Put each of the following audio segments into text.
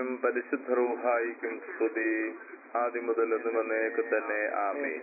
പരിശുദ്ധ റൂഹായിക്കും സ്തുതി ആദ്യം മുതൽ എന്നും എന്നേക്ക് തന്നെ ആമേ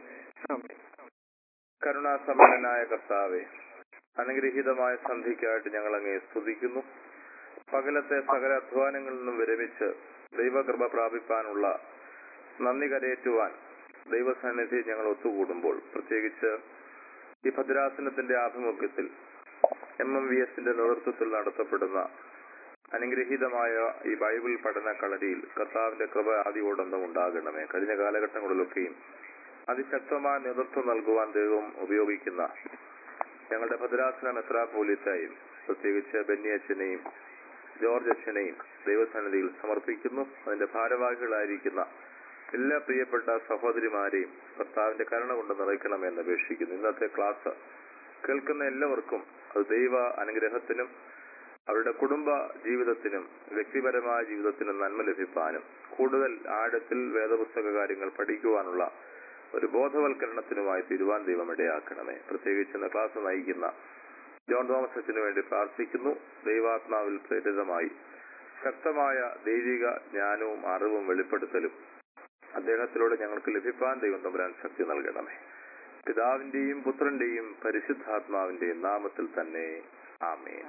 കരുണാസമ്പന്നനായ കർത്താവെ അനുഗ്രഹീതമായ സന്ധിക്കായിട്ട് ഞങ്ങൾ അങ്ങേ സ്തുതിക്കുന്നു പകലത്തെ സകല അധ്വാനങ്ങളിൽ നിന്നും വിരമിച്ച് ദൈവകൃപ പ്രാപിപ്പാനുള്ള നന്ദി കരയേറ്റുവാൻ ദൈവസന്നിധി ഞങ്ങൾ ഒത്തുകൂടുമ്പോൾ പ്രത്യേകിച്ച് ഈ ഭദ്രാസനത്തിന്റെ ആഭിമുഖ്യത്തിൽ എം എം വി എസിന്റെ നേതൃത്വത്തിൽ നടത്തപ്പെടുന്ന അനുഗ്രഹീതമായ ഈ ബൈബിൾ പഠന കളരിയിൽ കർത്താവിന്റെ കൃപ ആദ്യോടൊന്നും ഉണ്ടാകണമേ കഴിഞ്ഞ കാലഘട്ടങ്ങളിലൊക്കെയും അതിശക്തമായ നേതൃത്വം നൽകുവാൻ ദൈവം ഉപയോഗിക്കുന്ന ഞങ്ങളുടെ ഭദ്രാസന മെത്രാപോലിത്തായും പ്രത്യേകിച്ച് ബെന്നി അച്ഛനെയും ജോർജ് അച്ഛനെയും ദൈവസന്നിധിയിൽ സമർപ്പിക്കുന്നു അതിന്റെ ഭാരവാഹികളായിരിക്കുന്ന എല്ലാ പ്രിയപ്പെട്ട സഹോദരിമാരെയും കർത്താവിന്റെ കരുണ കൊണ്ട് നിറയ്ക്കണമെന്ന് അപേക്ഷിക്കുന്നു ഇന്നത്തെ ക്ലാസ് കേൾക്കുന്ന എല്ലാവർക്കും അത് ദൈവ അനുഗ്രഹത്തിനും അവരുടെ കുടുംബ ജീവിതത്തിനും വ്യക്തിപരമായ ജീവിതത്തിനും നന്മ ലഭിക്കാനും കൂടുതൽ ആഴത്തിൽ വേദപുസ്തക കാര്യങ്ങൾ പഠിക്കുവാനുള്ള ഒരു ബോധവൽക്കരണത്തിനുമായി തിരുവാൻ ദൈവം ഇടയാക്കണമേ പ്രത്യേകിച്ച് ഇന്ന് ക്ലാസ് നയിക്കുന്ന ജോൺ തോമസ് അച്ഛന് വേണ്ടി പ്രാർത്ഥിക്കുന്നു ദൈവാത്മാവിൽ പ്രേരിതമായി ശക്തമായ ദൈവിക ജ്ഞാനവും അറിവും വെളിപ്പെടുത്തലും അദ്ദേഹത്തിലൂടെ ഞങ്ങൾക്ക് ലഭിപ്പാൻ ദൈവം തമ്പുരാൻ ശക്തി നൽകണമേ പിതാവിന്റെയും പുത്രന്റെയും പരിശുദ്ധാത്മാവിന്റെയും നാമത്തിൽ തന്നെ ആമേൻ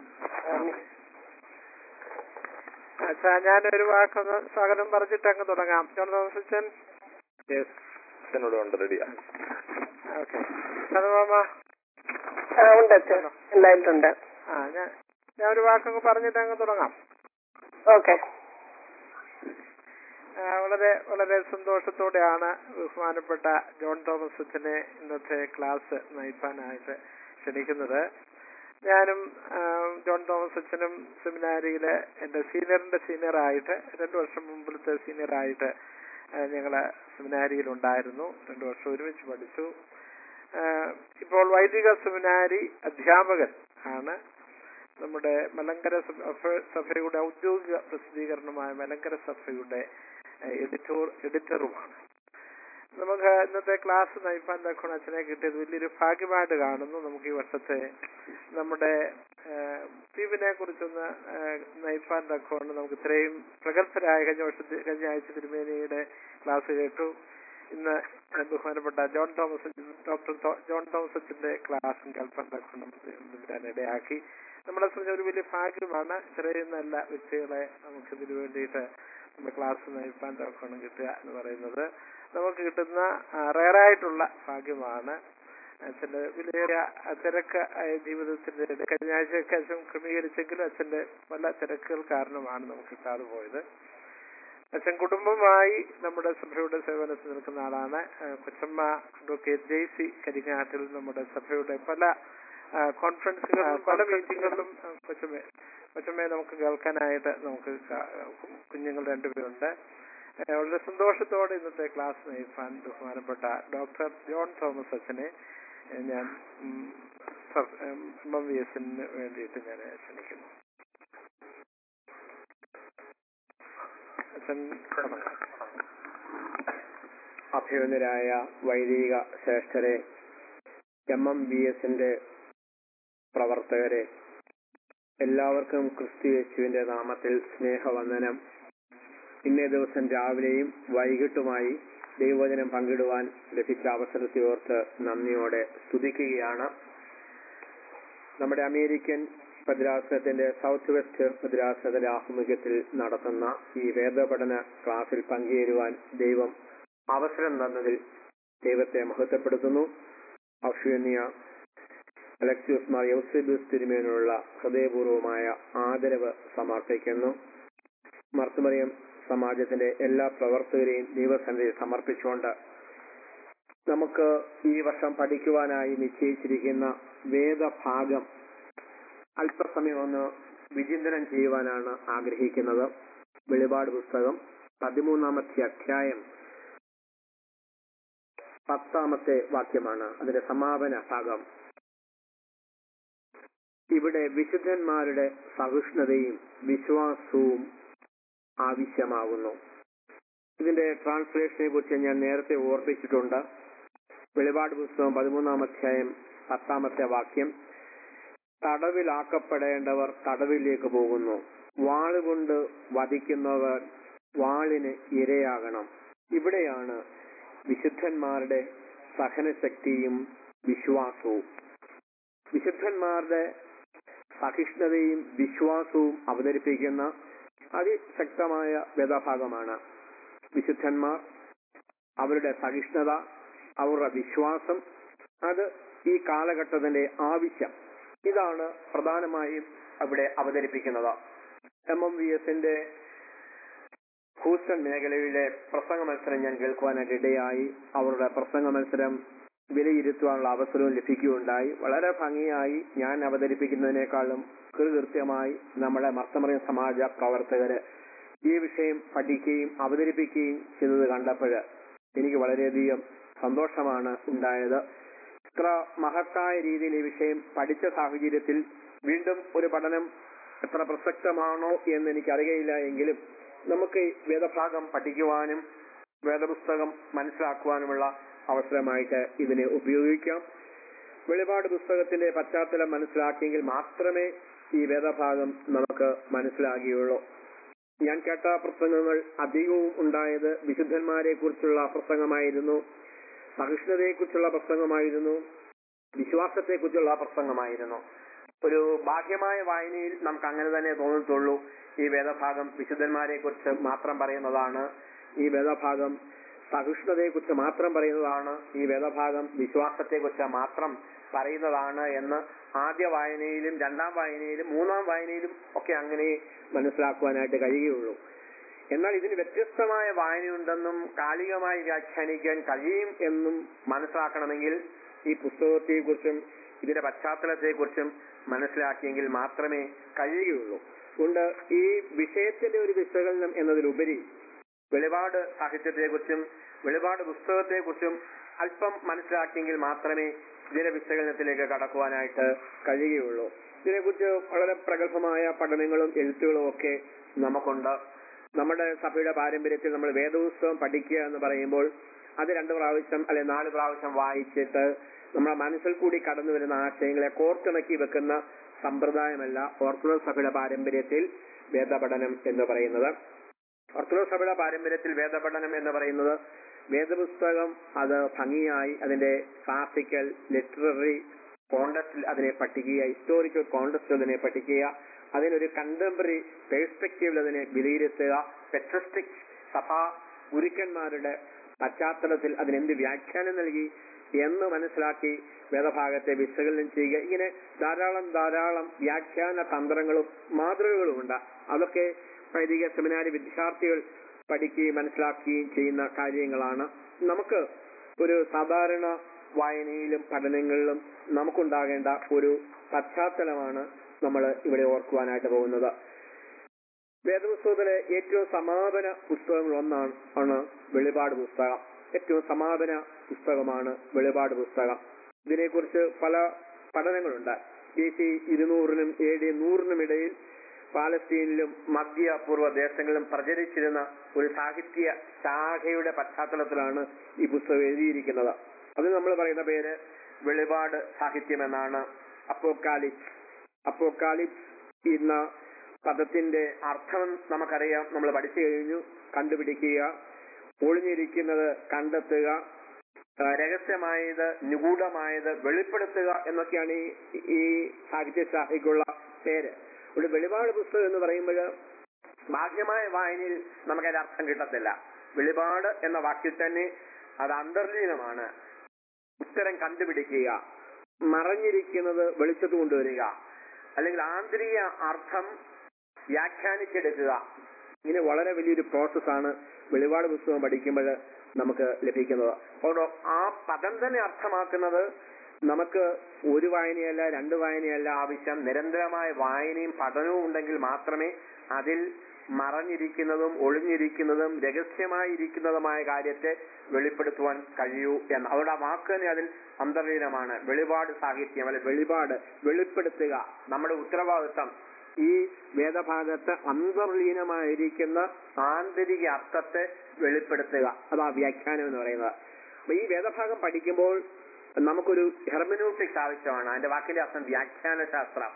അച്ഛാ ഞാനൊരു വാക്കൊന്ന് സ്വാഗതം പറഞ്ഞിട്ട് അങ്ങ് തുടങ്ങാം ജോൺ തോമസ് അച്ഛൻ അച്ഛനോട് ഉണ്ട് റെഡിയാ ഓക്കെ സതമാമ ആ ഉണ്ട് അച്ഛൻ എല്ലായിട്ടുണ്ട് ആ ഞാൻ ഞാൻ ഒരു വാക്കങ്ങ് പറഞ്ഞിട്ട് അങ്ങ് തുടങ്ങാം ഓക്കെ ആ, വളരെ വളരെ സന്തോഷത്തോടെയാണ് ബഹുമാനപ്പെട്ട ജോൺ തോമസ് അച്ഛനെ ഇന്നത്തെ ക്ലാസ് നയിപ്പാനായിട്ട് ക്ഷണിക്കുന്നത് ഞാനും ആ, ജോൺ തോമസ് അച്ഛനും സെമിനാരിയിലെ എന്റെ സീനിയറിന്റെ സീനിയറായിട്ട് രണ്ടു വർഷം മുമ്പിലത്തെ സീനിയറായിട്ട് ഞങ്ങള് സെമിനാരിയിൽ ഉണ്ടായിരുന്നു രണ്ടു വർഷം ഒരുമിച്ച് പഠിച്ചു ആ, ഇപ്പോൾ വൈദിക സെമിനാരി അധ്യാപകൻ ആണ് നമ്മുടെ മലങ്കര സഭ- സഭയുടെ ഔദ്യോഗിക പ്രസിദ്ധീകരണമായ മലങ്കര സഭയുടെ എഡിറ്റോർ എഡിറ്ററുമാണ് നമുക്ക് ഇന്നത്തെ ക്ലാസ് നയിപ്പാൻ തക്കോണ അച്ഛനെ കിട്ടിയത് വലിയൊരു ഭാഗ്യമായിട്ട് കാണുന്നു നമുക്ക് ഈ വർഷത്തെ നമ്മുടെ ദ്വീപിനെ കുറിച്ചൊന്ന് നയിപ്പാൻ തക്കോണ്ട് നമുക്ക് ഇത്രയും പ്രഗത്ഭരായ കഴിഞ്ഞ വർഷത്തെ കഴിഞ്ഞ ആഴ്ച തിരുമേനിയുടെ ക്ലാസ് കേട്ടു ഇന്ന് ബഹുമാനപ്പെട്ട ജോൺ തോമസ് ഡോക്ടർ തോ- ജോൺ തോമസ് അച്ഛന്റെ ക്ലാസ്സും കേൾപ്പാൻ തക്കൊണ്ട് നമുക്ക് ഇടയാക്കി നമ്മളെ സംബന്ധിച്ച് ഒരു വലിയ ഭാഗ്യമാണ് ഇത്രയും നല്ല വ്യക്തികളെ നമുക്ക് ഇതിനു വേണ്ടിയിട്ട് നമ്മുടെ ക്ലാസ് നയിപ്പാൻ തക്കണം കിട്ടുക എന്ന് പറയുന്നത് നമുക്ക് കിട്ടുന്ന റയറായിട്ടുള്ള ഭാഗ്യമാണ് അച്ഛന്റെ വിലയേറിയ തിരക്ക് ആയ ജീവിതത്തിന്റെ ഇടയിൽ കഴിഞ്ഞ ആഴ്ചയൊക്കെ അച്ഛൻ ക്രമീകരിച്ചെങ്കിലും അച്ഛന്റെ പല തിരക്കുകൾ കാരണമാണ് നമുക്ക് കിട്ടാതെ പോയത് അച്ഛൻ കുടുംബമായി നമ്മുടെ സഭയുടെ സേവനത്തിൽ നിൽക്കുന്ന ആളാണ് ആ, കൊച്ചമ്മ അഡ്വക്കേറ്റ് ജെയ്സി കരിങ്ങാട്ടിൽ നമ്മുടെ സഭയുടെ പല ആ, കോൺഫറൻസുകളിലും പല മീറ്റിങ്ങുകളിലും ആ, കൊച്ചമ്മ കൊച്ചമ്മയെ നമുക്ക് കേൾക്കാനായിട്ട് നമുക്ക് കാ- കുഞ്ഞുങ്ങൾ രണ്ടുപേരുണ്ട് ആ, വളരെ സന്തോഷത്തോടെ ഇന്നത്തെ ക്ലാസ് നയിപ്പാൻ ബഹുമാനപ്പെട്ട ഡോക്ടർ ജോൺ തോമസ് അച്ഛനെ ആ, ഞാൻ എം എം വി എസിന് വേണ്ടിയിട്ട് ഞാൻ ക്ഷണിക്കുന്നു അച്ഛൻ തുടങ്ങാം അഭിനന്ദരായ വൈദിക ശ്രേഷ്ഠരെ എം എം ബി എസിന്റെ പ്രവർത്തകരെ എല്ലാവർക്കും ക്രിസ്തു യേശുവിന്റെ നാമത്തിൽ സ്നേഹവന്ദനം ഇന്നേ ദിവസം രാവിലെയും വൈകിട്ടുമായി ദൈവവചനം പങ്കിടുവാൻ ലഭിച്ച അവസരത്തെ ഓർത്ത് നന്ദിയോടെ സ്തുതിക്കുകയാണ് നമ്മുടെ അമേരിക്കൻ ഭദ്രാസനത്തിന്റെ സൗത്ത് വെസ്റ്റ് ഭദ്രാസനത്തിന്റെ ആഭിമുഖ്യത്തിൽ നടത്തുന്ന ഈ വേദപഠന ക്ലാസ്സിൽ പങ്കുചേരുവാൻ ദൈവം അവസരം തന്നതിൽ ദൈവത്തെ മഹത്വപ്പെടുത്തുന്നു ഔഷധീയ അലക്സിയോസ് മാർ യൗസേബിയസ് തിരുമേനുള്ള ഹൃദയപൂർവമായ ആദരവ് സമർപ്പിക്കുന്നു മർത്തുമറിയം സമാജത്തിന്റെ എല്ലാ പ്രവർത്തകരെയും ദൈവസന്നിധിയിൽ സമർപ്പിച്ചുകൊണ്ട് നമുക്ക് ഈ വർഷം പഠിക്കുവാനായി നിശ്ചയിച്ചിരിക്കുന്ന വേദഭാഗം അല്പസമയം ഒന്ന് വിചിന്തനം ചെയ്യുവാനാണ് ആഗ്രഹിക്കുന്നത് വെളിപാട് പുസ്തകം പതിമൂന്നാമത്തെ അധ്യായം പത്താമത്തെ വാക്യമാണ് അതിന്റെ സമാപന ഭാഗം ഇവിടെ വിശുദ്ധന്മാരുടെ സഹിഷ്ണുതയും വിശ്വാസവും ആവശ്യമാകുന്നു ഇതിന്റെ ട്രാൻസ്ലേഷനെ കുറിച്ച് ഞാൻ നേരത്തെ ഓർപ്പിച്ചിട്ടുണ്ട് വെളിപാട് പുസ്തകം പതിമൂന്നാം അധ്യായം പത്താമത്തെ വാക്യം തടവിലാക്കപ്പെടേണ്ടവർ തടവിലേക്ക് പോകുന്നു വാളുകൊണ്ട് വധിക്കുന്നവർ വാളിന് ഇരയാകണം ഇവിടെയാണ് വിശുദ്ധന്മാരുടെ സഹനശക്തിയും വിശ്വാസവും വിശുദ്ധന്മാരുടെ സഹിഷ്ണുതയും വിശ്വാസവും അവതരിപ്പിക്കുന്ന അതിശക്തമായ വേദഭാഗമാണ് വിശുദ്ധന്മാർ അവരുടെ സഹിഷ്ണുത അവരുടെ വിശ്വാസം അത് ഈ കാലഘട്ടത്തിന്റെ ആവശ്യം ഇതാണ് പ്രധാനമായും അവിടെ അവതരിപ്പിക്കുന്നത് എം എം വി എസിന്റെ ഹൂസ്റ്റൺ മേഖലയിലെ പ്രസംഗ മത്സരം ഞാൻ കേൾക്കുവാനായിട്ട് ഇടയായി അവരുടെ പ്രസംഗ മത്സരം വിലയിരുത്തുവാനുള്ള അവസരവും ലഭിക്കുകയുണ്ടായി വളരെ ഭംഗിയായി ഞാൻ അവതരിപ്പിക്കുന്നതിനേക്കാളും കൃത്യമായി നമ്മുടെ മർത്തമറിയ സമാജ പ്രവർത്തകര് ഈ വിഷയം പഠിക്കുകയും അവതരിപ്പിക്കുകയും ചെയ്തത് കണ്ടപ്പോൾ എനിക്ക് വളരെയധികം സന്തോഷമാണ് ഉണ്ടായത് ഇത്ര മഹത്തായ രീതിയിൽ ഈ വിഷയം പഠിച്ച സാഹചര്യത്തിൽ വീണ്ടും ഒരു പഠനം എത്ര പ്രസക്തമാണോ എന്ന് എനിക്ക് അറിയയില്ല എങ്കിലും നമുക്ക് ഈ വേദഭാഗം പഠിക്കുവാനും വേദപുസ്തകം മനസ്സിലാക്കുവാനുമുള്ള അവസരമായിട്ട് ഇതിനെ ഉപയോഗിക്കാം വെളിപാട് പുസ്തകത്തിന്റെ പശ്ചാത്തലം മനസ്സിലാക്കിയെങ്കിൽ മാത്രമേ ഈ വേദഭാഗം നമുക്ക് മനസ്സിലാകുകയുള്ളൂ ഞാൻ കേട്ട പ്രസംഗങ്ങൾ അധികവും ഉണ്ടായത് വിശുദ്ധന്മാരെ കുറിച്ചുള്ള പ്രസംഗമായിരുന്നു സഹിഷ്ണുതയെക്കുറിച്ചുള്ള പ്രസംഗമായിരുന്നു വിശ്വാസത്തെക്കുറിച്ചുള്ള പ്രസംഗമായിരുന്നു ഒരു ബാഹ്യമായ വായനയിൽ നമുക്ക് അങ്ങനെ തന്നെ തോന്നത്തുള്ളൂ ഈ വേദഭാഗം വിശുദ്ധന്മാരെ കുറിച്ച് മാത്രം പറയുന്നതാണ് ഈ വേദഭാഗം സഹിഷ്ണുതയെക്കുറിച്ച് മാത്രം പറയുന്നതാണ് ഈ വേദഭാഗം വിശ്വാസത്തെക്കുറിച്ച് മാത്രം പറയുന്നതാണ് എന്ന് ആദ്യ വായനയിലും രണ്ടാം വായനയിലും മൂന്നാം വായനയിലും ഒക്കെ അങ്ങനെ മനസ്സിലാക്കുവാനായിട്ട് കഴിയുകയുള്ളൂ എന്നാൽ ഇതിന് വ്യത്യസ്തമായ വായനയുണ്ടെന്നും കാലികമായി വ്യാഖ്യാനിക്കാൻ കഴിയും എന്നും മനസ്സിലാക്കണമെങ്കിൽ ഈ പുസ്തകത്തെക്കുറിച്ചും ഇതിന്റെ പശ്ചാത്തലത്തെക്കുറിച്ചും മനസ്സിലാക്കിയെങ്കിൽ മാത്രമേ കഴിയുകയുള്ളൂ അതുകൊണ്ട് ഈ വിഷയത്തിന്റെ ഒരു വിശകലനം എന്നതിലുപരി വെളിപാട് സാഹിത്യത്തെക്കുറിച്ചും വെളിപാട് പുസ്തകത്തെക്കുറിച്ചും അല്പം മനസ്സിലാക്കിയെങ്കിൽ മാത്രമേ ഇതിന്റെ വിശകലനത്തിലേക്ക് കടക്കുവാനായിട്ട് കഴിയുകയുള്ളൂ ഇതിനെക്കുറിച്ച് വളരെ പ്രഗത്ഭമായ പഠനങ്ങളും എഴുത്തുകളും ഒക്കെ നമുക്കുണ്ട് നമ്മുടെ സഭയുടെ പാരമ്പര്യത്തിൽ നമ്മൾ വേദപുസ്തകം പഠിക്കുക എന്ന് പറയുമ്പോൾ അത് രണ്ട് പ്രാവശ്യം അല്ലെ നാല് പ്രാവശ്യം വായിച്ചിട്ട് നമ്മുടെ മനസ്സിൽ കൂടി കടന്നു വരുന്ന ആശയങ്ങളെ കോർത്തിണക്കി വെക്കുന്ന സമ്പ്രദായമല്ല ഓർത്തഡോക്സ് സഭയുടെ പാരമ്പര്യത്തിൽ വേദപഠനം എന്ന് പറയുന്നത് ഓർത്തഡോക്സ് സഭയുടെ പാരമ്പര്യത്തിൽ വേദപഠനം എന്ന് പറയുന്നത് വേദപുസ്തകം അത് ഭംഗിയായി അതിന്റെ ക്ലാസിക്കൽ ലിറ്റററി കോണ്ടസ്റ്റിൽ അതിനെ പഠിക്കുക ഹിസ്റ്റോറിക്കൽ കോണ്ടസ്റ്റിൽ അതിനെ പഠിക്കുക അതിനൊരു കണ്ടംപററി പേഴ്സ്പെക്റ്റീവിൽ അതിനെ വിലയിരുത്തുക പെട്രസ്റ്റിക് സഭാ ഗുരുക്കന്മാരുടെ പശ്ചാത്തലത്തിൽ അതിനെന്ത് വ്യാഖ്യാനം നൽകി എന്ന് മനസ്സിലാക്കി വേദഭാഗത്തെ വിശകലനം ചെയ്യുക ഇങ്ങനെ ധാരാളം ധാരാളം വ്യാഖ്യാന തന്ത്രങ്ങളും മാതൃകകളും ഉണ്ട് അതൊക്കെ വൈദിക സെമിനാരി വിദ്യാർത്ഥികൾ പഠിക്കുകയും മനസ്സിലാക്കുകയും ചെയ്യുന്ന കാര്യങ്ങളാണ് നമുക്ക് ഒരു സാധാരണ വായനയിലും പഠനങ്ങളിലും നമുക്കുണ്ടാകേണ്ട ഒരു പശ്ചാത്തലമാണ് നമ്മൾ ഇവിടെ ഓർക്കുവാനായിട്ട് പോകുന്നത് വേദപുസ്തകത്തിലെ ഏറ്റവും സമാപന പുസ്തകങ്ങൾ ഒന്നാണ് ആണ് വെളിപാട് പുസ്തകം ഏറ്റവും സമാപന പുസ്തകമാണ് വെളിപാട് പുസ്തകം ഇതിനെക്കുറിച്ച് പല പഠനങ്ങളുണ്ട് ബി സി ഇരുന്നൂറിനും എ ഡി നൂറിനും ഇടയിൽ പാലസ്തീനിലും മധ്യ പൂർവ്വ ദേശങ്ങളിലും പ്രചരിച്ചിരുന്ന ഒരു സാഹിത്യ ശാഖയുടെ പശ്ചാത്തലത്തിലാണ് ഈ പുസ്തകം എഴുതിയിരിക്കുന്നത് അത് നമ്മൾ പറയുന്ന പേര് വെളിപാട് സാഹിത്യം എന്നാണ് അപ്പോക്കാലിപ്സ് അപ്പോക്കാലിപ്സ് എന്ന പദത്തിന്റെ അർത്ഥം നമുക്കറിയാം നമ്മൾ പഠിച്ചു കഴിഞ്ഞു കണ്ടുപിടിക്കുക ഒളിഞ്ഞിരിക്കുന്നത് കണ്ടെത്തുക ആ, രഹസ്യമായത് നിഗൂഢമായത് വെളിപ്പെടുത്തുക എന്നൊക്കെയാണ് ഈ ഈ സാഹിത്യശാഖയ്ക്കുള്ള പേര് ഒരു വെളിപാട് പുസ്തകം എന്ന് പറയുമ്പോൾ ബാഹ്യമായ വായനയിൽ നമുക്കതിന്റെ അർത്ഥം കിട്ടത്തില്ല വെളിപാട് എന്ന വാക്കിൽ തന്നെ അത് അന്തർലീനമാണ് ഉത്തരം കണ്ടുപിടിക്കുക മറഞ്ഞിരിക്കുന്നത് വെളിച്ചത്ത് കൊണ്ടുവരിക അല്ലെങ്കിൽ ആന്തരിക അർത്ഥം വ്യാഖ്യാനിച്ചെടുക്കുക ഇങ്ങനെ വളരെ വലിയൊരു പ്രോസസ്സാണ് വെളിപാട് പുസ്തകം പഠിക്കുമ്പോൾ നമുക്ക് ലഭിക്കുന്നത് അതുകൊണ്ട് ആ പദം തന്നെ അർത്ഥമാക്കുന്നത് നമുക്ക് ഒരു വായനയല്ല രണ്ട് വായനയല്ല ആവശ്യം നിരന്തരമായ വായനയും പഠനവും ഉണ്ടെങ്കിൽ മാത്രമേ അതിൽ മറഞ്ഞിരിക്കുന്നതും ഒളിഞ്ഞിരിക്കുന്നതും രഹസ്യമായിരിക്കുന്നതുമായ കാര്യത്തെ വെളിപ്പെടുത്തുവാൻ കഴിയൂ എന്ന് അതുകൊണ്ട് ആ വാക്ക് തന്നെ അതിൽ അന്തർലീനമാണ് വെളിപാട് സാഹിത്യം അല്ലെ വെളിപാട് വെളിപ്പെടുത്തുക നമ്മുടെ ഉത്തരവാദിത്തം ഈ വേദഭാഗത്ത് അന്തർലീനമായിരിക്കുന്ന ആന്തരിക അർത്ഥത്തെ വെളിപ്പെടുത്തുക അതാ വ്യാഖ്യാനം എന്ന് പറയുന്നത് അപ്പൊ ഈ വേദഭാഗം പഠിക്കുമ്പോൾ നമുക്കൊരു ഹെർമനൂട്ടിക്സ് ആവശ്യമാണ് അതിന്റെ വാക്കിന്റെ അർത്ഥം വ്യാഖ്യാന ശാസ്ത്രം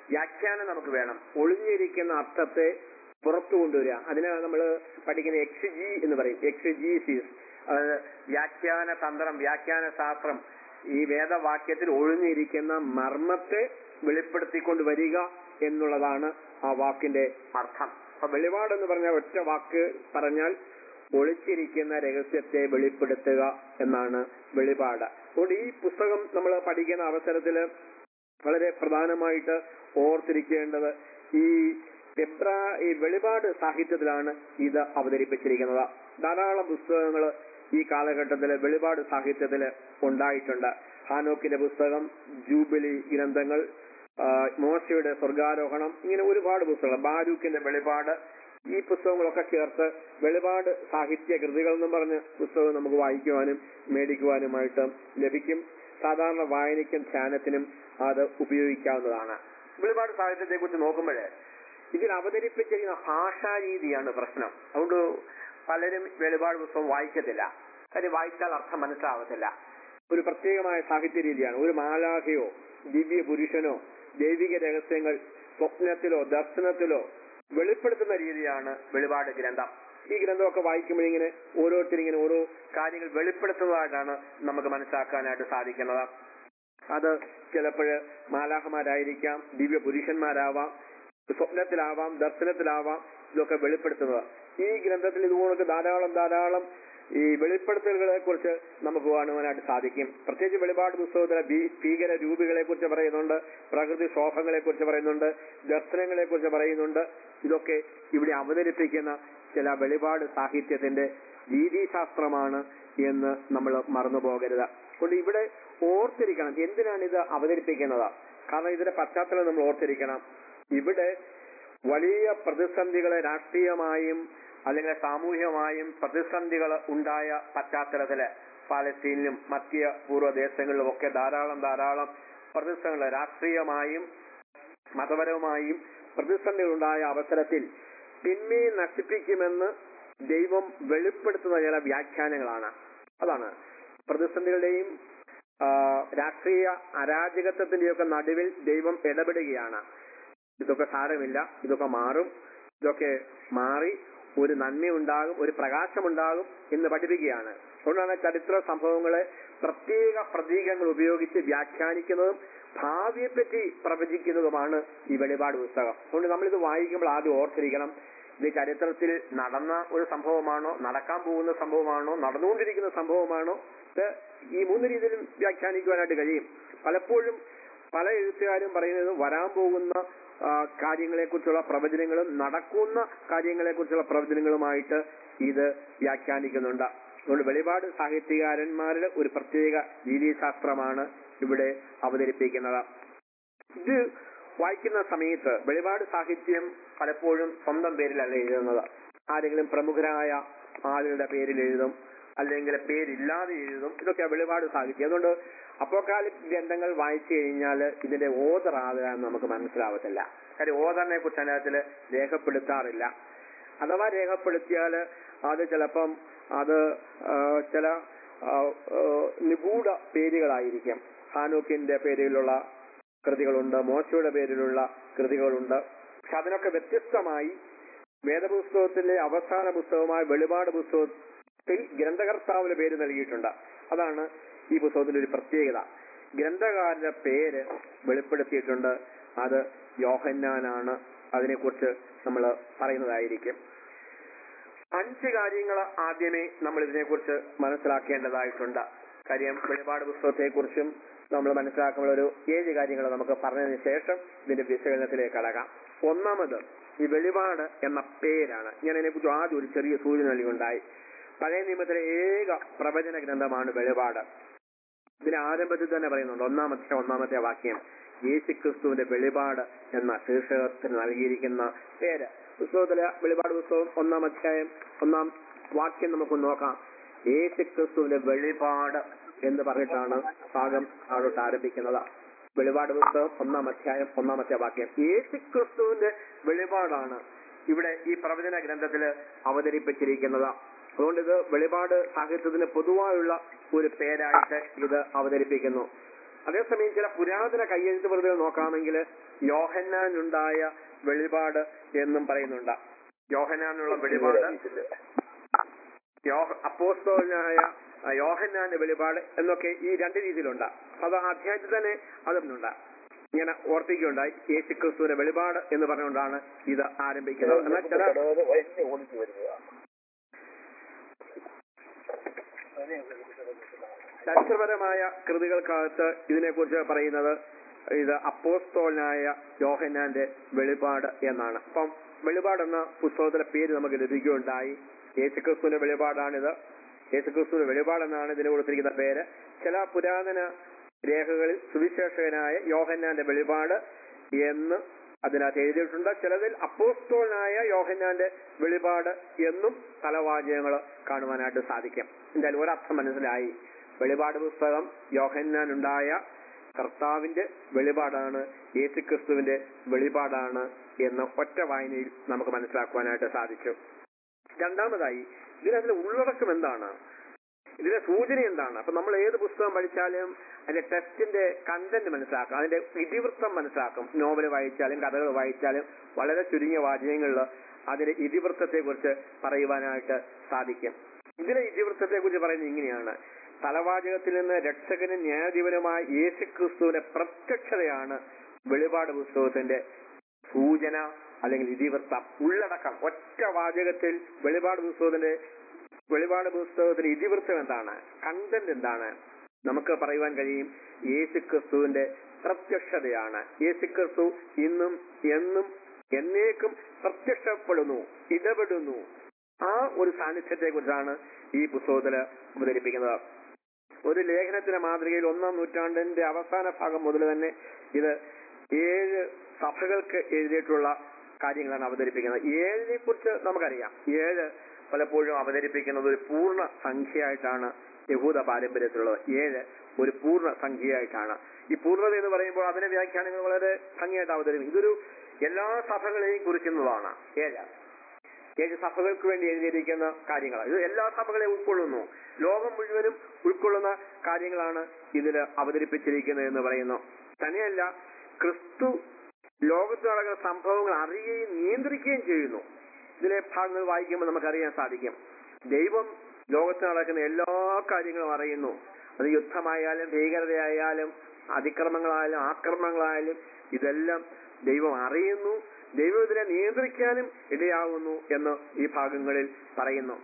വ്യാഖ്യാനം നമുക്ക് വേണം ഒളിഞ്ഞിരിക്കുന്ന അർത്ഥത്തെ പുറത്തു കൊണ്ടുവരിക അതിനെ നമ്മൾ പഠിക്കുന്ന എക്സിജി എന്ന് പറയും എക്സിജീസിസ് അതായത് വ്യാഖ്യാന തന്ത്രം വ്യാഖ്യാന ശാസ്ത്രം ഈ വേദവാക്യത്തിൽ ഒളിഞ്ഞിരിക്കുന്ന മർമ്മത്തെ വെളിപ്പെടുത്തിക്കൊണ്ട് വരിക എന്നുള്ളതാണ് ആ വാക്കിന്റെ അർത്ഥം അപ്പൊ വെളിപാട് എന്ന് പറഞ്ഞ ഒറ്റ വാക്ക് പറഞ്ഞാൽ ഒളിച്ചിരിക്കുന്ന രഹസ്യത്തെ വെളിപ്പെടുത്തുക എന്നാണ് വെളിപാട് അതുകൊണ്ട് ഈ പുസ്തകം നമ്മൾ പഠിക്കുന്ന അവസരത്തിൽ വളരെ പ്രധാനമായിട്ട് ഓർത്തിരിക്കേണ്ടത് ഈ എബ്രാ ഈ വെളിപാട് സാഹിത്യത്തിലാണ് ഇത് അവതരിപ്പിച്ചിരിക്കുന്നത് ധാരാളം പുസ്തകങ്ങൾ ഈ കാലഘട്ടത്തിൽ വെളിപാട് സാഹിത്യത്തിൽ ഉണ്ടായിട്ടുണ്ട് ഹാനോക്കിന്റെ പുസ്തകം ജൂബിലി ഗ്രന്ഥങ്ങൾ ആ, മോശയുടെ സ്വർഗാരോഹണം ഇങ്ങനെ ഒരുപാട് പുസ്തകങ്ങൾ ബാരൂക്കിന്റെ വെളിപാട് ഈ പുസ്തകങ്ങളൊക്കെ ചേർത്ത് വെളിപാട് സാഹിത്യ കൃതികൾ എന്നും പറഞ്ഞ് പുസ്തകം നമുക്ക് വായിക്കുവാനും മേടിക്കുവാനുമായിട്ട് ലഭിക്കും സാധാരണ വായനയ്ക്കും ധ്യാനത്തിനും അത് ഉപയോഗിക്കാവുന്നതാണ് വെളിപാട് സാഹിത്യത്തെ കുറിച്ച് നോക്കുമ്പോഴേ ഇതിൽ അവതരിപ്പിച്ചിരിക്കുന്ന ഭാഷാ രീതിയാണ് പ്രശ്നം അതുകൊണ്ട് പലരും വെളിപാട് പുസ്തകം വായിക്കത്തില്ല കാര്യം വായിച്ചാൽ അർത്ഥം മനസ്സിലാവത്തില്ല ഒരു പ്രത്യേകമായ സാഹിത്യ രീതിയാണ് ഒരു മാലാഖയോ ദിവ്യ പുരുഷനോ ദൈവിക രഹസ്യങ്ങൾ സ്വപ്നത്തിലോ ദർശനത്തിലോ വെളിപ്പെടുത്തുന്ന രീതിയാണ് വെളിപാട് ഗ്രന്ഥം ഈ ഗ്രന്ഥമൊക്കെ വായിക്കുമ്പോഴിങ്ങനെ ഓരോരുത്തരിങ്ങനെ ഓരോ കാര്യങ്ങൾ വെളിപ്പെടുത്തുന്നതായിട്ടാണ് നമുക്ക് മനസ്സിലാക്കാനായിട്ട് സാധിക്കുന്നത് അത് ചിലപ്പോഴ് മാലാഹമാരായിരിക്കാം ദിവ്യ പുരുഷന്മാരാവാം സ്വപ്നത്തിലാവാം ദർശനത്തിലാവാം ഇതൊക്കെ വെളിപ്പെടുത്തുന്നത് ഈ ഗ്രന്ഥത്തിൽ ഇതുപോലൊക്കെ ധാരാളം ധാരാളം ഈ വെളിപ്പെടുത്തലുകളെ കുറിച്ച് നമുക്ക് കാണുവാനായിട്ട് സാധിക്കും പ്രത്യേകിച്ച് വെളിപാട് പുസ്തകത്തിലെ ഭീ- ഭീകര രൂപികളെ കുറിച്ച് പറയുന്നുണ്ട് പ്രകൃതി ക്ഷോഭങ്ങളെ കുറിച്ച് പറയുന്നുണ്ട് ദർശനങ്ങളെ കുറിച്ച് പറയുന്നുണ്ട് ഇതൊക്കെ ഇവിടെ അവതരിപ്പിക്കുന്ന ചില വെളിപാട് സാഹിത്യത്തിന്റെ രീതിശാസ്ത്രമാണ് എന്ന് നമ്മൾ മറന്നു പോകരുത് അതുകൊണ്ട് ഇവിടെ ഓർത്തിരിക്കണം എന്തിനാണ് ഇത് അവതരിപ്പിക്കുന്നത് കാരണം ഇതിന്റെ പശ്ചാത്തലം നമ്മൾ ഓർത്തിരിക്കണം ഇവിടെ വലിയ പ്രതിസന്ധികളെ രാഷ്ട്രീയമായും അല്ലെങ്കിൽ സാമൂഹികമായും പ്രതിസന്ധികൾ ഉണ്ടായ പശ്ചാത്തലത്തില് പാലസ്തീനിലും മധ്യ പൂർവ്വ ദേശങ്ങളിലും ഒക്കെ ധാരാളം ധാരാളം പ്രതിസന്ധികൾ രാഷ്ട്രീയമായും മതപരവുമായും പ്രതിസന്ധികളുണ്ടായ അവസരത്തിൽ തിന്മയെ നശിപ്പിക്കുമെന്ന് ദൈവം വെളിപ്പെടുത്തുന്ന ചില വ്യാഖ്യാനങ്ങളാണ് അതാണ് പ്രതിസന്ധികളുടെയും ആ, രാഷ്ട്രീയ അരാജകത്വത്തിന്റെയൊക്കെ നടുവിൽ ദൈവം ഇടപെടുകയാണ് ഇതൊക്കെ സാരമില്ല ഇതൊക്കെ മാറും ഇതൊക്കെ മാറി ഒരു നന്മയുണ്ടാകും ഒരു പ്രകാശമുണ്ടാകും എന്ന് പഠിപ്പിക്കുകയാണ് അതുകൊണ്ടാണ് ചരിത്ര സംഭവങ്ങളെ പ്രത്യേക പ്രതീകങ്ങൾ ഉപയോഗിച്ച് വ്യാഖ്യാനിക്കുന്നതും ഭാവിയെപ്പറ്റി പ്രവചിക്കുന്നതുമാണ് ഈ വെളിപാട് പുസ്തകം അതുകൊണ്ട് നമ്മളിത് വായിക്കുമ്പോൾ ആദ്യം ഓർത്തിരിക്കണം ഇത് ചരിത്രത്തിൽ നടന്ന ഒരു സംഭവമാണോ നടക്കാൻ പോകുന്ന സംഭവമാണോ നടന്നുകൊണ്ടിരിക്കുന്ന സംഭവമാണോ ഇത് ഈ മൂന്ന് രീതിയിലും വ്യാഖ്യാനിക്കുവാനായിട്ട് കഴിയും പലപ്പോഴും പല എഴുത്തുകാരും പറയുന്നത് വരാൻ പോകുന്ന ആ, കാര്യങ്ങളെക്കുറിച്ചുള്ള പ്രവചനങ്ങളും നടക്കുന്ന കാര്യങ്ങളെക്കുറിച്ചുള്ള പ്രവചനങ്ങളുമായിട്ട് ഇത് വ്യാഖ്യാനിക്കുന്നുണ്ട് അതുകൊണ്ട് വെളിപാട് സാഹിത്യകാരന്മാരുടെ ഒരു പ്രത്യേക രീതിശാസ്ത്രമാണ് ഇവിടെ അവതരിപ്പിക്കുന്നത് ഇത് വായിക്കുന്ന സമയത്ത് വെളിപാട് സാഹിത്യം പലപ്പോഴും സ്വന്തം പേരിലല്ല എഴുതുന്നത് ആരെങ്കിലും പ്രമുഖരായ ആളുകളുടെ പേരിൽ എഴുതും അല്ലെങ്കിൽ പേരില്ലാതെ എഴുതും ഇതൊക്കെ വെളിപാട് സാഹിത്യം അതുകൊണ്ട് അപ്പോക്കാലിക് ഗ്രന്ഥങ്ങൾ വായിച്ചു കഴിഞ്ഞാൽ ഇതിന്റെ ഓതർ ആകുകയെന്ന് നമുക്ക് മനസ്സിലാവത്തില്ല കാര്യം ഓതറിനെ കുറിച്ച് അതിനകത്തിൽ രേഖപ്പെടുത്താറില്ല അഥവാ രേഖപ്പെടുത്തിയാൽ അത് ചിലപ്പം അത് ആ, ചില ആ, ആ, നിഗൂഢ പേരുകളായിരിക്കും ഹാനൂക്കിന്റെ പേരിലുള്ള കൃതികളുണ്ട് മോശയുടെ പേരിലുള്ള കൃതികളുണ്ട് പക്ഷെ അതിനൊക്കെ വ്യത്യസ്തമായി വേദപുസ്തകത്തിലെ അവസാന പുസ്തകമായ വെളിപാട് പുസ്തകത്തിൽ ഗ്രന്ഥകർത്താവിന് പേര് നൽകിയിട്ടുണ്ട് അതാണ് ഈ പുസ്തകത്തിന്റെ ഒരു പ്രത്യേകത ഗ്രന്ഥകാരന്റെ പേര് വെളിപ്പെടുത്തിയിട്ടുണ്ട് അത് യോഹന്നാനാണ് അതിനെക്കുറിച്ച് നമ്മൾ പറയുന്നതായിരിക്കും അഞ്ച് കാര്യങ്ങൾ ആദ്യമേ നമ്മൾ ഇതിനെക്കുറിച്ച് മനസ്സിലാക്കേണ്ടതായിട്ടുണ്ട് കാര്യം വെളിപാട് പുസ്തകത്തെക്കുറിച്ചും നമ്മൾ മനസ്സിലാക്കുമ്പോൾ ഒരു ഏഴ് കാര്യങ്ങൾ നമുക്ക് പറഞ്ഞതിന് ശേഷം ഇതിന്റെ വിശകലനത്തിലേക്ക് കടക്കാം ഒന്നാമത് ഈ വെളിപാട് എന്ന പേരാണ് ഞാൻ അതിനെക്കുറിച്ച് ആദ്യം ഒരു ചെറിയ സൂചന നൽകുണ്ടായി പഴയ നിയമത്തിലെ ഏക പ്രവചന ഗ്രന്ഥമാണ് വെളിപാട് ഇതിന്റെ ആരംഭത്തിൽ തന്നെ പറയുന്നുണ്ട് ഒന്നാമത്തെ ഒന്നാമത്തെ വാക്യം യേശുക്രിസ്തുവിന്റെ വെളിപാട് എന്ന ശീർഷകത്തിന് നൽകിയിരിക്കുന്ന പേര് പുസ്തകത്തിലെ വെളിപാട് പുസ്തകം ഒന്നാം അധ്യായം ഒന്നാം വാക്യം നമുക്ക് നോക്കാം യേശുക്രിസ്തുവിന്റെ വെളിപാട് എന്ന് പറഞ്ഞിട്ടാണ് ഭാഗം താഴോട്ട് ആരംഭിക്കുന്നത് വെളിപാട് പുസ്തകം ഒന്നാം അധ്യായം ഒന്നാമത്തെ വാക്യം യേശുക്രിസ്തുവിന്റെ വെളിപാടാണ് ഇവിടെ ഈ പ്രവചന ഗ്രന്ഥത്തിൽ അവതരിപ്പിച്ചിരിക്കുന്നത് അതുകൊണ്ട് ഇത് വെളിപാട് സാഹിത്യത്തിന് പൊതുവായുള്ള ഒരു പേരായിട്ട് ഇത് അവതരിപ്പിക്കുന്നു അതേസമയം ചില പുരാതന കയ്യെഴുത്ത് പ്രതികൾ നോക്കാമെങ്കിൽ യോഹന്നാനുണ്ടായ വെളിപാട് എന്നും പറയുന്നുണ്ട് യോഹന്നാനുള്ള വെളിപാട് യോഹ അപ്പോസ്തോലനായ ആ, യോഹന്നാന്റെ വെളിപാട് എന്നൊക്കെ ഈ രണ്ട് രീതിയിലുണ്ട് അത് ആ അധ്യായത്തിൽ തന്നെ അതുണ്ട് ഇങ്ങനെ ഓർപ്പിക്കുകയുണ്ടായി യേശു ക്രിസ്തുവിന്റെ വെളിപാട് എന്ന് പറഞ്ഞുകൊണ്ടാണ് ഇത് ആരംഭിക്കുന്നത് എന്നാൽ ചില ചരിത്രപരമായ കൃതികൾക്കകത്ത് ഇതിനെക്കുറിച്ച് പറയുന്നത് ഇത് അപ്പോസ്തോലനായ യോഹന്നാന്റെ വെളിപാട് എന്നാണ് അപ്പം വെളിപാട് എന്ന പുസ്തകത്തിലെ പേര് നമുക്ക് ലഭിക്കുകയുണ്ടായി യേശുക്രിസ്തുവിന്റെ വെളിപാടാണിത് യേശുക്രിസ്തുവിന്റെ വെളിപാട് എന്നാണ് ഇതിന് കൊടുത്തിരിക്കുന്ന പേര് ചില പുരാതന രേഖകളിൽ സുവിശേഷകനായ യോഹന്നാന്റെ വെളിപാട് എന്ന് അതിനകത്ത് എഴുതിയിട്ടുണ്ട് ചിലതിൽ അപ്പോസ്തോലനായ യോഹന്നാന്റെ വെളിപാട് എന്നും തലവാചകങ്ങൾ കാണുവാനായിട്ട് സാധിക്കും എന്തായാലും ഒരർത്ഥം മനസ്സിലായി വെളിപാട് പുസ്തകം യോഹന്നാനുണ്ടായ കർത്താവിന്റെ വെളിപാടാണ് യേശുക്രിസ്തുവിന്റെ വെളിപാടാണ് എന്ന് ഒറ്റ വായനയിൽ നമുക്ക് മനസ്സിലാക്കുവാനായിട്ട് സാധിച്ചു രണ്ടാമതായി ഇതിനകത്തിലെ ഉള്ളടക്കം എന്താണ് ഇതിലെ സൂചന എന്താണ് അപ്പൊ നമ്മൾ ഏത് പുസ്തകം പഠിച്ചാലും അതിന്റെ ടെക്സ്റ്റിന്റെ കണ്ടന്റ് മനസ്സിലാക്കും അതിന്റെ ഇതിവൃത്തം മനസ്സിലാക്കും നോവൽ വായിച്ചാലും കഥകൾ വായിച്ചാലും വളരെ ചുരുങ്ങിയ വാചകങ്ങളിൽ അതിന്റെ ഇതിവൃത്തത്തെ കുറിച്ച് പറയുവാനായിട്ട് സാധിക്കും ഇതിലെ ഇതിവൃത്തത്തെ കുറിച്ച് പറയുന്നത് ഇങ്ങനെയാണ് തലവാചകത്തിൽ നിന്ന് രക്ഷകനും ന്യായാധിപനുമായ യേശുക്രിസ്തുവിന്റെ പ്രത്യക്ഷതയാണ് വെളിപാട് പുസ്തകത്തിന്റെ സൂചന അല്ലെങ്കിൽ ഇതിവൃത്തം ഉള്ളടക്കം ഒറ്റ വാചകത്തിൽ വെളിപാട് പുസ്തകത്തിന്റെ വെളിപാട് പുസ്തകത്തിന്റെ ഇതിവൃത്തം എന്താണ് കണ്ടന്റ് എന്താണ് നമുക്ക് പറയുവാൻ കഴിയും യേശുക്രിസ്തുവിന്റെ പ്രത്യക്ഷതയാണ് യേശുക്രിസ്തു ഇന്നും എന്നും എന്നേക്കും പ്രത്യക്ഷപ്പെടുന്നു ഇടപെടുന്നു ആ ഒരു സാന്നിധ്യത്തെ കുറിച്ചാണ് ഈ പുസ്തകത്തിൽ അവതരിപ്പിക്കുന്നത് ഒരു ലേഖനത്തിന്റെ മാതൃകയിൽ ഒന്നാം നൂറ്റാണ്ടിന്റെ അവസാന ഭാഗം മുതൽ തന്നെ ഇത് ഏഴ് സഭകൾക്ക് എഴുതിയിട്ടുള്ള കാര്യങ്ങളാണ് അവതരിപ്പിക്കുന്നത് ഏഴിനെ കുറിച്ച് നമുക്കറിയാം ഏഴ് പലപ്പോഴും അവതരിപ്പിക്കുന്നത് ഒരു പൂർണ്ണ സംഖ്യയായിട്ടാണ് യഹൂദ പാരമ്പര്യത്തിലുള്ളത് ഏഴ് ഒരു പൂർണ്ണ സംഖ്യയായിട്ടാണ് ഈ പൂർണ്ണത എന്ന് പറയുമ്പോൾ അതിന്റെ വ്യാഖ്യാനങ്ങൾ വളരെ ഭംഗിയായിട്ട് അവതരിപ്പിക്കും ഇതൊരു എല്ലാ സഭകളെയും കുറിക്കുന്നതാണ് ഏഴ് ഏഴ് സഭകൾക്ക് വേണ്ടി എഴുതിയിരിക്കുന്ന കാര്യങ്ങളാണ് ഇത് എല്ലാ സഭകളെയും ഉൾക്കൊള്ളുന്നു ലോകം മുഴുവനും ഉൾക്കൊള്ളുന്ന കാര്യങ്ങളാണ് ഇതിൽ അവതരിപ്പിച്ചിരിക്കുന്നത് എന്ന് പറയുന്നു തന്നെയല്ല ക്രിസ്തു ലോകത്ത് നടക്കുന്ന സംഭവങ്ങൾ അറിയുകയും നിയന്ത്രിക്കുകയും ചെയ്യുന്നു ഇതിലെ ഭാഗങ്ങൾ വായിക്കുമ്പോൾ നമുക്കറിയാൻ സാധിക്കും ദൈവം ലോകത്ത് നടക്കുന്ന എല്ലാ കാര്യങ്ങളും അറിയുന്നു അത് യുദ്ധമായാലും ഭീകരതയായാലും അതിക്രമങ്ങളായാലും ആക്രമണങ്ങളായാലും ഇതെല്ലാം ദൈവം അറിയുന്നു ദൈവം ഇതിനെ നിയന്ത്രിക്കാനും ഇടയാകുന്നു എന്ന് ഈ ഭാഗങ്ങളിൽ പറയുന്നു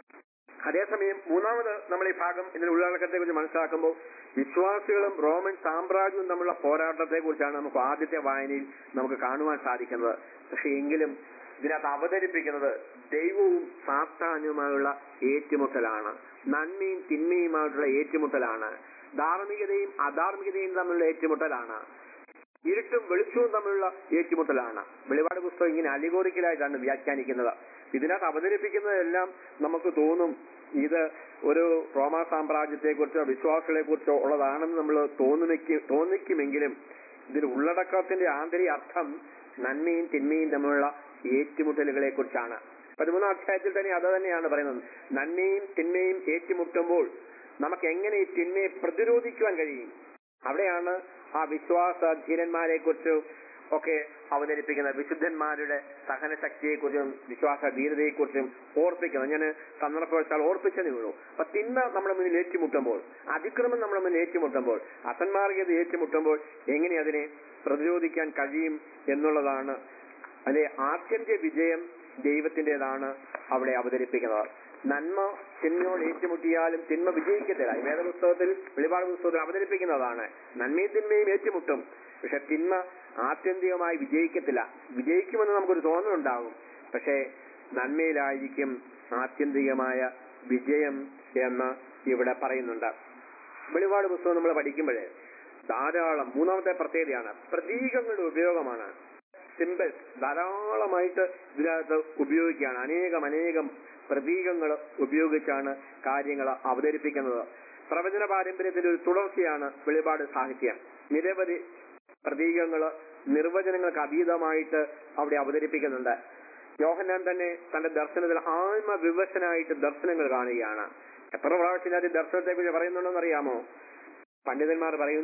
അതേസമയം മൂന്നാമത് നമ്മൾ ഈ ഭാഗം ഇതിന്റെ ഉള്ളടക്കത്തെ കുറിച്ച് മനസ്സിലാക്കുമ്പോൾ വിശ്വാസികളും റോമൻ സാമ്രാജ്യവും തമ്മിലുള്ള പോരാട്ടത്തെ കുറിച്ചാണ് നമുക്ക് ആദ്യത്തെ വായനയിൽ നമുക്ക് കാണുവാൻ സാധിക്കുന്നത് പക്ഷെ എങ്കിലും ഇതിനകത്ത് അവതരിപ്പിക്കുന്നത് ദൈവവും സാത്താനുമായുള്ള ഏറ്റുമുട്ടലാണ് നന്മയും തിന്മയുമായിട്ടുള്ള ഏറ്റുമുട്ടലാണ് ധാർമ്മികതയും അധാർമികതയും തമ്മിലുള്ള ഏറ്റുമുട്ടലാണ് ഇരുട്ടും വെളിച്ചവും തമ്മിലുള്ള ഏറ്റുമുട്ടലാണ് വെളിപാട് പുസ്തകം ഇങ്ങനെ അലിഗോറിക്കലായിട്ടാണ് വ്യാഖ്യാനിക്കുന്നത് ഇതിനകത്ത് അവതരിപ്പിക്കുന്നതെല്ലാം നമുക്ക് തോന്നും ഇത് ഒരു റോമാ സാമ്രാജ്യത്തെ കുറിച്ചോ വിശ്വാസികളെ കുറിച്ചോ ഉള്ളതാണെന്ന് നമ്മൾ തോന്നിക്കും തോന്നിക്കുമെങ്കിലും ഇതിൽ ഉള്ളടക്കത്തിന്റെ ആന്തരിക അർത്ഥം നന്മയും തിന്മയും തമ്മിലുള്ള ഏറ്റുമുട്ടലുകളെ കുറിച്ചാണ് പതിമൂന്നാം അധ്യായത്തിൽ തന്നെ അത് തന്നെയാണ് പറയുന്നത് നന്മയും തിന്മയും ഏറ്റുമുട്ടുമ്പോൾ നമുക്ക് എങ്ങനെ ഈ തിന്മയെ പ്രതിരോധിക്കുവാൻ കഴിയും അവിടെയാണ് ആ വിശ്വാസ ധീരന്മാരെ കുറിച്ചും ഒക്കെ അവതരിപ്പിക്കുന്നത് വിശുദ്ധന്മാരുടെ സഹനശക്തിയെക്കുറിച്ചും വിശ്വാസ ധീരതയെക്കുറിച്ചും ഓർപ്പിക്കുന്നത് ഞാൻ സന്ദർഭവശാൽ ഓർപ്പിച്ചതേ ഉള്ളൂ അപ്പൊ തിന്മ നമ്മുടെ മുന്നിൽ ഏറ്റുമുട്ടുമ്പോൾ അതിക്രമം നമ്മുടെ മുന്നിൽ ഏറ്റുമുട്ടുമ്പോൾ അസന്മാർഗത ഏറ്റുമുട്ടുമ്പോൾ എങ്ങനെ അതിനെ പ്രതിരോധിക്കാൻ കഴിയും എന്നുള്ളതാണ് അതിലെ ആത്യന്ത്യ വിജയം ദൈവത്തിൻ്റെതാണ് അവിടെ അവതരിപ്പിക്കുന്നത് നന്മ തിന്മയോട് ഏറ്റുമുട്ടിയാലും തിന്മ വിജയിക്കത്തില്ല ഈ വേദപുസ്തകത്തിൽ വെളിപാട് പുസ്തകത്തിൽ അവതരിപ്പിക്കുന്നതാണ് നന്മയും തിന്മയും ഏറ്റുമുട്ടും പക്ഷെ തിന്മ ആത്യന്തികമായി വിജയിക്കത്തില്ല വിജയിക്കുമെന്ന് നമുക്കൊരു തോന്നലുണ്ടാകും പക്ഷേ നന്മയിലായിരിക്കും ആത്യന്തികമായ വിജയം എന്ന് ഇവിടെ പറയുന്നുണ്ട് വെളിപാട് പുസ്തകം നമ്മൾ പഠിക്കുമ്പോഴേ ധാരാളം മൂന്നാമത്തെ പ്രത്യേകതയാണ് പ്രതീകങ്ങളുടെ ഉപയോഗമാണ് സിമ്പിൾസ് ധാരാളമായിട്ട് ഇതിനകത്ത് ഉപയോഗിക്കുകയാണ് അനേകം അനേകം പ്രതീകങ്ങൾ ഉപയോഗിച്ചാണ് കാര്യങ്ങൾ അവതരിപ്പിക്കുന്നത് പ്രവചന പാരമ്പര്യത്തിന്റെ ഒരു തുടർച്ചയാണ് വെളിപാട് സാഹിത്യം നിരവധി പ്രതീകങ്ങൾ നിർവചനങ്ങൾക്ക് അതീതമായിട്ട് അവിടെ അവതരിപ്പിക്കുന്നുണ്ട് യോഹന്നാൻ തന്നെ തന്റെ ദർശനത്തിൽ ആത്മവിവശനായിട്ട് ദർശനങ്ങൾ കാണുകയാണ് എത്ര പ്രാവശ്യം അത് ദർശനത്തെ കുറിച്ച് പറയുന്നുണ്ടെന്ന് അറിയാമോ പണ്ഡിതന്മാർ പറയുന്നു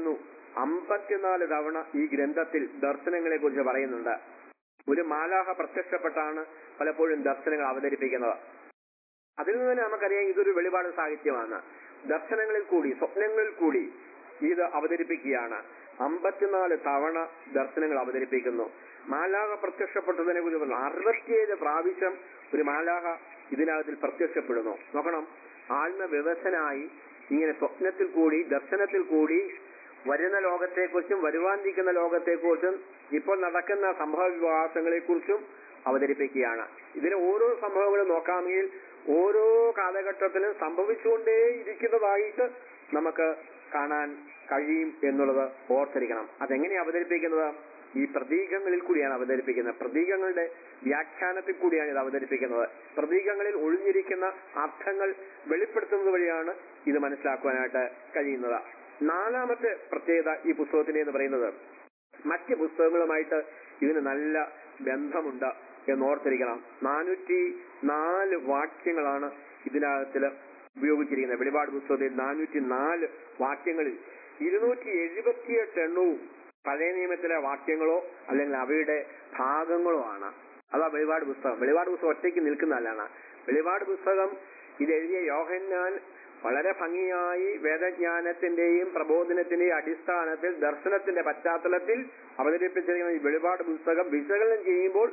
അമ്പത്തിനാല് തവണ ഈ ഗ്രന്ഥത്തിൽ ദർശനങ്ങളെ കുറിച്ച് പറയുന്നുണ്ട് ഒരു മാലാഹ പ്രത്യക്ഷപ്പെട്ടാണ് പലപ്പോഴും ദർശനങ്ങൾ അവതരിപ്പിക്കുന്നത് അതിൽ നിന്ന് തന്നെ നമുക്കറിയാം ഇതൊരു വെളിപാട് സാഹിത്യമാണ് ദർശനങ്ങളിൽ കൂടി സ്വപ്നങ്ങളിൽ കൂടി ഇത് അവതരിപ്പിക്കുകയാണ് അമ്പത്തിനാല് തവണ ദർശനങ്ങൾ അവതരിപ്പിക്കുന്നു മാലാഹ പ്രത്യക്ഷപ്പെട്ടതിനെ കുറിച്ച് പറഞ്ഞു അറുപത്തിയേഴ് പ്രാവശ്യം ഒരു മാലാഹ ഇതിനകത്തിൽ പ്രത്യക്ഷപ്പെടുന്നു നോക്കണം ആത്മ വ്യവസനായി ഇങ്ങനെ സ്വപ്നത്തിൽ കൂടി ദർശനത്തിൽ കൂടി വരുന്ന ലോകത്തെക്കുറിച്ചും വരുവാനിരിക്കുന്ന ലോകത്തെക്കുറിച്ചും ഇപ്പോൾ നടക്കുന്ന സംഭവ വികാസങ്ങളെക്കുറിച്ചും അവതരിപ്പിക്കുകയാണ് ഇതിലെ ഓരോ സംഭവങ്ങളും നോക്കാമെങ്കിൽ ഓരോ കാലഘട്ടത്തിലും സംഭവിച്ചുകൊണ്ടേ ഇരിക്കുന്നതായിട്ട് നമുക്ക് കാണാൻ കഴിയും എന്നുള്ളത് ഓർത്തിരിക്കണം അതെങ്ങനെയാണ് അവതരിപ്പിക്കുന്നത് ഈ പ്രതീകങ്ങളിൽ കൂടിയാണ് അവതരിപ്പിക്കുന്നത് പ്രതീകങ്ങളുടെ വ്യാഖ്യാനത്തിൽ കൂടിയാണ് ഇത് അവതരിപ്പിക്കുന്നത് പ്രതീകങ്ങളിൽ ഒളിഞ്ഞിരിക്കുന്ന അർത്ഥങ്ങൾ വെളിപ്പെടുത്തുന്നത് വഴിയാണ് ഇത് മനസ്സിലാക്കുവാനായിട്ട് കഴിയുന്നത് നാലാമത്തെ പ്രത്യേകത ഈ പുസ്തകത്തിന്റെ എന്ന് പറയുന്നത് മറ്റ് പുസ്തകങ്ങളുമായിട്ട് ഇതിന് നല്ല ബന്ധമുണ്ട് എന്ന് ഓർത്തിരിക്കണം നാനൂറ്റി നാല് വാക്യങ്ങളാണ് ഇതിനകത്തിൽ ഉപയോഗിച്ചിരിക്കുന്നത് വെളിപാട് പുസ്തകത്തിൽ നാനൂറ്റി നാല് വാക്യങ്ങളിൽ ഇരുന്നൂറ്റി എഴുപത്തിയെട്ട് എണ്ണവും പഴയ നിയമത്തിലെ വാക്യങ്ങളോ അല്ലെങ്കിൽ അവയുടെ ഭാഗങ്ങളോ ആണ് അതാ വെളിപാട് പുസ്തകം വെളിപാട് പുസ്തകം ഒറ്റയ്ക്ക് നിൽക്കുന്നതല്ലാണ് വെളിപാട് പുസ്തകം ഇത് എഴുതിയ യോഹന്നാൻ വളരെ ഭംഗിയായി വേദജ്ഞാനത്തിന്റെയും പ്രബോധനത്തിന്റെയും അടിസ്ഥാനത്തിൽ ദർശനത്തിന്റെ പശ്ചാത്തലത്തിൽ അവതരിപ്പിച്ചിരിക്കുന്ന ഈ വെളിപാട് പുസ്തകം വിശകലനം ചെയ്യുമ്പോൾ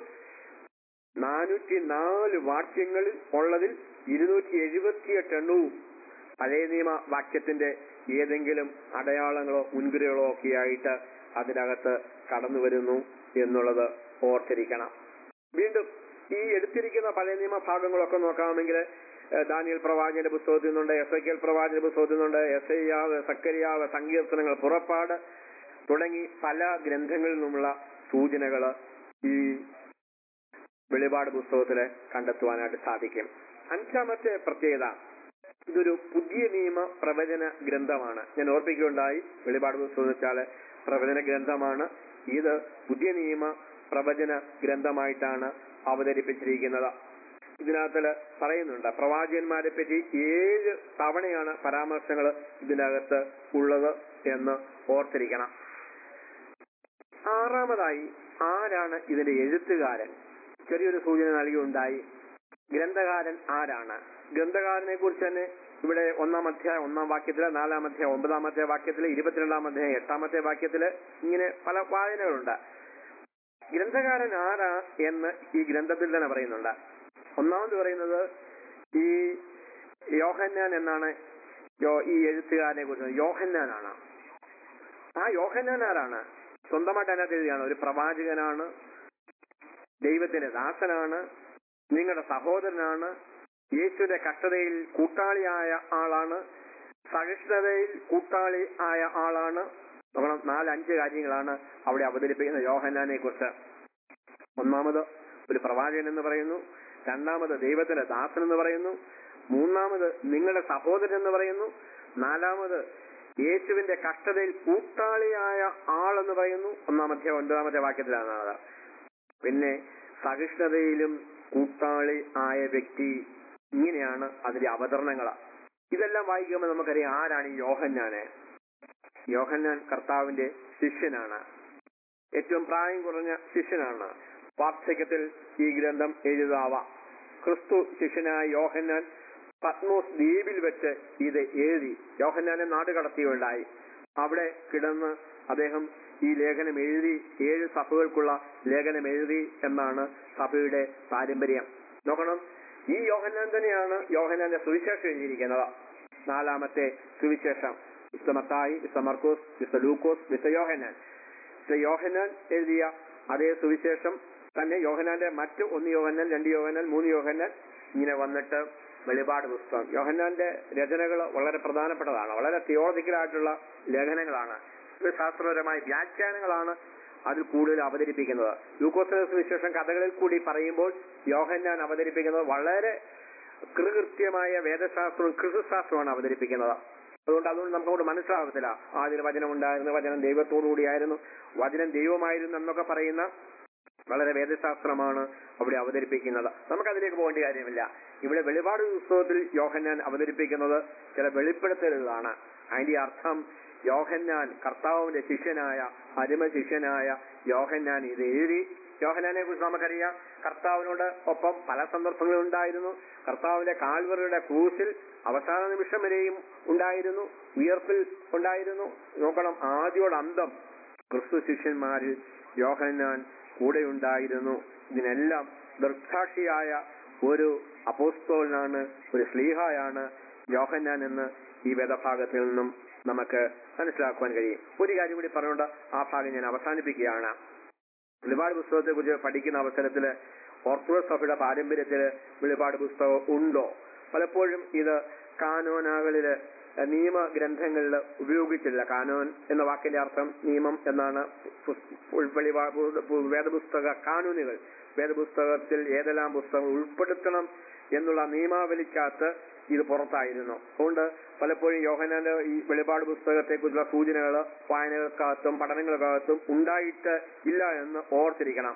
നാനൂറ്റി നാല് വാക്യങ്ങളിൽ ഉള്ളതിൽ ഇരുന്നൂറ്റി എഴുപത്തിയെട്ട് എണ്ണവും പഴയ നിയമ വാക്യത്തിന്റെ ഏതെങ്കിലും അടയാളങ്ങളോ മുൻകുറികളോ ഒക്കെ ആയിട്ട് അതിനകത്ത് കടന്നു വരുന്നു എന്നുള്ളത് ഓർത്തിരിക്കണം വീണ്ടും ഈ എടുത്തിരിക്കുന്ന പഴയ നിയമ ഭാഗങ്ങളൊക്കെ നോക്കാമെങ്കിൽ ഏഹ്, ദാനിയേൽ പ്രവാചകന്റെ പുസ്തകത്തിൽ നിന്നുണ്ട് എസ് ഐ കെൽ പ്രവാചകന്റെ പുസ്തകത്തിൽ നിന്നുണ്ട് എസ് ഐയാവ് സക്കരിയാവ് സങ്കീർത്തനങ്ങൾ പുറപ്പാട് തുടങ്ങി പല ഗ്രന്ഥങ്ങളിൽ നിന്നുമുള്ള സൂചനകള് ഈ വെളിപാട് പുസ്തകത്തില് കണ്ടെത്തുവാനായിട്ട് സാധിക്കും അഞ്ചാമത്തെ പ്രത്യേകത ഇതൊരു പുതിയ നിയമ പ്രവചന ഗ്രന്ഥമാണ് ഞാൻ ഓർപ്പിക്കുകയുണ്ടായി വെളിപാട് പുസ്തകം എന്ന് വെച്ചാല് പ്രവചന ഗ്രന്ഥമാണ് ഇത് പുതിയ നിയമ പ്രവചന ഗ്രന്ഥമായിട്ടാണ് അവതരിപ്പിച്ചിരിക്കുന്നത് ഇതിനകത്ത് പറയുന്നുണ്ട് പ്രവാചകന്മാരെ പറ്റി ഏഴ് തവണയാണ് പരാമർശങ്ങൾ ഇതിനകത്ത് ഉള്ളത് എന്ന് ഓർത്തിരിക്കണം ആറാമതായി ആരാണ് ഇതിന്റെ എഴുത്തുകാരൻ ചെറിയൊരു സൂചന നൽകിയുണ്ടായി ഗ്രന്ഥകാരൻ ആരാണ് ഗ്രന്ഥകാരനെ കുറിച്ച് തന്നെ ഇവിടെ ഒന്നാം അധ്യായം ഒന്നാം വാക്യത്തില് നാലാം അധ്യായം ഒമ്പതാമത്തെ വാക്യത്തില് ഇരുപത്തിരണ്ടാം അധ്യായം എട്ടാമത്തെ വാക്യത്തില് ഇങ്ങനെ പല വായനകളുണ്ട് ഗ്രന്ഥകാരൻ ആരാ എന്ന് ഈ ഗ്രന്ഥത്തിൽ തന്നെ പറയുന്നുണ്ട് ഒന്നാമത് പറയുന്നത് ഈ യോഹന്നാൻ എന്നാണ് യോ- ഈ എഴുത്തുകാരനെ കുറിച്ച് യോഹന്നാനാണ് ആ യോഹന്നാൻ ആരാണ് സ്വന്തമായിട്ട് അതിനകത്ത് എഴുതിയാണ് ഒരു പ്രവാചകനാണ് ദൈവത്തിന്റെ ദാസനാണ് നിങ്ങളുടെ സഹോദരനാണ് യേശുവിന്റെ കഷ്ടതയിൽ കൂട്ടാളിയായ ആളാണ് സഹിഷ്ണുതയിൽ കൂട്ടാളി ആയ ആളാണ് നോക്കണം നാലഞ്ച് കാര്യങ്ങളാണ് അവിടെ അവതരിപ്പിക്കുന്ന യോഹന്നാനെ കുറിച്ച് ഒന്നാമത് ഒരു പ്രവാചകൻ എന്ന് പറയുന്നു രണ്ടാമത് ദൈവത്തിന്റെ ദാസൻ എന്ന് പറയുന്നു മൂന്നാമത് നിങ്ങളുടെ സഹോദരൻ എന്ന് പറയുന്നു നാലാമത് യേശുവിന്റെ കഷ്ടതയിൽ കൂട്ടാളിയായ ആളെന്ന് പറയുന്നു ഒന്നാമത്തെ ഒൻപതാമത്തെ വാക്യത്തിലാണ് അത് പിന്നെ സഹിഷ്ണുതയിലും കൂട്ടാളി ആയ വ്യക്തി ഇങ്ങനെയാണ് അതിന്റെ അവതരണങ്ങൾ ഇതെല്ലാം വായിക്കുമ്പോൾ നമുക്കറിയാം ആരാണ് ഈ യോഹന്നാന് യോഹന്നാൻ കർത്താവിന്റെ ശിഷ്യനാണ് ഏറ്റവും പ്രായം കുറഞ്ഞ ശിഷ്യനാണ് വാർദ്ധക്യത്തിൽ ഈ ഗ്രന്ഥം എഴുതാവ ക്രിസ്തു ശിഷ്യനായ യോഹന്നാൻ പത്മോസ് ദ്വീപിൽ വെച്ച് ഇത് എഴുതി യോഹന്നാനെ നാട് കടത്തിയുണ്ടായി അവിടെ കിടന്ന് അദ്ദേഹം ഈ ലേഖനം എഴുതി ഏഴ് സഭകൾക്കുള്ള ലേഖനം എഴുതി എന്നാണ് സഭയുടെ പാരമ്പര്യം നോക്കണം ഈ യോഹന്നാൻ തന്നെയാണ് യോഹന്നാന്റെ സുവിശേഷം എഴുതിയിരിക്കുന്നത് നാലാമത്തെ സുവിശേഷം വിശുദ്ധ മത്തായി വിശുദ്ധ മർക്കോസ് വിശുദ്ധ ലൂക്കോസ് വിശുദ്ധ യോഹന്നാൻ വിശുദ്ധ യോഹന്നാൻ എഴുതിയ അതേ സുവിശേഷം തന്നെ യോഹന്നാന്റെ മറ്റ് ഒന്ന് യോഹന്നാൻ രണ്ട് യോഹന്നാൻ മൂന്ന് യോഹന്നാൻ ഇങ്ങനെ വന്നിട്ട് വെളിപാട് പുസ്തകം യോഹന്നാന്റെ രചനകൾ വളരെ പ്രധാനപ്പെട്ടതാണ് വളരെ തിയോളജിക്കലായിട്ടുള്ള ലേഖനങ്ങളാണ് ഇത് ശാസ്ത്രപരമായ വ്യാഖ്യാനങ്ങളാണ് അതിൽ കൂടുതൽ അവതരിപ്പിക്കുന്നത് ലൂക്കോസിന്റെ സുവിശേഷം കഥകളിൽ കൂടി പറയുമ്പോൾ യോഹന്നാൻ അവതരിപ്പിക്കുന്നത് വളരെ കൃകൃത്യമായ വേദശാസ്ത്രവും കൃഷിശാസ്ത്രവുമാണ് അവതരിപ്പിക്കുന്നത് അതുകൊണ്ട് അതുകൊണ്ട് നമുക്കങ്ങോട്ട് മനസ്സിലാകത്തില്ല ആദ്യം വചനം ഉണ്ടായിരുന്നു വചനം ദൈവത്തോടുകൂടിയായിരുന്നു വചനം ദൈവമായിരുന്നു എന്നൊക്കെ പറയുന്ന വളരെ വേദശാസ്ത്രമാണ് അവിടെ അവതരിപ്പിക്കുന്നത് നമുക്കതിലേക്ക് പോകേണ്ട കാര്യമില്ല ഇവിടെ വെളിപാട് പുസ്തകത്തിൽ യോഹന്നാൻ അവതരിപ്പിക്കുന്നത് ചില വെളിപ്പെടുത്തലുകളാണ് അതിന്റെ അർത്ഥം യോഹന്നാൻ കർത്താവിന്റെ ശിഷ്യനായ അരിമ ശിഷ്യനായ യോഹന്നാൻ ഇത് എഴുതി യോഹന്നാനെ കുറിച്ച് നമുക്കറിയാം കർത്താവിനോട് ഒപ്പം പല സന്ദർഭങ്ങളും ഉണ്ടായിരുന്നു കർത്താവിന്റെ കാൽവറിയുടെ ക്രൂസിൽ അവസാന നിമിഷം വരെയും ഉണ്ടായിരുന്നു ഉയർപ്പിൽ ഉണ്ടായിരുന്നു നോക്കണം ആദ്യോട് അന്തം ക്രിസ്തു ശിഷ്യന്മാരിൽ യോഹന്നാൻ കൂടെ ഉണ്ടായിരുന്നു ഇതിനെല്ലാം ദൃക്സാക്ഷിയായ ഒരു അപ്പോസ്തോലിനാണ് ഒരു സ്ലീഹായാണ് യോഹന്നാൻ എന്ന് ഈ വേദഭാഗത്തിൽ നിന്നും നമുക്ക് മനസ്സിലാക്കുവാൻ കഴിയും ഒരു കാര്യം കൂടി പറഞ്ഞുകൊണ്ട് ആ ഭാഗം ഞാൻ അവസാനിപ്പിക്കുകയാണ് വെളിപാട് പുസ്തകത്തെ കുറിച്ച് പഠിക്കുന്ന അവസരത്തിൽ ഓർത്തഡോക്സ് സഭയുടെ പാരമ്പര്യത്തിൽ വെളിപാട് പുസ്തകം ഉണ്ടോ പലപ്പോഴും ഇത് കാനോനകളില് നിയമഗ്രന്ഥങ്ങളിൽ ഉപയോഗിച്ചില്ല കാനോൻ എന്ന വാക്കിന്റെ അർത്ഥം നിയമം എന്നാണ് പുസ്- വെളിപാ- വേദപുസ്തക കാനൂനുകൾ വേദപുസ്തകത്തിൽ ഏതെല്ലാം പുസ്തകം ഉൾപ്പെടുത്തണം എന്നുള്ള നിയമാവലിക്കകത്ത് ഇത് പുറത്തായിരുന്നു അതുകൊണ്ട് പലപ്പോഴും യോഹനാന്റെ ഈ വെളിപാട് പുസ്തകത്തെ കുറിച്ചുള്ള സൂചനകൾ വായനകൾക്കകത്തും പഠനങ്ങൾക്കകത്തും ഉണ്ടായിട്ട് ഇല്ല എന്ന് ഓർത്തിരിക്കണം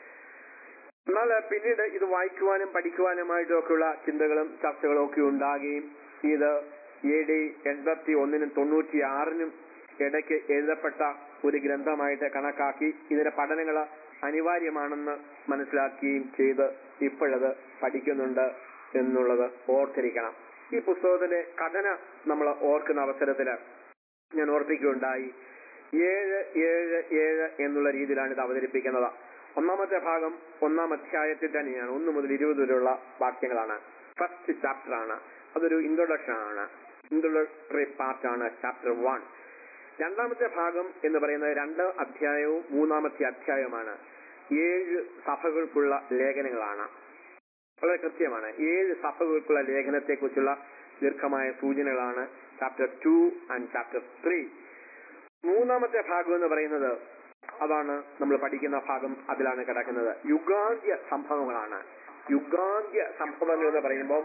എന്നാൽ പിന്നീട് ഇത് വായിക്കുവാനും പഠിക്കുവാനുമായിട്ടും ഒക്കെയുള്ള ചിന്തകളും ചർച്ചകളും ഒക്കെ ഉണ്ടാകുകയും ഇത് എ ഡി എൺപത്തി ഒന്നിനും തൊണ്ണൂറ്റി ആറിനും ഇടയ്ക്ക് എഴുതപ്പെട്ട ഒരു ഗ്രന്ഥമായിട്ട് കണക്കാക്കി ഇതിന്റെ പഠനങ്ങൾ അനിവാര്യമാണെന്ന് മനസ്സിലാക്കുകയും ചെയ്ത് ഇപ്പോഴത് പഠിക്കുന്നുണ്ട് എന്നുള്ളത് ഓർത്തിരിക്കണം ഈ പുസ്തകത്തിന്റെ ഘടന നമ്മൾ ഓർക്കുന്ന അവസരത്തില് ഞാൻ ഓർപ്പിക്കുകയുണ്ടായി ഏഴ് ഏഴ് ഏഴ് എന്നുള്ള രീതിയിലാണ് ഇത് അവതരിപ്പിക്കുന്നത് ഒന്നാമത്തെ ഭാഗം ഒന്നാം അധ്യായത്തിൽ തന്നെയാണ് ഒന്ന് മുതൽ ഇരുപത് വരെയുള്ള വാക്യങ്ങളാണ് ഫസ്റ്റ് ചാപ്റ്റർ ആണ് അതൊരു ഇൻട്രൊഡക്ഷൻ ആണ് ഇൻട്രൊഡക്ടറി പാർട്ടാണ് ചാപ്റ്റർ വൺ രണ്ടാമത്തെ ഭാഗം എന്ന് പറയുന്നത് രണ്ട് അധ്യായവും മൂന്നാമത്തെ അധ്യായവുമാണ് ഏഴ് സഭകൾക്കുള്ള ലേഖനങ്ങളാണ് വളരെ കൃത്യമാണ് ഏഴ് സഭകൾക്കുള്ള ലേഖനത്തെ കുറിച്ചുള്ള ദീർഘമായ സൂചനകളാണ് chapter two and chapter three മൂന്നാമത്തെ ഭാഗം എന്ന് പറയുന്നത് അതാണ് നമ്മൾ പഠിക്കുന്ന ഭാഗം അതിലാണ് കിടക്കുന്നത് യുഗാന്ത്യ സംഭവങ്ങളാണ് യുഗാന്ത്യ സംഭവങ്ങൾ എന്ന് പറയുമ്പോൾ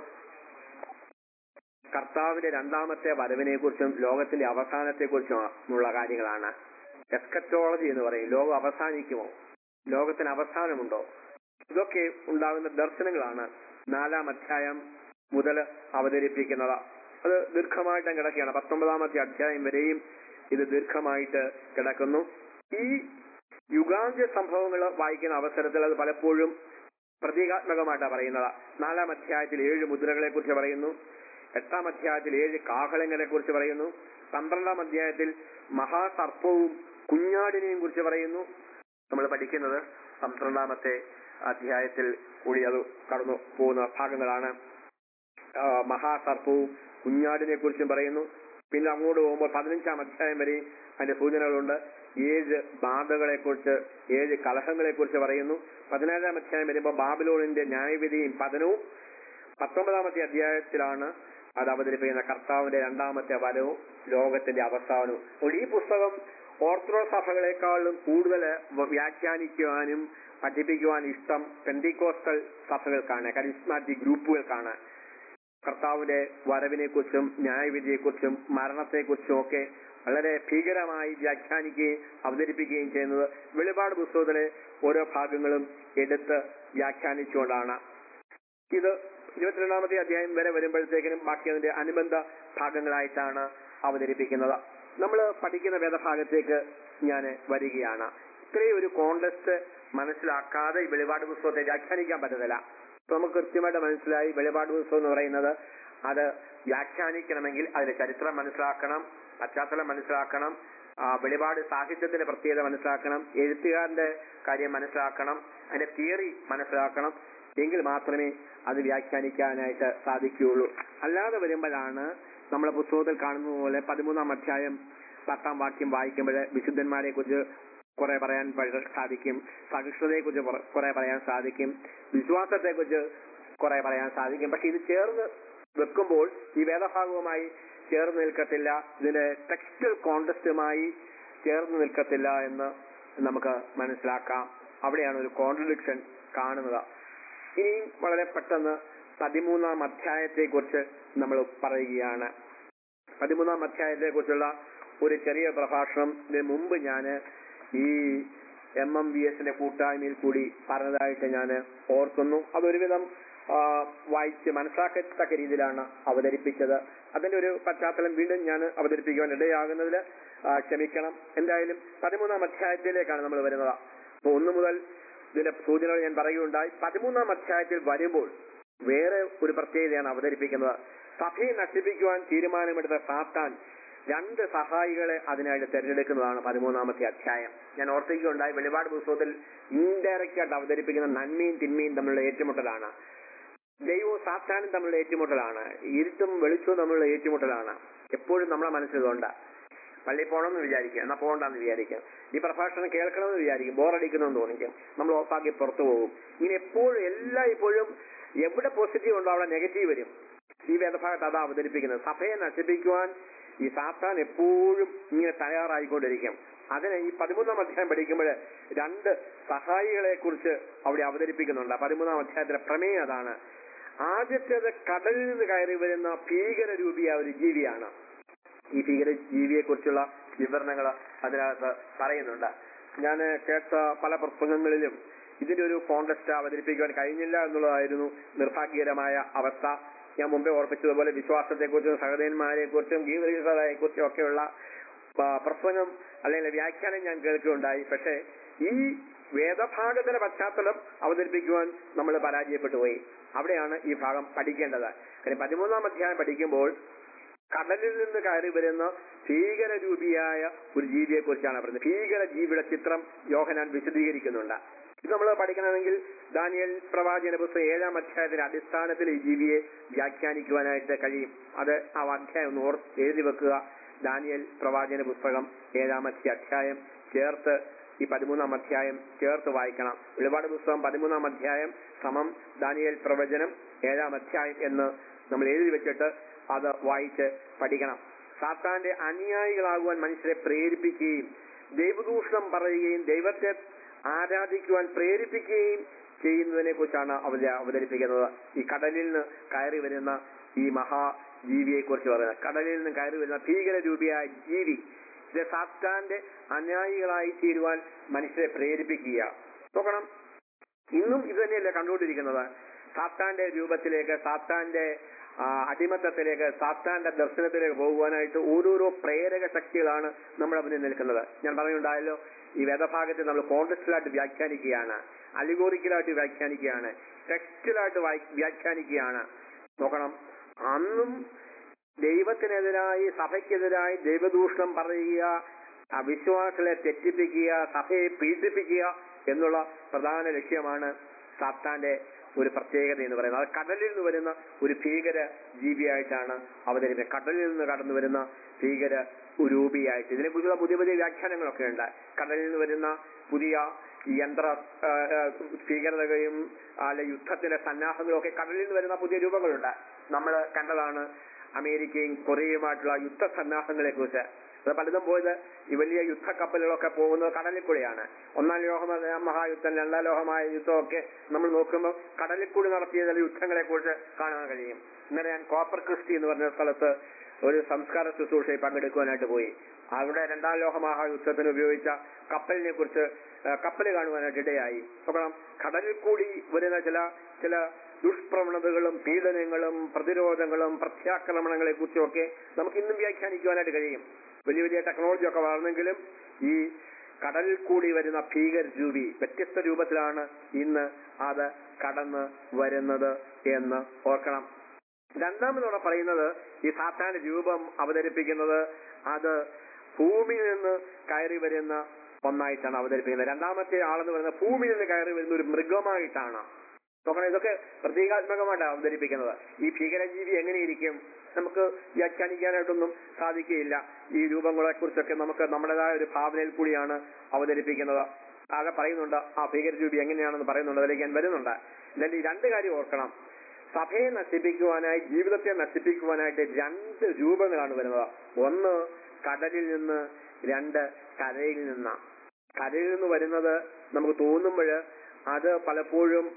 കർത്താവിന്റെ രണ്ടാമത്തെ വരവിനെ കുറിച്ചും ലോകത്തിന്റെ അവസാനത്തെ കുറിച്ചുമുള്ള കാര്യങ്ങളാണ് എസ്കറ്റോളജി എന്ന് പറയും ലോകം അവസാനിക്കുമോ ലോകത്തിന് അവസാനമുണ്ടോ ഇതൊക്കെ ഉണ്ടാകുന്ന ദർശനങ്ങളാണ് നാലാം അധ്യായം മുതൽ അവതരിപ്പിക്കുന്നത് അത് ദീർഘമായിട്ട് കിടക്കുകയാണ് പത്തൊമ്പതാമത്തെ അധ്യായം വരെയും ഇത് ദീർഘമായിട്ട് കിടക്കുന്നു ഈ യുഗാന്ത്യ സംഭവങ്ങൾ വായിക്കുന്ന അവസരത്തിൽ അത് പലപ്പോഴും പ്രതീകാത്മകമായിട്ടാണ് പറയുന്നത് നാലാം അധ്യായത്തിൽ ഏഴ് മുദ്രകളെ കുറിച്ച് പറയുന്നു എട്ടാം അധ്യായത്തിൽ ഏഴ് കാഹളങ്ങളെ കുറിച്ച് പറയുന്നു പന്ത്രണ്ടാം അധ്യായത്തിൽ മഹാസർപ്പവും കുഞ്ഞാടിനെയും കുറിച്ച് പറയുന്നു നമ്മൾ പഠിക്കുന്നത് പന്ത്രണ്ടാമത്തെ അധ്യായത്തിൽ കൂടി അത് കടന്നു പോകുന്ന ഭാഗങ്ങളാണ് ആ, മഹാസർപ്പവും കുഞ്ഞാടിനെ കുറിച്ചും പറയുന്നു പിന്നെ അങ്ങോട്ട് പോകുമ്പോൾ പതിനഞ്ചാം അധ്യായം വരെ അതിന്റെ സൂചനകളുണ്ട് ഏഴ് ബാധകളെ കുറിച്ച് ഏഴ് കലഹങ്ങളെ കുറിച്ച് പറയുന്നു പതിനേഴാം അധ്യായം വരുമ്പോൾ ബാബിലോണിന്റെ ന്യായവിധിയും പതനവും പത്തൊമ്പതാമത്തെ അധ്യായത്തിലാണ് അത് അവതരിപ്പിക്കുന്ന കർത്താവിന്റെ രണ്ടാമത്തെ വരവും ലോകത്തിന്റെ അവസാനവും അപ്പോൾ ഈ പുസ്തകം ഓർത്തഡോക്സ് സഭകളെക്കാളും കൂടുതൽ വ്യാഖ്യാനിക്കുവാനും പഠിപ്പിക്കുവാൻ ഇഷ്ടം പെന്തിക്കോസ്റ്റൽ സഭകൾക്കാണ് കരിസ്മാറ്റിക് ഗ്രൂപ്പുകൾക്കാണ് കർത്താവിന്റെ വരവിനെ കുറിച്ചും ന്യായവിധിയെക്കുറിച്ചും മരണത്തെക്കുറിച്ചും ഒക്കെ വളരെ ഭീകരമായി വ്യാഖ്യാനിക്കുകയും അവതരിപ്പിക്കുകയും ചെയ്യുന്നത് വെളിപാട് പുസ്തകത്തിലെ ഓരോ ഭാഗങ്ങളും എടുത്ത് വ്യാഖ്യാനിച്ചുകൊണ്ടാണ് ഇത് ഇരുപത്തിരണ്ടാമത്തെ അധ്യായം വരെ വരുമ്പോഴത്തേക്കിനും ബാക്കി അതിന്റെ അനുബന്ധ ഭാഗങ്ങളായിട്ടാണ് അവതരിപ്പിക്കുന്നത് നമ്മൾ പഠിക്കുന്ന വേദഭാഗത്തേക്ക് ഞാൻ വരികയാണ് ഇത്രയും ഒരു കോണ്ടസ്റ്റ് മനസ്സിലാക്കാതെ ഈ വെളിപാട് പുസ്തകത്തെ വ്യാഖ്യാനിക്കാൻ പറ്റത്തില്ല ഇപ്പൊ നമുക്ക് കൃത്യമായിട്ട് മനസ്സിലായി വെളിപാട് പുസ്തകം എന്ന് പറയുന്നത് അത് വ്യാഖ്യാനിക്കണമെങ്കിൽ അതിന്റെ ചരിത്രം മനസ്സിലാക്കണം പശ്ചാത്തലം മനസ്സിലാക്കണം ആ, വെളിപാട് സാഹിത്യത്തിന്റെ പ്രത്യേകത മനസ്സിലാക്കണം എഴുത്തുകാരന്റെ കാര്യം മനസ്സിലാക്കണം അതിന്റെ തിയറി മനസ്സിലാക്കണം എങ്കിൽ മാത്രമേ അത് വ്യാഖ്യാനിക്കാനായിട്ട് സാധിക്കുകയുള്ളൂ അല്ലാതെ വരുമ്പോഴാണ് നമ്മളെ പുസ്തകത്തിൽ കാണുന്നത് പോലെ പതിമൂന്നാം അധ്യായം പത്താം വാക്യം വായിക്കുമ്പോൾ വിശുദ്ധന്മാരെ കുറിച്ച് കുറെ പറയാൻ പ- സാധിക്കും സഹിഷ്ണുതയെ കുറിച്ച് കുറെ പറയാൻ സാധിക്കും വിശ്വാസത്തെ കുറിച്ച് കുറെ പറയാൻ സാധിക്കും പക്ഷെ ഇത് ചേർന്ന് വെക്കുമ്പോൾ ഈ വേദഭാഗവുമായി ചേർന്ന് നിൽക്കത്തില്ല ഇതിന്റെ ടെക്സ്റ്റൽ കോണ്ടസ്റ്റുമായി ചേർന്ന് നിൽക്കത്തില്ല എന്ന് നമുക്ക് മനസ്സിലാക്കാം അവിടെയാണ് ഒരു കോൺട്രഡിക്ഷൻ കാണുന്നത് ഇനിയും വളരെ പെട്ടെന്ന് പതിമൂന്നാം അധ്യായത്തെ കുറിച്ച് നമ്മൾ പറയുകയാണ് പതിമൂന്നാം അധ്യായത്തെ കുറിച്ചുള്ള ഒരു ചെറിയ പ്രഭാഷണം ഇതിന് മുമ്പ് ഞാൻ ഈ എം എം ബി എസിന്റെ കൂട്ടായ്മയിൽ കൂടി പറഞ്ഞതായിട്ട് ഞാൻ ഓർക്കുന്നു അതൊരുവിധം ആ, വായിച്ച് മനസ്സിലാക്കത്തക്ക രീതിയിലാണ് അവതരിപ്പിച്ചത് അതിന്റെ ഒരു പശ്ചാത്തലം വീണ്ടും ഞാൻ അവതരിപ്പിക്കുവാൻ ഇടയാകുന്നതിൽ ആ, ക്ഷമിക്കണം എന്തായാലും പതിമൂന്നാം അധ്യായത്തിലേക്കാണ് നമ്മൾ വരുന്നത് അപ്പൊ ഒന്ന് മുതൽ ഇതിന്റെ സൂചനകൾ ഞാൻ പറയുകയുണ്ടായി പതിമൂന്നാം അധ്യായത്തിൽ വരുമ്പോൾ വേറെ ഒരു പ്രത്യേകതയാണ് അവതരിപ്പിക്കുന്നത് സഭയെ നശിപ്പിക്കുവാൻ തീരുമാനമെടുത്ത സാത്താൻ രണ്ട് സഹായികളെ അതിനായിട്ട് തിരഞ്ഞെടുക്കുന്നതാണ് പതിമൂന്നാമത്തെ അധ്യായം ഞാൻ ഓർത്തിക്കുകയുണ്ടായി വെളിപാട് പുസ്തകത്തിൽ ഇൻഡയറക്റ്റ് ആയിട്ട് അവതരിപ്പിക്കുന്ന നന്മയും തിന്മയും തമ്മിലുള്ള ഏറ്റുമുട്ടലാണ് ദൈവവും സാത്താനും തമ്മിലുള്ള ഏറ്റുമുട്ടലാണ് ഇരുട്ടും വെളിച്ചവും തമ്മിലുള്ള ഏറ്റുമുട്ടലാണ് എപ്പോഴും നമ്മളെ മനസ്സിലുണ്ട് പള്ളിയിൽ പോകണമെന്ന് വിചാരിക്കുക എന്നാ പോകണ്ടെന്ന് വിചാരിക്കും ഈ പ്രഭാഷണം കേൾക്കണമെന്ന് വിചാരിക്കും ബോറടിക്കണമെന്ന് തോന്നിക്കും നമ്മൾ ഓഫാക്കി പുറത്തു പോകും ഇങ്ങനെ എപ്പോഴും എല്ലാ ഇപ്പോഴും എവിടെ പോസിറ്റീവ് ഉണ്ടോ അവിടെ നെഗറ്റീവ് വരും ഈ വേദഭാഗത്ത് അതാ അവതരിപ്പിക്കുന്നത് സഭയെ നശിപ്പിക്കുവാൻ ഈ സാത്താൻ എപ്പോഴും ഇങ്ങനെ തയ്യാറായിക്കൊണ്ടിരിക്കും അതിന് ഈ പതിമൂന്നാം അധ്യായം പഠിക്കുമ്പോൾ രണ്ട് സഹായികളെ കുറിച്ച് അവിടെ അവതരിപ്പിക്കുന്നുണ്ട് പതിമൂന്നാം അധ്യായത്തിലെ പ്രമേയം അതാണ് ആദ്യത്തേത് കടലിൽ നിന്ന് കയറി വരുന്ന ഭീകര രൂപിയായ ഒരു ജീവിയാണ് ഈ ഭീകര ജീവിയെ കുറിച്ചുള്ള വിവരണങ്ങൾ അതിനകത്ത് പറയുന്നുണ്ട് ഞാൻ കേട്ട പല പ്രസംഗങ്ങളിലും ഇതിന്റെ ഒരു കോണ്ടസ്റ്റ് അവതരിപ്പിക്കുവാൻ കഴിഞ്ഞില്ല എന്നുള്ളതായിരുന്നു നിർഭാഗ്യകരമായ അവസ്ഥ ഞാൻ മുമ്പേ ഓർപ്പിച്ചതുപോലെ വിശ്വാസത്തെക്കുറിച്ചും സഹോദരന്മാരെ കുറിച്ചും ഗീവരീസതയെ കുറിച്ചും ഒക്കെയുള്ള ആ, പ്രസംഗം അല്ലെങ്കിൽ വ്യാഖ്യാനം ഞാൻ കേൾക്കുകയുണ്ടായി പക്ഷേ ഈ വേദഭാഗത്തിന്റെ പശ്ചാത്തലം അവതരിപ്പിക്കുവാൻ നമ്മൾ പരാജയപ്പെട്ടു പോയി അവിടെയാണ് ഈ ഭാഗം പഠിക്കേണ്ടത് കാര്യം പതിമൂന്നാം അധ്യായം പഠിക്കുമ്പോൾ കടലിൽ നിന്ന് കയറി വരുന്ന ഭീകരരൂപിയായ ഒരു ജീവിയെ കുറിച്ചാണ് പറയുന്നത് ഭീകര ജീവിയുടെ ചിത്രം യോഹനാൻ വിശദീകരിക്കുന്നുണ്ട് ഇത് നമ്മൾ പഠിക്കണമെങ്കിൽ ദാനിയൽ പ്രവാചകന പുസ്തകം ഏഴാം അധ്യായത്തിന്റെ അടിസ്ഥാനത്തിൽ ഈ ജീവിയെ വ്യാഖ്യാനിക്കുവാനായിട്ട് കഴിയും അത് ആ അധ്യായം ഒന്ന് ഓർ എഴുതി വെക്കുക ദാനിയൽ പ്രവാചകന പുസ്തകം ഏഴാമത്തെ അധ്യായം ചേർത്ത് ഈ പതിമൂന്നാം അധ്യായം ചേർത്ത് വായിക്കണം വെളിപാട് പുസ്തകം പതിമൂന്നാം അധ്യായം സമം ദാനിയൽ പ്രവചനം ഏഴാം അധ്യായം എന്ന് നമ്മൾ എഴുതി വെച്ചിട്ട് അത് വായിച്ച് പഠിക്കണം സാത്താന്റെ അനുയായികളാകുവാൻ മനുഷ്യരെ പ്രേരിപ്പിക്കുകയും ദൈവദൂഷണം പറയുകയും ദൈവത്തെ ആരാധിക്കുവാൻ പ്രേരിപ്പിക്കുകയും ചെയ്യുന്നതിനെ കുറിച്ചാണ് അവര് അവതരിപ്പിക്കുന്നത് ഈ കടലിൽ നിന്ന് കയറി വരുന്ന ഈ മഹാജീവിയെ കുറിച്ച് പറയുന്നത് കടലിൽ നിന്ന് കയറി വരുന്ന ഭീകര രൂപിയായ ജീവി ഇത് സാത്താന്റെ അനുയായികളായി തീരുവാൻ മനുഷ്യരെ പ്രേരിപ്പിക്കുക നോക്കണം ഇന്നും ഇത് തന്നെയല്ലേ കണ്ടുകൊണ്ടിരിക്കുന്നത് സാത്താന്റെ രൂപത്തിലേക്ക് സാത്താന്റെ ആ, അടിമത്തത്തിലേക്ക് സാത്താന്റെ ദർശനത്തിലേക്ക് പോകുവാനായിട്ട് ഓരോരോ പ്രേരക ശക്തികളാണ് നമ്മുടെ മുന്നിൽ നിൽക്കുന്നത് ഞാൻ പറയുണ്ടായല്ലോ ഈ വേദഭാഗത്തെ നമ്മൾ കോണ്ടക്സ്റ്റിലായിട്ട് വ്യാഖ്യാനിക്കുകയാണ് അലിഗോറിക്കലായിട്ട് വ്യാഖ്യാനിക്കുകയാണ് ടെക്സ്റ്റിലായിട്ട് വായി- വ്യാഖ്യാനിക്കുകയാണ് നോക്കണം അന്നും ദൈവത്തിനെതിരായി സഭയ്ക്കെതിരായി ദൈവദൂഷണം പറയുക ആ വിശ്വാസികളെ തെറ്റിപ്പിക്കുക സഭയെ പീഡിപ്പിക്കുക എന്നുള്ള പ്രധാന ലക്ഷ്യമാണ് സാത്താന്റെ ഒരു പ്രത്യേകത എന്ന് പറയുന്നത് അത് കടലിൽ നിന്ന് വരുന്ന ഒരു ഭീകര ജീവിയായിട്ടാണ് അവതരിപ്പിക്കുന്നത് കടലിൽ നിന്ന് കടന്നു വരുന്ന ഭീകര രൂപിയായിട്ട് ഇതിനെക്കുറിച്ചുള്ള പുതിയ പുതിയ വ്യാഖ്യാനങ്ങളൊക്കെ ഉണ്ട് കടലിൽ നിന്ന് വരുന്ന പുതിയ യന്ത്ര ആ, ആ, ഭീകരതയും അല്ലെ യുദ്ധത്തിന്റെ സന്നാഹങ്ങളും ഒക്കെ കടലിൽ നിന്ന് വരുന്ന പുതിയ രൂപങ്ങളുണ്ട് നമ്മൾ കണ്ടതാണ് അമേരിക്കയും കൊറിയയുമായിട്ടുള്ള യുദ്ധ സന്നാഹങ്ങളെ കുറിച്ച് അത് പലതും പോയത് ഈ വലിയ യുദ്ധക്കപ്പലുകളൊക്കെ പോകുന്നത് കടലിൽ കൂടെയാണ് ഒന്നാം ലോക മഹായുദ്ധം രണ്ടാം ലോകമായ യുദ്ധമൊക്കെ നമ്മൾ നോക്കുമ്പോൾ കടലിൽ കൂടി നടത്തിയ ചില യുദ്ധങ്ങളെ കുറിച്ച് കാണാൻ കഴിയും ഇന്നലെ ഞാൻ കോപ്പർ ക്രിസ്റ്റി എന്ന് പറഞ്ഞ സ്ഥലത്ത് ഒരു സംസ്കാര ശുശ്രൂഷയിൽ പങ്കെടുക്കുവാനായിട്ട് പോയി അവിടെ രണ്ടാം ലോക മഹായുദ്ധത്തിന് ഉപയോഗിച്ച കപ്പലിനെ കുറിച്ച് കപ്പൽ കാണുവാനായിട്ട് ഇടയായി നോക്കണം കടലിൽ കൂടി വരുന്ന ചില ചില ദുഷ്പ്രവണതകളും പീഡനങ്ങളും പ്രതിരോധങ്ങളും പ്രത്യാക്രമണങ്ങളെ കുറിച്ചുമൊക്കെ നമുക്ക് ഇന്നും വ്യാഖ്യാനിക്കുവാനായിട്ട് കഴിയും വലിയ വലിയ ടെക്നോളജി ഒക്കെ വളർന്നെങ്കിലും ഈ കടലിൽ കൂടി വരുന്ന ഭീകര രൂപി വ്യത്യസ്ത രൂപത്തിലാണ് ഇന്ന് അത് കടന്ന് വരുന്നത് എന്ന് ഓർക്കണം രണ്ടാമതോടെ പറയുന്നത് ഈ സാത്താന്റെ രൂപം അവതരിപ്പിക്കുന്നത് അത് ഭൂമിയിൽ നിന്ന് കയറി വരുന്ന ഒന്നായിട്ടാണ് അവതരിപ്പിക്കുന്നത് രണ്ടാമത്തെ ആളെന്ന് പറയുന്നത് ഭൂമിയിൽ നിന്ന് കയറി വരുന്ന ഒരു മൃഗമായിട്ടാണ് നോക്കണം ഇതൊക്കെ പ്രതീകാത്മകമായിട്ടാണ് അവതരിപ്പിക്കുന്നത് ഈ ഭീകരജീവി എങ്ങനെയിരിക്കും നമുക്ക് വ്യാഖ്യാനിക്കാനായിട്ടൊന്നും സാധിക്കുകയില്ല ഈ രൂപങ്ങളെ കുറിച്ചൊക്കെ നമുക്ക് നമ്മുടേതായ ഒരു ഭാവനയിൽ കൂടിയാണ് അവതരിപ്പിക്കുന്നത് ആകെ പറയുന്നുണ്ട് ആ ഭീകരരൂപി എങ്ങനെയാണെന്ന് പറയുന്നുണ്ട് അതിലേക്ക് ഞാൻ വരുന്നുണ്ട് എന്നാൽ ഈ രണ്ട് കാര്യം ഓർക്കണം സഭയെ നശിപ്പിക്കുവാനായി ജീവിതത്തെ നശിപ്പിക്കുവാനായിട്ട് രണ്ട് രൂപങ്ങളാണ് വരുന്നത് ഒന്ന് കടലിൽ നിന്ന് രണ്ട് കരയിൽ നിന്ന് കരയിൽ നിന്ന് വരുന്നത് നമുക്ക് തോന്നുമ്പോൾ അത് പലപ്പോഴും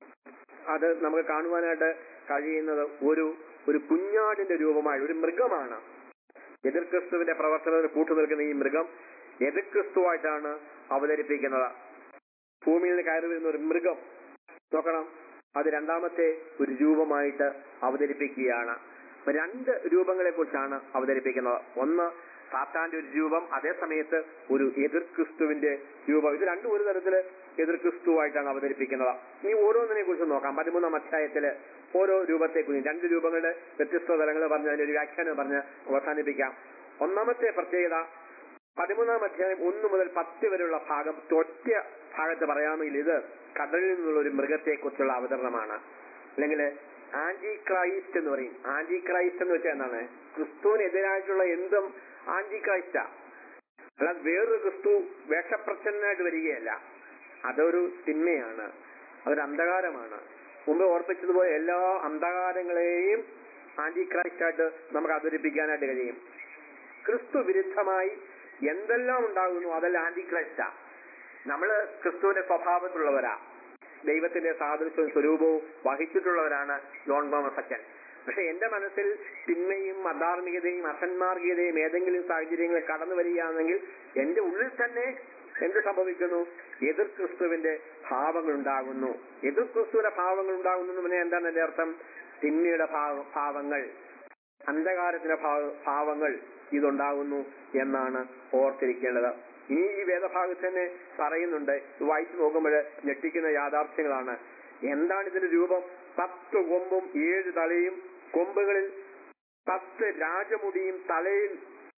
അത് നമുക്ക് കാണുവാനായിട്ട് കഴിയുന്നത് ഒരു ഒരു കുഞ്ഞാടിന്റെ രൂപമായി ഒരു മൃഗമാണ് എതിർ ക്രിസ്തുവിന്റെ പ്രവർത്തനത്തിന് കൂട്ടു നിൽക്കുന്ന ഈ മൃഗം എതിർ ക്രിസ്തുവായിട്ടാണ് അവതരിപ്പിക്കുന്നത് ഭൂമിയിൽ നിന്ന് കയറി വരുന്ന ഒരു മൃഗം നോക്കണം അത് രണ്ടാമത്തെ ഒരു രൂപമായിട്ട് അവതരിപ്പിക്കുകയാണ് അപ്പൊ രണ്ട് രൂപങ്ങളെ കുറിച്ചാണ് അവതരിപ്പിക്കുന്നത് ഒന്ന് സാത്താന്റെ ഒരു രൂപം അതേ സമയത്ത് ഒരു എതിർ ക്രിസ്തുവിന്റെ രൂപം ഇത് രണ്ടും ഒരു തരത്തില് എതിർ ക്രിസ്തുവായിട്ടാണ് അവതരിപ്പിക്കുന്നത് ഇനി ഓരോന്നിനെ കുറിച്ച് നോക്കാം പതിമൂന്നാം അധ്യായത്തില് ഓരോ രൂപത്തെ കുറിച്ച് രണ്ട് രൂപങ്ങളുടെ വ്യത്യസ്ത തലങ്ങൾ പറഞ്ഞ് അതിന്റെ ഒരു വ്യാഖ്യാനം പറഞ്ഞ് അവസാനിപ്പിക്കാം ഒന്നാമത്തെ പ്രത്യേകത പതിമൂന്നാം അധ്യായം ഒന്ന് മുതൽ പത്ത് വരെയുള്ള ഭാഗം ഒറ്റ ഭാഗത്ത് പറയാമെങ്കിൽ ഇത് കടലിൽ നിന്നുള്ള ഒരു മൃഗത്തെ കുറിച്ചുള്ള അവതരണമാണ് അല്ലെങ്കിൽ ആന്റി ക്രൈസ്റ്റ് എന്ന് പറയും ആന്റി ക്രൈസ്റ്റ് എന്ന് വെച്ചാൽ എന്താണ് ക്രിസ്തുവിനെതിരായിട്ടുള്ള എന്തും ആന്റി ക്രൈസ്റ്റാ അല്ലാതെ വേറൊരു ക്രിസ്തു വേഷപ്രച്ഛന്നായിട്ട് വരികയല്ല അതൊരു തിന്മയാണ് അതൊരു അന്ധകാരമാണ് മുമ്പ് ഓർപ്പിച്ചതുപോലെ എല്ലാ അന്ധകാരങ്ങളെയും ആന്റി ക്രൈസ്റ്റായിട്ട് നമുക്ക് അവതരിപ്പിക്കാനായിട്ട് കഴിയും ക്രിസ്തു വിരുദ്ധമായി എന്തെല്ലാം ഉണ്ടാകുന്നു അതെല്ലാം ആന്റി ക്രൈസ്റ്റാ നമ്മള് ക്രിസ്തുവിന്റെ സ്വഭാവത്തിലുള്ളവരാ ദൈവത്തിന്റെ സാദൃശ്യവും സ്വരൂപവും വഹിച്ചിട്ടുള്ളവരാണ് ജോൺ തോമസ് അച്ഛൻ പക്ഷെ എന്റെ മനസ്സിൽ തിന്മയും അധാർമികതയും അസന്മാർഗീയതയും ഏതെങ്കിലും സാഹചര്യങ്ങളിൽ കടന്നു വരികയാണെങ്കിൽ എന്റെ ഉള്ളിൽ തന്നെ എന്ത് സംഭവിക്കുന്നു എതിർ ക്രിസ്തുവിന്റെ ഭാവങ്ങൾ ഉണ്ടാകുന്നു എതിർ ക്രിസ്തുവിന്റെ ഭാവങ്ങൾ ഉണ്ടാകുന്നു എന്ന് പറഞ്ഞാൽ എന്താണ് എന്റെ അർത്ഥം തിന്മയുടെ ഭാവ- ഭാവങ്ങൾ അന്ധകാരത്തിന്റെ ഭാവ- ഭാവങ്ങൾ ഇതുണ്ടാകുന്നു എന്നാണ് ഓർത്തിരിക്കേണ്ടത് ഇനി ഈ വേദഭാഗത്ത് തന്നെ പറയുന്നുണ്ട് ഇത് വായിച്ചു നോക്കുമ്പോൾ ഞെട്ടിക്കുന്ന യാഥാർത്ഥ്യങ്ങളാണ് എന്താണ് ഇതിന്റെ രൂപം പത്ത് കൊമ്പും ഏഴ് തലയും കൊമ്പുകളിൽ പത്ത് രാജമുടിയും തലയിൽ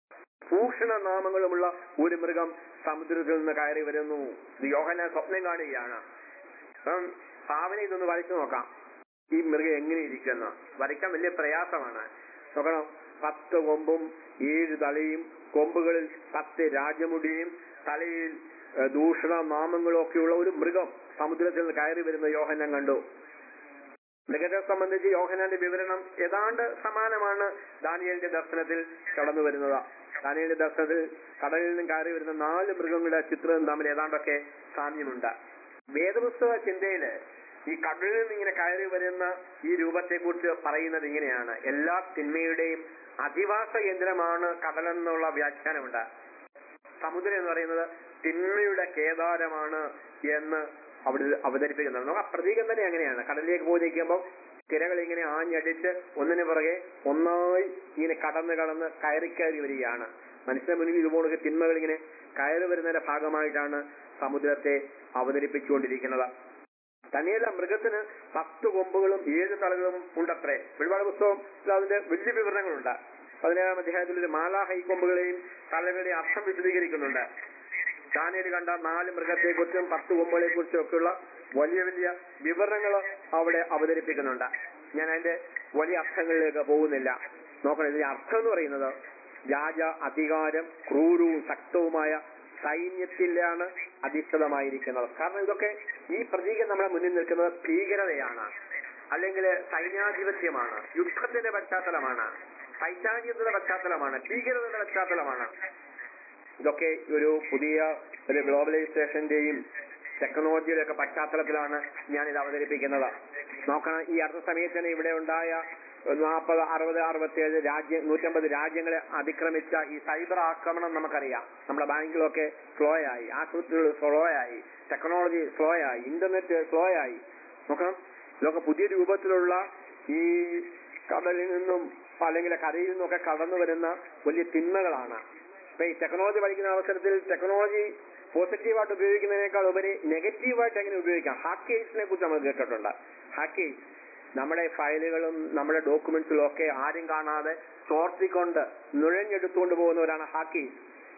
ഭൂഷണ നാമങ്ങളുമുള്ള ഒരു മൃഗം സമുദ്രത്തിൽ നിന്ന് കയറി വരുന്നു ഇത് യോഹന സ്വപ്നം കാണുകയാണ് അപ്പം ഭാവന ഇതൊന്ന് വരച്ചു നോക്കാം ഈ മൃഗം എങ്ങനെ ഇരിക്കുന്നു വരയ്ക്കാൻ വലിയ പ്രയാസമാണ് നോക്കണം പത്ത് കൊമ്പും ഏഴ് തലയും കൊമ്പുകളിൽ പത്ത് രാജമുടിയും തലയിൽ ഏഹ്, ദൂഷണ നാമങ്ങളും ഒക്കെയുള്ള ഒരു മൃഗം സമുദ്രത്തിൽ നിന്ന് കയറി വരുന്ന യോഹനം കണ്ടു മൃഗത്തെ സംബന്ധിച്ച് യോഹനാന്റെ വിവരണം ഏതാണ്ട് സമാനമാണ് ദാനിയലിന്റെ ദർശനത്തിൽ കടന്നു വരുന്നത് ദാനിയലിന്റെ ദർശനത്തിൽ കടലിൽ നിന്നും കയറി വരുന്ന നാല് മൃഗങ്ങളുടെ ചിത്രം തമ്മിൽ ഏതാണ്ടൊക്കെ സാമ്യമുണ്ട് വേദപുസ്തക ചിന്തയില് ഈ കടലിൽ നിന്ന് ഇങ്ങനെ കയറി വരുന്ന ഈ രൂപത്തെ കുറിച്ച് പറയുന്നത് ഇങ്ങനെയാണ് എല്ലാ തിന്മയുടെയും അധിവാസ കേന്ദ്രമാണ് കടലെന്നുള്ള വ്യാഖ്യാനമുണ്ട് സമുദ്രം എന്ന് പറയുന്നത് തിന്മയുടെ കേദാരമാണ് എന്ന് അവിടെ അവതരിപ്പിക്കുന്നുണ്ട് നമുക്ക് ആ പ്രതീകം തന്നെ അങ്ങനെയാണ് കടലിലേക്ക് പോയി നിൽക്കുമ്പോൾ തിരകൾ ഇങ്ങനെ ആഞ്ഞടിച്ച് ഒന്നിനു പുറകെ ഒന്നായി ഇങ്ങനെ കടന്ന് കടന്ന് കയറി കയറി വരികയാണ് മനുഷ്യന്റെ മുന്നിൽ ഇതുപോലെ തിന്മകൾ ഇങ്ങനെ കയറി വരുന്നതിന്റെ ഭാഗമായിട്ടാണ് സമുദ്രത്തെ അവതരിപ്പിച്ചുകൊണ്ടിരിക്കുന്നത് തന്നെയല്ല മൃഗത്തിന് പത്ത് കൊമ്പുകളും ഏഴ് തലകളും ഉണ്ടത്രേ വെളിപാട് പുസ്തകത്തിൽ അതിന്റെ വലിയ വിവരണങ്ങളുണ്ട് പതിനേഴാം അധ്യായത്തിൽ ഒരു മാലാഹൈ കൊമ്പുകളെയും തലകളെയും അർത്ഥം വിശദീകരിക്കുന്നുണ്ട് ദാനിയേൽ കണ്ട നാല് മൃഗത്തെ കുറിച്ചും പത്ത് കൊമ്പുകളെ കുറിച്ചും ഒക്കെയുള്ള വലിയ വലിയ വിവരണങ്ങൾ അവിടെ അവതരിപ്പിക്കുന്നുണ്ട് ഞാൻ അതിന്റെ വലിയ അർത്ഥങ്ങളിലേക്ക് പോകുന്നില്ല നോക്കണം ഇതിന്റെ അർത്ഥം എന്ന് പറയുന്നത് രാജ അധികാരം ക്രൂരവും ശക്തവുമായ സൈന്യത്തിലാണ് അധിഷ്ഠിതമായിരിക്കുന്നത് കാരണം ഇതൊക്കെ ഈ പ്രതീകം നമ്മുടെ മുന്നിൽ നിൽക്കുന്നത് ഭീകരതയാണ് അല്ലെങ്കിൽ സൈന്യാധിപത്യമാണ് യുദ്ധത്തിന്റെ പശ്ചാത്തലമാണ് സൈറ്റാന്യത്തിന്റെ പശ്ചാത്തലമാണ് ഭീകരതയുടെ പശ്ചാത്തലമാണ് ഇതൊക്കെ ഒരു പുതിയ ഒരു ഗ്ലോബലൈസേഷന്റെയും ടെക്നോളജിയുടെ ഒക്കെ പശ്ചാത്തലത്തിലാണ് ഞാൻ ഇത് അവതരിപ്പിക്കുന്നത് നോക്കണം ഈ അടുത്ത സമയത്ത് തന്നെ ഇവിടെ ഉണ്ടായ നാൽപ്പത് അറുപത് അറുപത്തിയേഴ് രാജ്യം നൂറ്റമ്പത് രാജ്യങ്ങളെ അതിക്രമിച്ച ഈ സൈബർ ആക്രമണം നമുക്കറിയാം നമ്മുടെ ബാങ്കുകളൊക്കെ സ്ലോ ആയി ആശുപത്രികൾ സ്ലോ ആയി ടെക്നോളജി സ്ലോ ആയി ഇന്റർനെറ്റ് സ്ലോ ആയി നോക്കണം ഇതൊക്കെ പുതിയ രൂപത്തിലുള്ള ഈ കടലിൽ നിന്നും അല്ലെങ്കിൽ കരയിൽ നിന്നൊക്കെ കടന്നു വരുന്ന വലിയ തിന്മകളാണ് അപ്പൊ ഈ ടെക്നോളജി പഠിക്കുന്ന അവസരത്തിൽ ടെക്നോളജി പോസിറ്റീവായിട്ട് ഉപയോഗിക്കുന്നതിനേക്കാൾ ഉപരി നെഗറ്റീവായിട്ട് എങ്ങനെ ഉപയോഗിക്കാം ഹാക്കേഴ്സിനെ കുറിച്ച് നമ്മൾ കേട്ടിട്ടുണ്ട് ഹാക്കേഴ്സ് നമ്മുടെ ഫയലുകളും നമ്മുടെ ഡോക്യുമെന്റ്സിലും ഒക്കെ ആരും കാണാതെ ചോർത്തിക്കൊണ്ട് നുഴഞ്ഞെടുത്തുകൊണ്ട് പോകുന്നവരാണ് ഹാക്കേഴ്സ്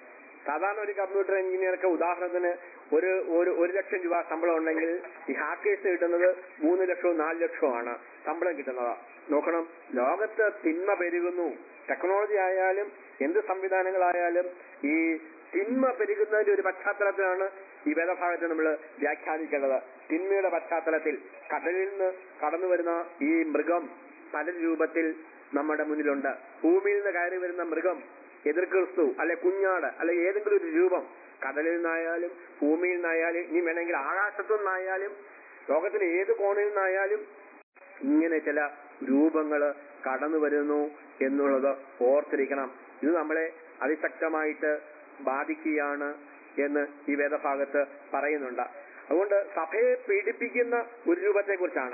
സാധാരണ ഒരു കമ്പ്യൂട്ടർ എഞ്ചിനീയർക്ക് ഉദാഹരണത്തിന് ഒരു ഒരു ഒരു ലക്ഷം രൂപ ശമ്പളം ഉണ്ടെങ്കിൽ ഈ ഹാക്കേഴ്സ് കിട്ടുന്നത് മൂന്ന് ലക്ഷവും നാല് ലക്ഷവുമാണ് ശമ്പളം കിട്ടുന്നത് നോക്കണം ലോകത്ത് തിന്മ പെരുകുന്നു ടെക്നോളജി ആയാലും എന്ത് സംവിധാനങ്ങളായാലും ഈ തിന്മ പെരുകുന്നതിന്റെ ഒരു പശ്ചാത്തലത്തിലാണ് ഈ വേദഭാഗത്തെ നമ്മൾ വ്യാഖ്യാനിക്കേണ്ടത് തിന്മയുടെ പശ്ചാത്തലത്തിൽ കടലിൽ നിന്ന് കടന്നു വരുന്ന ഈ മൃഗം പല രൂപത്തിൽ നമ്മുടെ മുന്നിലുണ്ട് ഭൂമിയിൽ നിന്ന് കയറി വരുന്ന മൃഗം എതിർ ക്രിസ്തു അല്ലെ കുഞ്ഞാട് അല്ലെ ഏതെങ്കിലും ഒരു രൂപം കടലിൽ നിന്നായാലും ഭൂമിയിൽ നിന്നായാലും ഇനി വേണമെങ്കിൽ ആകാശത്തു നിന്നായാലും ലോകത്തിലെ ഏത് കോണിൽ നിന്നായാലും ഇങ്ങനെ ചില രൂപങ്ങൾ കടന്നു വരുന്നു എന്നുള്ളത് ഓർത്തിരിക്കണം ഇത് നമ്മളെ അതിശക്തമായിട്ട് ബാധിക്കുകയാണ് എന്ന് ഈ വേദഭാഗത്ത് പറയുന്നുണ്ട് അതുകൊണ്ട് സഭയെ പീഡിപ്പിക്കുന്ന ഒരു രൂപത്തെ കുറിച്ചാണ്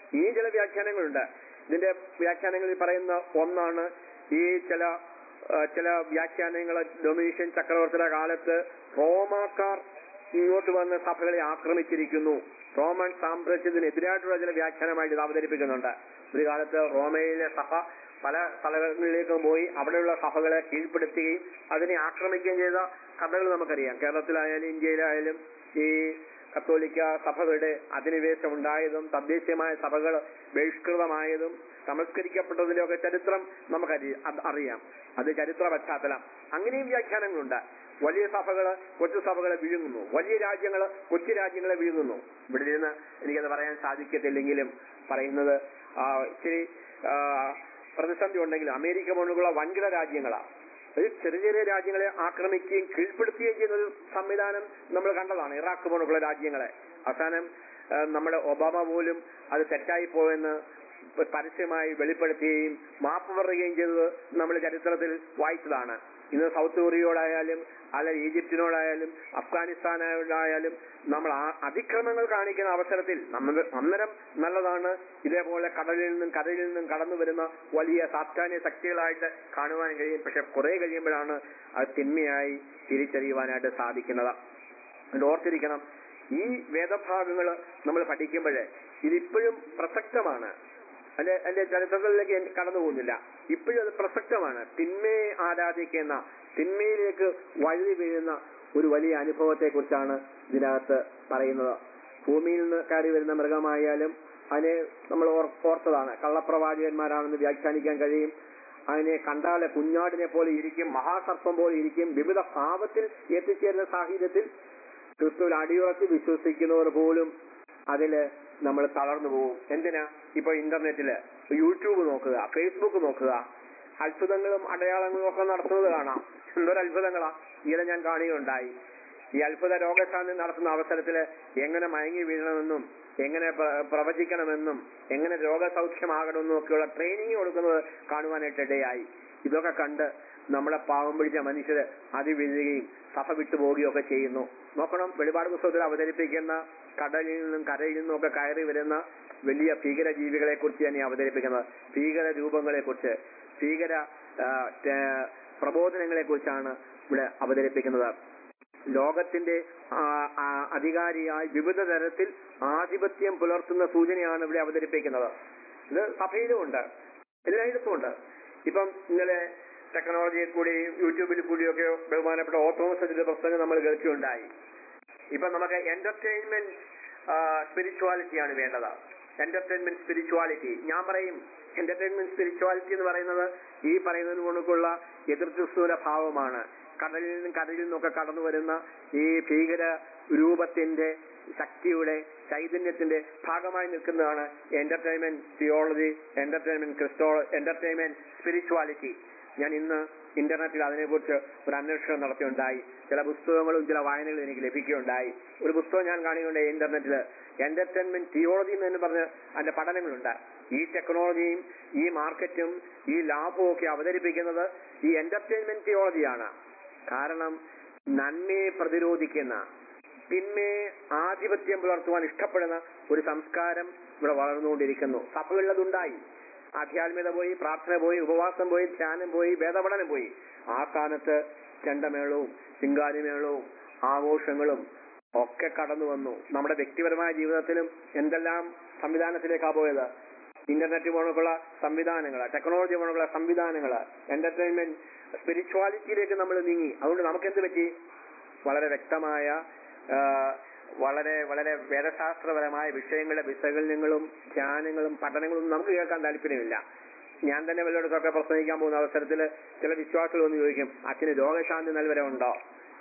ഇനിയും ചില വ്യാഖ്യാനങ്ങളുണ്ട് ഇതിന്റെ വ്യാഖ്യാനങ്ങളിൽ പറയുന്ന ഒന്നാണ് ഈ ചില ആ, ചില വ്യാഖ്യാനങ്ങൾ ഡൊമീഷ്യൻ ചക്രവർത്തിയുടെ കാലത്ത് റോമാക്കാർ ഇങ്ങോട്ട് വന്ന് സഭകളെ ആക്രമിച്ചിരിക്കുന്നു റോമൻ സാമ്രാജ്യത്തിനെതിരായിട്ടുള്ള ചില വ്യാഖ്യാനമായിട്ട് ഇത് അവതരിപ്പിക്കുന്നുണ്ട് ഒരു കാലത്ത് റോമയിലെ സഭ പല സ്ഥലങ്ങളിലേക്കും പോയി അവിടെയുള്ള സഭകളെ കീഴ്പ്പെടുത്തുകയും അതിനെ ആക്രമിക്കുകയും ചെയ്ത കഥകൾ നമുക്കറിയാം കേരളത്തിലായാലും ഇന്ത്യയിലായാലും ഈ കത്തോലിക്ക സഭകളുടെ അധിനിവേശം ഉണ്ടായതും തദ്ദേശീയമായ സഭകൾ ബഹിഷ്കൃതമായതും സംസ്കരിക്കപ്പെട്ടതിന്റെ ഒക്കെ ചരിത്രം നമുക്കറി അത് അറിയാം അത് ചരിത്ര പശ്ചാത്തലം അങ്ങനെയും വ്യാഖ്യാനങ്ങളുണ്ട് വലിയ സഭകള് കൊച്ചു സഭകളെ വിഴുങ്ങുന്നു വലിയ രാജ്യങ്ങള് കൊച്ചു രാജ്യങ്ങളെ വിഴുങ്ങുന്നു ഇവിടെ ഇരുന്ന് എനിക്കത് പറയാൻ സാധിക്കത്തില്ലെങ്കിലും പറയുന്നത് ആ, ഇച്ചിരി ആ, പ്രതിസന്ധി ഉണ്ടെങ്കിലും അമേരിക്ക പോലുള്ള വൻകിട രാജ്യങ്ങളാണ് ഒരു ചെറിയ ചെറിയ രാജ്യങ്ങളെ ആക്രമിക്കുകയും കീഴ്പ്പെടുത്തുകയും ചെയ്യുന്ന ഒരു സംവിധാനം നമ്മൾ കണ്ടതാണ് ഇറാഖ് പോലുള്ള രാജ്യങ്ങളെ അവസാനം ആ, നമ്മുടെ ഒബാമ പോലും അത് തെറ്റായി പോയെന്ന് പരസ്യമായി വെളിപ്പെടുത്തുകയും മാപ്പ് പറയുകയും ചെയ്തത് നമ്മൾ ചരിത്രത്തിൽ വായിച്ചതാണ് ഇന്ന് സൗത്ത് കൊറിയയോടായാലും അല്ല ഈജിപ്തിനോടായാലും അഫ്ഗാനിസ്ഥാനോടായാലും നമ്മൾ ആ അതിക്രമങ്ങൾ കാണിക്കുന്ന അവസരത്തിൽ നമ്മൾ അന്നേരം നല്ലതാണ് ഇതേപോലെ കടലിൽ നിന്നും കരയിൽ നിന്നും കടന്നു വരുന്ന വലിയ സാധാന്യ ശക്തികളായിട്ട് കാണുവാൻ കഴിയും പക്ഷെ കുറെ കഴിയുമ്പോഴാണ് അത് തിന്മയായി തിരിച്ചറിയുവാനായിട്ട് സാധിക്കുന്നത് അതുകൊണ്ട് ഓർത്തിരിക്കണം ഈ വേദഭാഗങ്ങൾ നമ്മൾ പഠിക്കുമ്പോൾ ഇതിപ്പോഴും പ്രസക്തമാണ് അല്ലെ അല്ലെ ചരിത്രങ്ങളിലേക്ക് ഞാൻ കടന്നു പോകുന്നില്ല ഇപ്പോഴും അത് പ്രസക്തമാണ് തിന്മയെ ആരാധിക്കുന്ന തിന്മയിലേക്ക് വഴുതി വീഴുന്ന ഒരു വലിയ അനുഭവത്തെ കുറിച്ചാണ് ഇതിനകത്ത് പറയുന്നത് ഭൂമിയിൽ നിന്ന് കയറി വരുന്ന മൃഗമായാലും അതിനെ നമ്മൾ ഓർ- ഓർത്തതാണ് കള്ളപ്രവാചകന്മാരാണെന്ന് വ്യാഖ്യാനിക്കാൻ കഴിയും അതിനെ കണ്ടാല് കുഞ്ഞാടിനെ പോലെ ഇരിക്കും മഹാസർപ്പം പോലെ ഇരിക്കും വിവിധ ഭാവത്തിൽ എത്തിച്ചേരുന്ന സാഹചര്യത്തിൽ ക്രിസ്തുവിൽ അടിയുറച്ച് വിശ്വസിക്കുന്നവർ പോലും അതില് നമ്മൾ തളർന്നു പോകും എന്തിനാ ഇപ്പൊ ഇന്റർനെറ്റില് യൂട്യൂബ് നോക്കുക ഫേസ്ബുക്ക് നോക്കുക അത്ഭുതങ്ങളും അടയാളങ്ങളും ഒക്കെ നടത്തുന്നത് കാണാം എന്തൊരു അത്ഭുതങ്ങളാ ഈയിടെ ഞാൻ കാണുകയുണ്ടായി ഈ അത്ഭുത രോഗശാന്തി നടത്തുന്ന അവസരത്തില് എങ്ങനെ മയങ്ങി വീഴണമെന്നും എങ്ങനെ പ്ര- പ്രവചിക്കണമെന്നും എങ്ങനെ രോഗസൗഖ്യമാകണമെന്നും ഒക്കെയുള്ള ട്രെയിനിങ് കൊടുക്കുന്നത് കാണുവാനായിട്ട് ഇടയായി ഇതൊക്കെ കണ്ട് നമ്മളെ പാവം പിടിച്ച മനുഷ്യര് അതിവീഴുകയും സഭ വിട്ടുപോവുകയും ഒക്കെ ചെയ്യുന്നു നോക്കണം വെളിപാട് പുസ്തകത്തിൽ അവതരിപ്പിക്കുന്ന കടലിൽ നിന്നും കരയിൽ നിന്നും ഒക്കെ കയറി വരുന്ന വലിയ ഭീകര ജീവികളെ കുറിച്ച് തന്നെ അവതരിപ്പിക്കുന്നത് ഭീകര രൂപങ്ങളെ കുറിച്ച് ഭീകര ആ, ടെ- പ്രബോധനങ്ങളെ കുറിച്ചാണ് ഇവിടെ അവതരിപ്പിക്കുന്നത് ലോകത്തിന്റെ ആ, ആ, അധികാരിയായി വിവിധ തരത്തിൽ ആധിപത്യം പുലർത്തുന്ന സൂചനയാണ് ഇവിടെ അവതരിപ്പിക്കുന്നത് ഇത് സഭയിലും ഉണ്ട് എല്ലായിടത്തും ഉണ്ട് ഇപ്പം ഇന്നലെ ടെക്നോളജിയിൽ കൂടി യൂട്യൂബിൽ കൂടിയൊക്കെ ബഹുമാനപ്പെട്ട ഓട്ടോമസിന്റെ പ്രസംഗം നമ്മൾ കേൾക്കുകയുണ്ടായി ഇപ്പൊ നമുക്ക് എന്റർടൈൻമെന്റ് സ്പിരിച്വാലിറ്റിയാണ് വേണ്ടത് എന്റർടൈൻമെന്റ് സ്പിരിച്വാലിറ്റി ഞാൻ പറയും എന്റർടൈൻമെന്റ് സ്പിരിച്വാലിറ്റി എന്ന് പറയുന്നത് ഈ പറയുന്നതിന് കൊണ്ടുള്ള എതിർക്രിസ്തുവിന്റെ ഭാവമാണ് കടലിൽ നിന്നും കടലിൽ നിന്നൊക്കെ കടന്നു വരുന്ന ഈ ഭീകര രൂപത്തിന്റെ ശക്തിയുടെ ചൈതന്യത്തിന്റെ ഭാഗമായി നിൽക്കുന്നതാണ് entertainment theology entertainment Christo entertainment spirituality ഞാൻ ഇന്ന് ഇന്റർനെറ്റിൽ അതിനെക്കുറിച്ച് ഒരു അന്വേഷണം നടത്തിയുണ്ടായി ചില പുസ്തകങ്ങളും ചില വായനകളും എനിക്ക് ലഭിക്കുകയുണ്ടായി ഒരു പുസ്തകം ഞാൻ കാണുകയുണ്ടായി ഇന്റർനെറ്റിൽ എന്റർടൈൻമെന്റ് തിയോളജി എന്ന് പറഞ്ഞ് അതിന്റെ പഠനങ്ങളുണ്ട് ഈ ടെക്നോളജിയും ഈ മാർക്കറ്റും ഈ ലാഭവും ഒക്കെ അവതരിപ്പിക്കുന്നത് ഈ എന്റർടൈൻമെന്റ് തിയോളജിയാണ് കാരണം നന്മയെ പ്രതിരോധിക്കുന്ന തിന്മയെ ആധിപത്യം പുലർത്തുവാൻ ഇഷ്ടപ്പെടുന്ന ഒരു സംസ്കാരം ഇവിടെ വളർന്നുകൊണ്ടിരിക്കുന്നു സഭകളിലതുണ്ടായി ആധ്യാത്മികത പോയി പ്രാർത്ഥന പോയി ഉപവാസം പോയി ധ്യാനം പോയി വേദപഠനം പോയി ആ സ്ഥാനത്ത് ചെണ്ടമേളവും ചിങ്കാരിമേളവും ആഘോഷങ്ങളും ഒക്കെ കടന്നു വന്നു നമ്മുടെ വ്യക്തിപരമായ ജീവിതത്തിലും എന്തെല്ലാം സംവിധാനത്തിലേക്കാ പോയത് ഇന്റർനെറ്റ് പോലുള്ള സംവിധാനങ്ങൾ ടെക്നോളജി പോലുള്ള സംവിധാനങ്ങൾ എന്റർടൈൻമെന്റ് സ്പിരിച്വാലിറ്റിയിലേക്ക് നമ്മൾ നീങ്ങി അതുകൊണ്ട് നമുക്ക് എന്ത് പറ്റി വളരെ വ്യക്തമായ ആ, വളരെ വളരെ വേദശാസ്ത്രപരമായ വിഷയങ്ങളുടെ വിശകലനങ്ങളും ധ്യാനങ്ങളും പഠനങ്ങളും നമുക്ക് കേൾക്കാൻ താല്പര്യമില്ല ഞാൻ തന്നെ വല്ലയിടത്തൊക്കെ പ്രസംഗിക്കാൻ പോകുന്ന അവസരത്തിൽ ചില വിശ്വാസികൾ ഒന്ന് ചോദിക്കും അച്ഛന് രോഗശാന്തി നൽവരമുണ്ടോ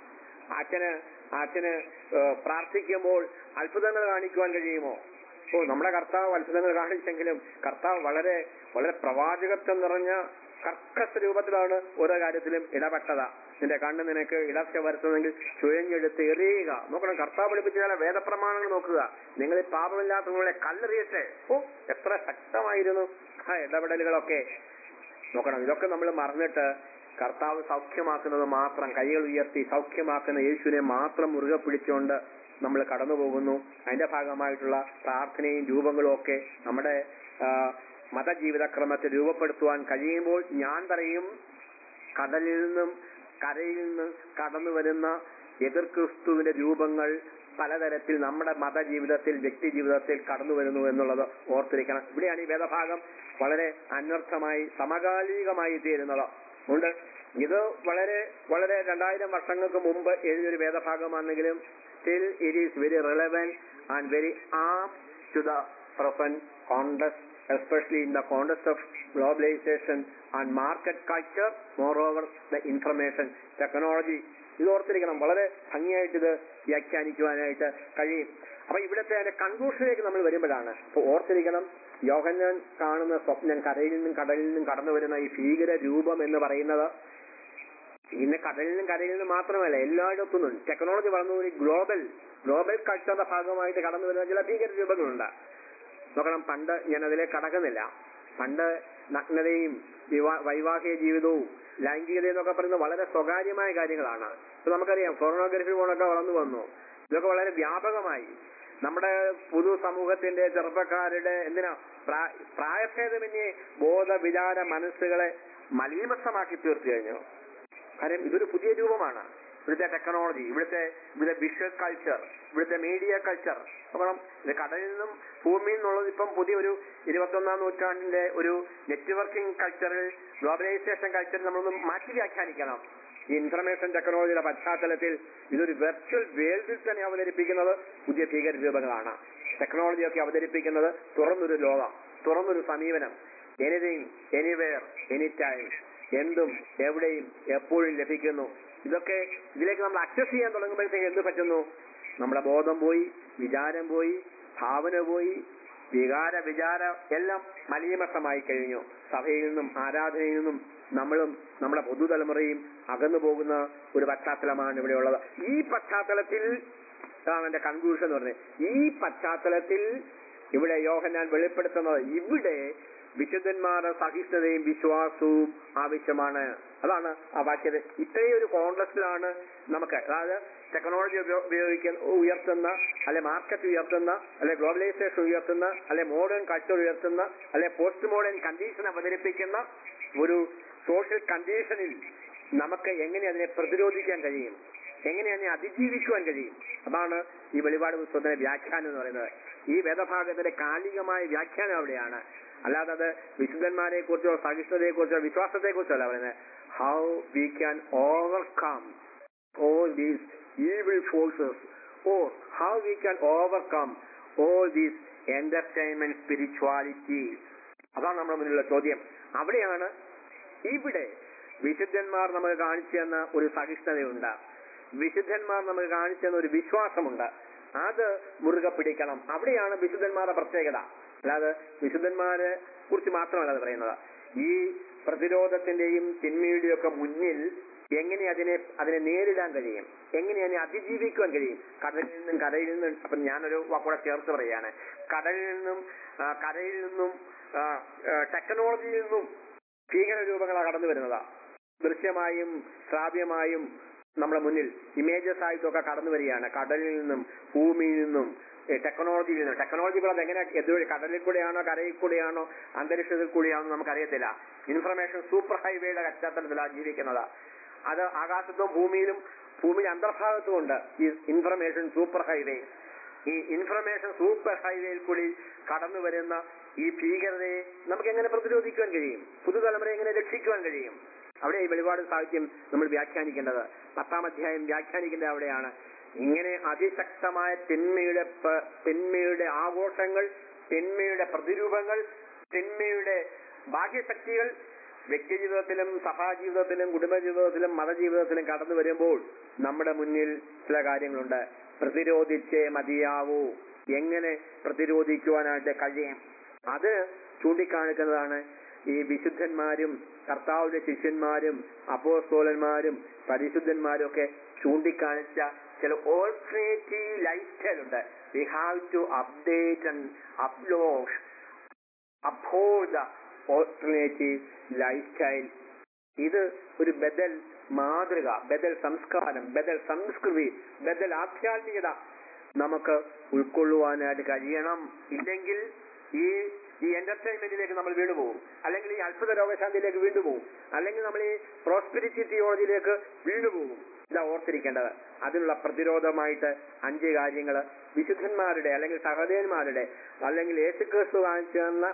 അച്ഛന് അച്ഛന് ഏ, പ്രാർത്ഥിക്കുമ്പോൾ അത്ഭുതങ്ങൾ കാണിക്കുവാൻ കഴിയുമോ ഓ നമ്മുടെ കർത്താവ് അത്ഭുതങ്ങൾ കാണിച്ചെങ്കിലും കർത്താവ് വളരെ വളരെ പ്രവാചകത്വം നിറഞ്ഞ കർക്കശ രൂപത്തിലാണ് ഓരോ കാര്യത്തിലും ഇടപെട്ടത് നിന്റെ കണ്ണ് നിനക്ക് ഇടർച്ച വരുത്തുന്നെങ്കിൽ ചുഴഞ്ഞെടുത്ത് എറിയുക നോക്കണം കർത്താവ് പഠിപ്പിച്ച ചില വേദപ്രമാണങ്ങൾ നോക്കുക നിങ്ങൾ ഈ പാപമില്ലാത്ത നിങ്ങളെ കല്ലെറിയട്ടെ ഓ എത്ര ശക്തമായിരുന്നു ആ ഇടപെടലുകളൊക്കെ നോക്കണം ഇതൊക്കെ നമ്മൾ മറന്നിട്ട് കർത്താവ് സൗഖ്യമാക്കുന്നത് മാത്രം കൈകൾ ഉയർത്തി സൗഖ്യമാക്കുന്ന യേശുവിനെ മാത്രം മുറുകെ പിടിച്ചുകൊണ്ട് നമ്മൾ കടന്നു പോകുന്നു അതിന്റെ ഭാഗമായിട്ടുള്ള പ്രാർത്ഥനയും രൂപങ്ങളും ഒക്കെ നമ്മുടെ ആ, മതജീവിതക്രമത്തെ രൂപപ്പെടുത്തുവാൻ കഴിയുമ്പോൾ ഞാൻ പറയും കടലിൽ നിന്നും കരയിൽ നിന്നും കടന്നു വരുന്ന എതിർ ക്രിസ്തുവിന്റെ രൂപങ്ങൾ പലതരത്തിൽ നമ്മുടെ മതജീവിതത്തിൽ വ്യക്തി ജീവിതത്തിൽ കടന്നു വരുന്നു എന്നുള്ളത് ഓർത്തിരിക്കണം ഇവിടെയാണ് ഈ വേദഭാഗം വളരെ അനർത്ഥമായി സമകാലികമായി തീരുന്നത് ഉണ്ട് ഇത് വളരെ വളരെ രണ്ടായിരം വർഷങ്ങൾക്ക് മുമ്പ് എഴുതിയൊരു വേദഭാഗമാണെങ്കിലും still it is very relevant and very um to the present context especially in the context of globalization and market culture, moreover the information technology. ഇത് ഓർത്തിരിക്കണം വളരെ ഭംഗിയായിട്ട് ഇത് വ്യാഖ്യാനിക്കുവാനായിട്ട് കഴിയും അപ്പൊ ഇവിടുത്തെ അതിന്റെ കൺക്ലൂഷനിലേക്ക് നമ്മൾ വരുമ്പോഴാണ് അപ്പൊ ഓർത്തിരിക്കണം യോഹന്നാൻ കാണുന്ന സ്വപ്നം കരയിൽ നിന്നും കടലിൽ നിന്നും കടന്നു വരുന്ന ഈ ഭീകര രൂപം എന്ന് പറയുന്നത് ഇന്ന് കടലിൽ നിന്നും കരയിൽ നിന്നും മാത്രമല്ല എല്ലായിടത്തും നിന്നും ടെക്നോളജി വളർന്നു ഒരു ഗ്ലോബൽ ഗ്ലോബൽ കൾച്ചറിന്റെ ഭാഗമായിട്ട് കടന്നു വരുന്ന ചില ഭീകര രൂപങ്ങളുണ്ട് നോക്കണം പണ്ട് ഞാൻ അതിലേക്ക് കടക്കുന്നില്ല പണ്ട് നഗ്നതയും വിവാ- വൈവാഹിക ജീവിതവും ലൈംഗികതയും എന്നൊക്കെ പറയുന്നത് വളരെ സ്വകാര്യമായ കാര്യങ്ങളാണ് ഇപ്പൊ നമുക്കറിയാം ഫോർണോഗ്രഫി പോണൊക്കെ വളർന്നു വന്നു ഇതൊക്കെ വളരെ വ്യാപകമായി നമ്മുടെ പൊതു സമൂഹത്തിന്റെ ചെറുപ്പക്കാരുടെ എന്തിനാ പ്രാ- പ്രായഭേദമന്യേ ബോധ വിചാര മനസ്സുകളെ മലീമസമാക്കി തീർത്തു കഴിഞ്ഞു കാര്യം ഇതൊരു പുതിയ രൂപമാണ് ഇവിടുത്തെ ടെക്നോളജി ഇവിടുത്തെ ഇവിടുത്തെ വിഷ്വൽ കൾച്ചർ ഇവിടുത്തെ മീഡിയ കൾച്ചർ നോക്കണം ഇത് കടലിൽ നിന്നും ഭൂമിയിൽ നിന്നുള്ളത് ഇപ്പം പുതിയൊരു ഇരുപത്തൊന്നാം നൂറ്റാണ്ടിന്റെ ഒരു നെറ്റ്വർക്കിംഗ് കൾച്ചറിൽ ഗ്ലോബലൈസേഷൻ കൾച്ചറിൽ നമ്മളൊന്ന് മാറ്റി വ്യാഖ്യാനിക്കണം ഈ ഇൻഫർമേഷൻ ടെക്നോളജിയുടെ പശ്ചാത്തലത്തിൽ ഇതൊരു വെർച്വൽ വേൾഡിൽ തന്നെ അവതരിപ്പിക്കുന്നത് പുതിയ ഭീകര രൂപങ്ങളാണ് ടെക്നോളജിയൊക്കെ അവതരിപ്പിക്കുന്നത് തുറന്നൊരു ലോകം തുറന്നൊരു സമീപനം എനിതിങ് എനിവെയർ എനി ടൈം എന്തും എവിടെയും എപ്പോഴും ലഭിക്കുന്നു ഇതൊക്കെ ഇതിലേക്ക് നമ്മൾ അക്സസ് ചെയ്യാൻ തുടങ്ങുമ്പോഴത്തേക്ക് എന്ത് പറ്റുന്നു നമ്മുടെ ബോധം പോയി വിചാരം പോയി ഭാവന പോയി വികാര വിചാരം എല്ലാം മലീമസമായി കഴിഞ്ഞു സഭയിൽ നിന്നും ആരാധനയിൽ നിന്നും നമ്മളും നമ്മുടെ പുതുതലമുറയും അകന്നു പോകുന്ന ഒരു പശ്ചാത്തലമാണ് ഇവിടെയുള്ളത് ഈ പശ്ചാത്തലത്തിൽ അതാണ് എന്റെ കൺക്ലൂഷൻ എന്ന് പറഞ്ഞത് ഈ പശ്ചാത്തലത്തിൽ ഇവിടെ യോഹന്നാൻ വെളിപ്പെടുത്തുന്നത് ഇവിടെ വിശുദ്ധന്മാരുടെ സഹിഷ്ണുതയും വിശ്വാസവും ആവശ്യമാണ് അതാണ് ആ വാക്യത ഇത്രയും ഒരു കോൺഗ്രസിലാണ് നമുക്ക് അതായത് ടെക്നോളജി ഉപയോഗിക്കുന്ന ഉയർത്തുന്ന അല്ലെ മാർക്കറ്റ് ഉയർത്തുന്ന അല്ലെ ഗ്ലോബലൈസേഷൻ ഉയർത്തുന്ന അല്ലെ മോഡേൺ കൾച്ചർ ഉയർത്തുന്ന അല്ലെ പോസ്റ്റ് മോഡേൺ കണ്ടീഷൻ അവതരിപ്പിക്കുന്ന ഒരു സോഷ്യൽ കണ്ടീഷനിൽ നമുക്ക് എങ്ങനെ അതിനെ പ്രതിരോധിക്കാൻ കഴിയും എങ്ങനെ അതിനെ അതിജീവിക്കുവാൻ കഴിയും അതാണ് ഈ വെളിപാട് പുസ്തകത്തിന്റെ വ്യാഖ്യാനം എന്ന് പറയുന്നത് ഈ വേദഭാഗത്തിന്റെ കാലികമായ വ്യാഖ്യാനം അവിടെയാണ് അല്ലാതെ അത് വിശുദ്ധന്മാരെ കുറിച്ചോ സഹിഷ്ണുതയെ കുറിച്ചോ വിശ്വാസത്തെ കുറിച്ചോ അല്ല പറയുന്നത് how we can overcome all these evil forces or how we can overcome all these entertainment spirituality അതാണ് നമ്മുടെ മുന്നിലുള്ള ചോദ്യം അവിടെയാണ് ഇവിടെ വിശുദ്ധന്മാർ നമുക്ക് കാണിച്ചു തന്ന ഒരു സഹിഷ്ണുതയുണ്ട് വിശുദ്ധന്മാർ നമുക്ക് കാണിച്ചു തന്ന ഒരു വിശ്വാസമുണ്ട് അത് മുറുകെ പിടിക്കണം അവിടെയാണ് വിശുദ്ധന്മാരുടെ പ്രത്യേകത അല്ലാതെ വിശുദ്ധന്മാരെ കുറിച്ച് മാത്രമല്ല അത് പറയുന്നത് ഈ പ്രതിരോധത്തിന്റെയും തിന്മയുടെയും ഒക്കെ മുന്നിൽ എങ്ങനെ അതിനെ അതിനെ നേരിടാൻ കഴിയും എങ്ങനെ അതിനെ അതിജീവിക്കുവാൻ കഴിയും കടലിൽ നിന്നും കരയിൽ നിന്നും അപ്പൊ ഞാനൊരു വാക്കൂടെ ചേർത്ത് പറയാണ് കടലിൽ നിന്നും ആ, കരയിൽ നിന്നും ആ, ആ, ടെക്നോളജിയിൽ നിന്നും ഭീകര രൂപങ്ങളാണ് കടന്നു വരുന്നതാ ദൃശ്യമായും ശ്രാവ്യമായും നമ്മുടെ മുന്നിൽ ഇമേജസ് ആയിട്ടൊക്കെ കടന്നു വരികയാണ് കടലിൽ നിന്നും ഭൂമിയിൽ നിന്നും ടെക്നോളജിയിൽ നിന്നും ടെക്നോളജി അത് എങ്ങനെ എതുവഴി കടലിൽ കൂടെയാണോ കരയിൽ കൂടെയാണോ അന്തരീക്ഷത്തിൽ കൂടെയാണോ നമുക്കറിയത്തില്ല ഇൻഫർമേഷൻ സൂപ്പർ ഹൈവേയുടെ പശ്ചാത്തലത്തിലാണ് ജീവിക്കുന്നത് അത് ആകാശത്തും ഭൂമിയിലും ഭൂമിയുടെ അന്തർഭാഗത്തും ഉണ്ട് ഈ ഇൻഫർമേഷൻ സൂപ്പർ ഹൈവേ ഈ ഇൻഫർമേഷൻ സൂപ്പർ ഹൈവേയിൽ കൂടി കടന്നു വരുന്ന ഈ ഭീകരതയെ നമുക്ക് എങ്ങനെ പ്രതിരോധിക്കുവാൻ കഴിയും പുതുതലമുറയെ എങ്ങനെ രക്ഷിക്കുവാൻ കഴിയും അവിടെ ഈ വെളിപാട് സാഹിത്യം നമ്മൾ വ്യാഖ്യാനിക്കേണ്ടത് പത്താം അധ്യായം വ്യാഖ്യാനിക്കേണ്ടത് അവിടെയാണ് ഇങ്ങനെ അതിശക്തമായ തിന്മയുടെ പ- തിന്മയുടെ ആഘോഷങ്ങൾ തിന്മയുടെ പ്രതിരൂപങ്ങൾ തിന്മയുടെ ബാഹ്യശക്തികൾ വ്യക്തിജീവിതത്തിലും സഭാജീവിതത്തിലും കുടുംബജീവിതത്തിലും മതജീവിതത്തിലും കടന്നു വരുമ്പോൾ നമ്മുടെ മുന്നിൽ ചില കാര്യങ്ങളുണ്ട് പ്രതിരോധിച്ചേ മതിയാവൂ എങ്ങനെ പ്രതിരോധിക്കുവാനായിട്ട് കഴിയും അത് ചൂണ്ടിക്കാണിക്കുന്നതാണ് ഈ വിശുദ്ധന്മാരും കർത്താവിന്റെ ശിഷ്യന്മാരും അപ്പോസ്തോലന്മാരും പരിശുദ്ധന്മാരും ഒക്കെ ചൂണ്ടിക്കാണിച്ച ചില ഓൾട്ടർനേറ്റീവ് ലൈഫ് സ്റ്റൈൽ ഉണ്ട് we have to update and upload uphold the alternative lifestyle ഇത് ഒരു ബദൽ മാതൃക ബദൽ സംസ്കാരം ബദൽ സംസ്കൃതി ബദൽ ആധ്യാത്മികത നമുക്ക് ഉൾക്കൊള്ളുവാനായിട്ട് കഴിയണം ഇല്ലെങ്കിൽ ഈ ഈ എന്റർടൈൻമെന്റിലേക്ക് നമ്മൾ വീണ്ടുപോകും അല്ലെങ്കിൽ ഈ അത്ഭുത രോഗശാന്തിയിലേക്ക് വീണ്ടുപോകും അല്ലെങ്കിൽ നമ്മൾ ഈ പ്രോസ്പിരിറ്റി തിയോളജിയിലേക്ക് വീണ്ടുപോകും ഇതാ ഓർത്തിരിക്കേണ്ടത് അതിനുള്ള പ്രതിരോധമായിട്ട് അഞ്ച് കാര്യങ്ങൾ വിശുദ്ധന്മാരുടെ അല്ലെങ്കിൽ സഹോദരന്മാരുടെ അല്ലെങ്കിൽ യേശുക്രിസ്തു കാണിച്ചു തന്ന